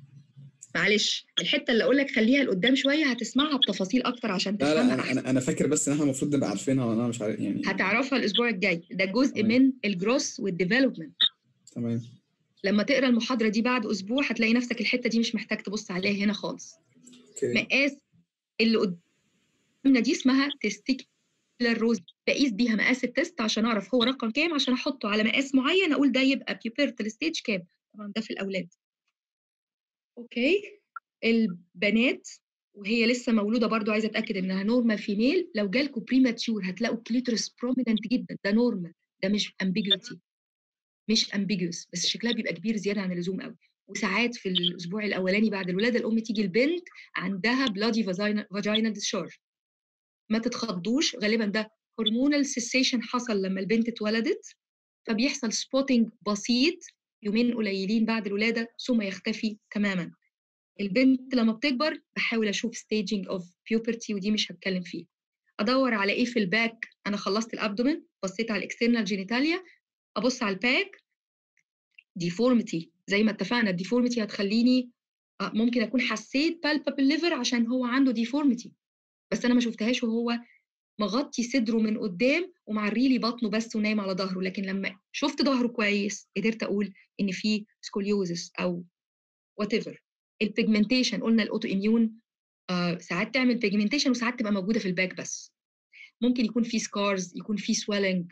معلش الحته اللي اقول لك خليها لقدام شويه هتسمعها بتفاصيل اكتر عشان لا تفهمها لا انا احسن انا انا فاكر بس ان احنا المفروض نبقى عارفينها وانا مش عارف يعني هتعرفها الاسبوع الجاي ده جزء تمام. من الجروس والديفلوبمنت تمام لما تقرا المحاضره دي بعد اسبوع هتلاقي نفسك الحته دي مش محتاج تبص عليها هنا خالص اوكي مقاس اللي قدامنا دي اسمها تستيكولار روز بقيس بيها مقاس التست عشان اعرف هو رقم كام عشان احطه على مقاس معين اقول ده يبقى بيبرتال ستيج كام طبعا ده في الاولاد اوكي البنات وهي لسه مولوده برضو عايزه اتاكد انها نورمال فيميل لو جالكوا بريماتشور هتلاقوا الكليتورس بروميننت جدا ده نورمال ده مش امبيجوتي مش امبيجوس بس شكلها بيبقى كبير زياده عن اللزوم قوي وساعات في الاسبوع الاولاني بعد الولاده الام تيجي البنت عندها بلادي فاجينا ديسشارج ما تتخضوش غالبا ده هرمونال سيسيشن حصل لما البنت اتولدت فبيحصل سبوتنج بسيط يومين قليلين بعد الولاده ثم يختفي تماما البنت لما بتكبر بحاول اشوف staging of puberty ودي مش هتكلم فيه ادور على ايه في الباك انا خلصت الابدومن بصيت على الاكسترنال جينيتاليا ابص على الباك ديفورميتي زي ما اتفقنا الديفورميتي هتخليني آه، ممكن اكون حسيت بالبابل ليفر عشان هو عنده ديفورميتي بس انا ما شفتهاش وهو مغطي صدره من قدام ومعري لي بطنه بس ونايم على ظهره لكن لما شفت ظهره كويس قدرت اقول ان في سكوليوزس او وات ايفر البيجمنتيشن قلنا الاوتو اميون آه ساعات تعمل بيجمنتيشن وساعات تبقى موجوده في الباك بس ممكن يكون في سكارز يكون في سويلنج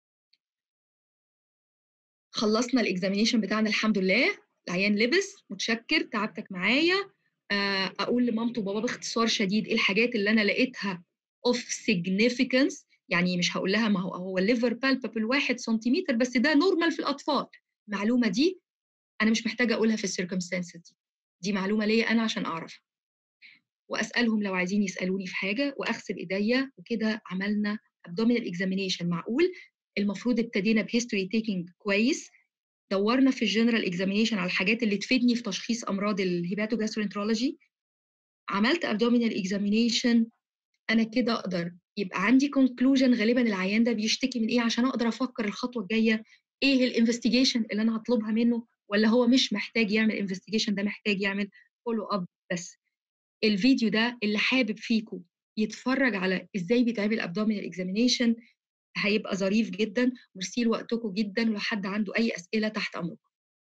خلصنا الاكزامينيشن بتاعنا الحمد لله العيان لبس متشكر تعبتك معايا آه، اقول لمامته وبابا باختصار شديد ايه الحاجات اللي انا لقيتها اوف significance يعني مش هقول لها ما هو هو الليفر بالبابل واحد سنتيمتر بس ده نورمال في الاطفال المعلومه دي انا مش محتاجه اقولها في السيركمستانسز دي دي معلومه ليا انا عشان اعرف واسالهم لو عايزين يسالوني في حاجه واغسل ايديا وكده عملنا abdominal examination معقول المفروض ابتدينا بهيستوري تيكينج كويس دورنا في الجنرال اكزامينيشن على الحاجات اللي تفيدني في تشخيص امراض الهيباتوجاسترونترولوجي عملت abdominal examination انا كده اقدر يبقى عندي conclusion غالبا العيان ده بيشتكي من ايه عشان اقدر افكر الخطوه الجايه ايه الانفستيجيشن اللي انا هطلبها منه ولا هو مش محتاج يعمل انفستيجيشن ده محتاج يعمل فولو اب بس الفيديو ده اللي حابب فيكم يتفرج على ازاي بيتعمل abdominal examination هيبقى ظريف جدا ميرسي لوقتكم جدا ولو حد عنده اي اسئله تحت امركم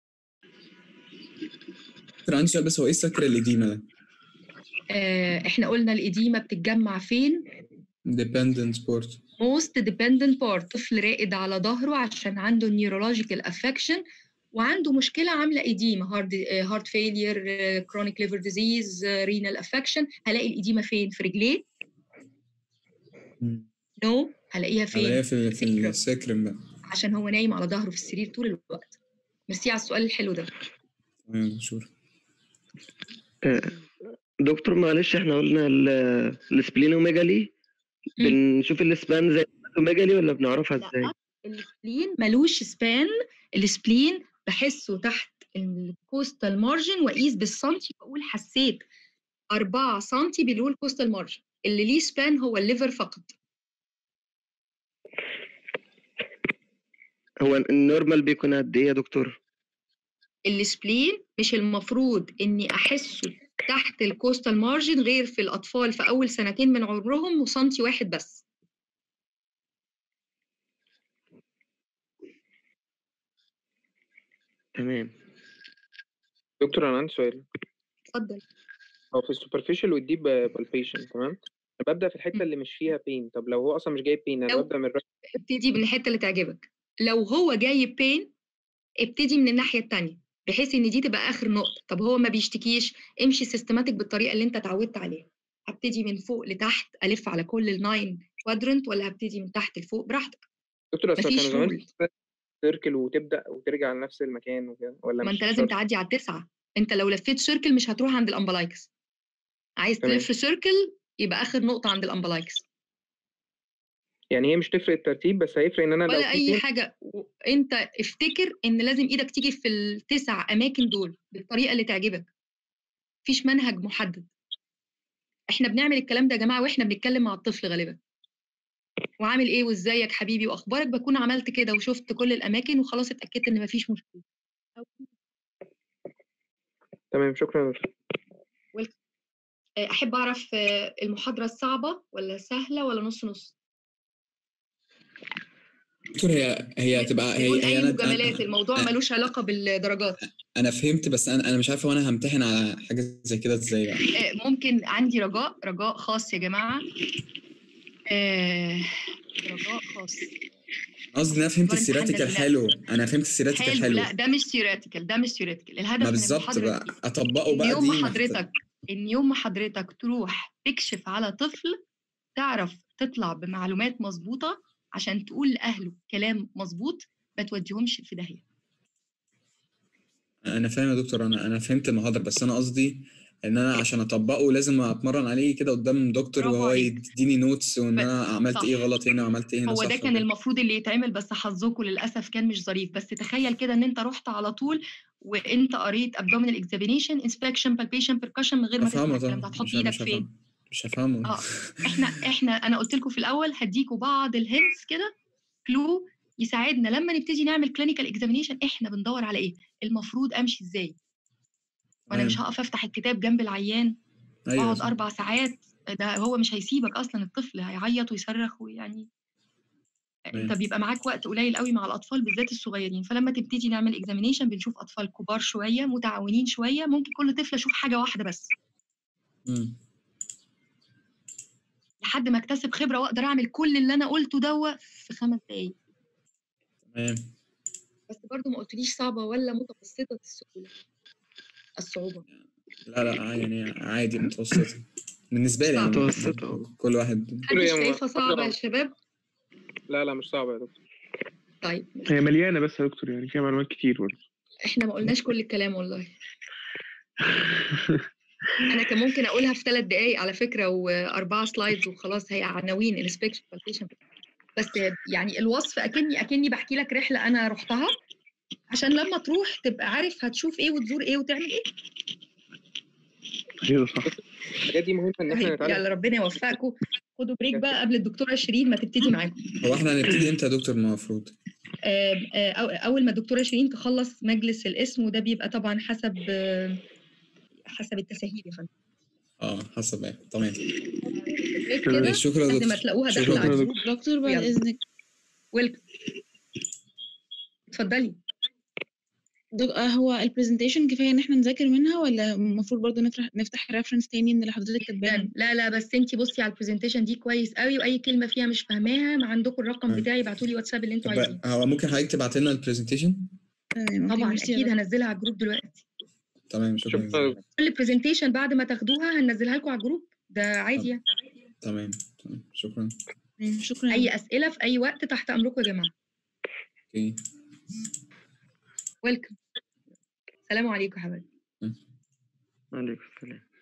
دكتور عندي سؤال بس هو ايه السكر الإديمة ده؟ آه احنا قلنا الإديمة بتتجمع فين dependent sport most dependent part طفل راقد على ظهره عشان عنده neurological affection وعنده مشكلة عاملة إديمة هارد هارت فيلير كرونيك ليفر ديزيز رينال افكشن هلاقي الإديمة فين في رجليه نو no. هلاقيها فين هلاقيها في في السكرم بقى عشان هو نايم على ظهره في السرير طول الوقت ميرسي على السؤال الحلو ده تمام شور دكتور معلش احنا قلنا ال- السبلينوميجالي بنشوف السبان زي الأوميجالي ولا بنعرفها ازاي؟ السبلين ملوش سبان السبلين بحسه تحت الكوستال مارجن واقيس بالسنتي واقول حسيت 4 سنتي بيقول الكوستال مارجن اللي ليه سبان هو الليفر فقط هو النورمال بيكون قد ايه يا دكتور؟ السبلين مش المفروض اني احسه تحت الكوستال مارجن غير في الاطفال في اول سنتين من عمرهم وسنتي واحد بس تمام دكتور انا عندي سؤال اتفضل هو في السوبرفيشال والديب بالبيشن تمام أنا ببدا في الحته اللي مش فيها بين طب لو هو اصلا مش جايب بين انا لو- ببدا من الرايت ابتدي من الحته اللي تعجبك لو هو جايب بين ابتدي من الناحيه التانية بحيث ان دي تبقى اخر نقطه طب هو ما بيشتكيش امشي سيستماتيك بالطريقه اللي انت اتعودت عليها هبتدي من فوق لتحت الف على كل الناين كوادرنت ولا هبتدي من تحت لفوق براحتك دكتور اصل مفيش كانوا زمان رول سيركل وتبدا وترجع لنفس المكان وكده ولا ما مش انت لازم شرط؟ تعدي على التسعه انت لو لفيت سيركل مش هتروح عند الامبلايكس عايز تمام. تلف سيركل يبقى اخر نقطه عند الامبلايكس يعني هي مش تفرق الترتيب بس هيفرق ان انا لو ولا في اي اتنين حاجه و- انت افتكر ان لازم ايدك تيجي في التسع اماكن دول بالطريقه اللي تعجبك مفيش منهج محدد احنا بنعمل الكلام ده يا جماعه واحنا بنتكلم مع الطفل غالبا وعامل ايه وازيك حبيبي واخبارك بكون عملت كده وشفت كل الاماكن وخلاص اتاكدت ان مفيش مشكله تمام شكرا يا دكتور ويلكم. آه، احب اعرف آه، المحاضره الصعبه ولا سهله ولا نص نص دكتور هي هي هتبقى هي بدون هي اي انا مجاملات أنا- الموضوع ملوش علاقه بالدرجات انا فهمت بس انا انا مش عارف وانا همتحن على حاجه زي كده ازاي بقى آه، ممكن عندي رجاء رجاء خاص يا جماعه آه، رجاء خاص قصدي ان انا فهمت اختبار امتحان السيراتيكال ده حلو انا فهمت السيراتيكال حلو حلو لا ده مش ثيوريتيكال ده مش ثيوريتيكال الهدف ما من بالظبط المحاضره بقى دي اطبقه ان بقى يوم دي ما محتاج- حضرتك ان يوم ما حضرتك تروح تكشف على طفل تعرف تطلع بمعلومات مظبوطه عشان تقول لاهله كلام مظبوط ما توديهمش في داهيه انا فاهم يا دكتور انا انا فهمت المحاضره بس انا قصدي ان انا عشان اطبقه لازم اتمرن عليه كده قدام دكتور برافو وهو عليك. يديني نوتس وان ب- انا عملت صح. ايه غلط هنا وعملت ايه هنا هو صح ده كان وكده. المفروض اللي يتعمل بس حظكم للاسف كان مش ظريف بس تخيل كده ان انت رحت على طول وانت قريت abdominal examination inspection palpation percussion من غير ما تسمع هفهمه الكلام ده طبعا هتحط مش ايدك مش فين هفهمه مش هفهمه اه احنا احنا انا قلت لكم في الاول هديكوا بعض الهنتس كده كلو يساعدنا لما نبتدي نعمل كلينيكال اكزامينيشن احنا بندور على ايه المفروض امشي ازاي وانا مش تمام. هقف افتح الكتاب جنب العيان ايوه واقعد صح. اربع ساعات ده هو مش هيسيبك اصلا الطفل هيعيط ويصرخ ويعني انت تمام. بيبقى معاك وقت قليل قوي مع الاطفال بالذات الصغيرين فلما تبتدي نعمل اكزامينيشن بنشوف اطفال كبار شويه متعاونين شويه ممكن كل طفل اشوف حاجه واحده بس مم. لحد ما اكتسب خبره واقدر اعمل كل اللي انا قلته دوا في خمس دقايق تمام بس برضو ما قلتليش صعبه ولا متوسطه السهوله الصعوبه لا لا يعني عادي متوسطه بالنسبه لي يعني متوسطة. كل واحد محدش هي شايفها صعبه يا محاضرة- شباب لا لا مش صعبة يا دكتور طيب هي مليانه بس يا دكتور يعني فيها معلومات كتير برضه احنا ما قلناش كل الكلام والله انا كان ممكن اقولها في ثلاث دقايق على فكره واربعه سلايدز وخلاص هي عناوين انسبكشن بالبيشن بس يعني الوصف اكني اكني بحكي لك رحله انا رحتها عشان لما تروح تبقى عارف هتشوف ايه وتزور ايه وتعمل ايه ايوه صح الحاجات دي مهمة ان احنا طيب نتعلم يلا ربنا يوفقكم خدوا بريك بقى قبل الدكتوره شيرين ما تبتدي معاكم هو احنا هنبتدي امتى يا دكتور المفروض آه، آه، أو- اول ما الدكتوره شيرين تخلص مجلس الاسم وده بيبقى طبعا حسب آه، حسب التساهيل يا فندم اه حسب يعني تمام بريك كده شكرا يا لحد دكتور ما تلاقوها شكرا داخله يا على دكتور. الجروب دكتور بعد يلا. إذنك ويلكم اتفضلي دك... آه، هو البرزنتيشن كفاية إن إحنا نذاكر منها ولا المفروض برضه نفتح نفتح ريفرنس تاني من اللي حضرتك كاتباها؟ جدا لا لا بس انت بصي على البرزنتيشن دي كويس قوي واي كلمه فيها مش فاهماها ما عندكم الرقم تمام. بتاعي ابعتوا لي واتساب اللي انتوا عايزينه طب هو ممكن حضرتك تبعت لنا البرزنتيشن تمام أوكي طبعا ميرسي يا اكيد دكتور. هنزلها على الجروب دلوقتي تمام شكرا جزيلا كل برزنتيشن بعد ما تاخدوها هننزلها لكم على الجروب ده عادي يعني تمام تمام شكرا تمام، شكرا اي اسئله في اي وقت تحت امركم يا جماعه اوكي ويلكم السلام عليكم يا حبايبي عليكم السلام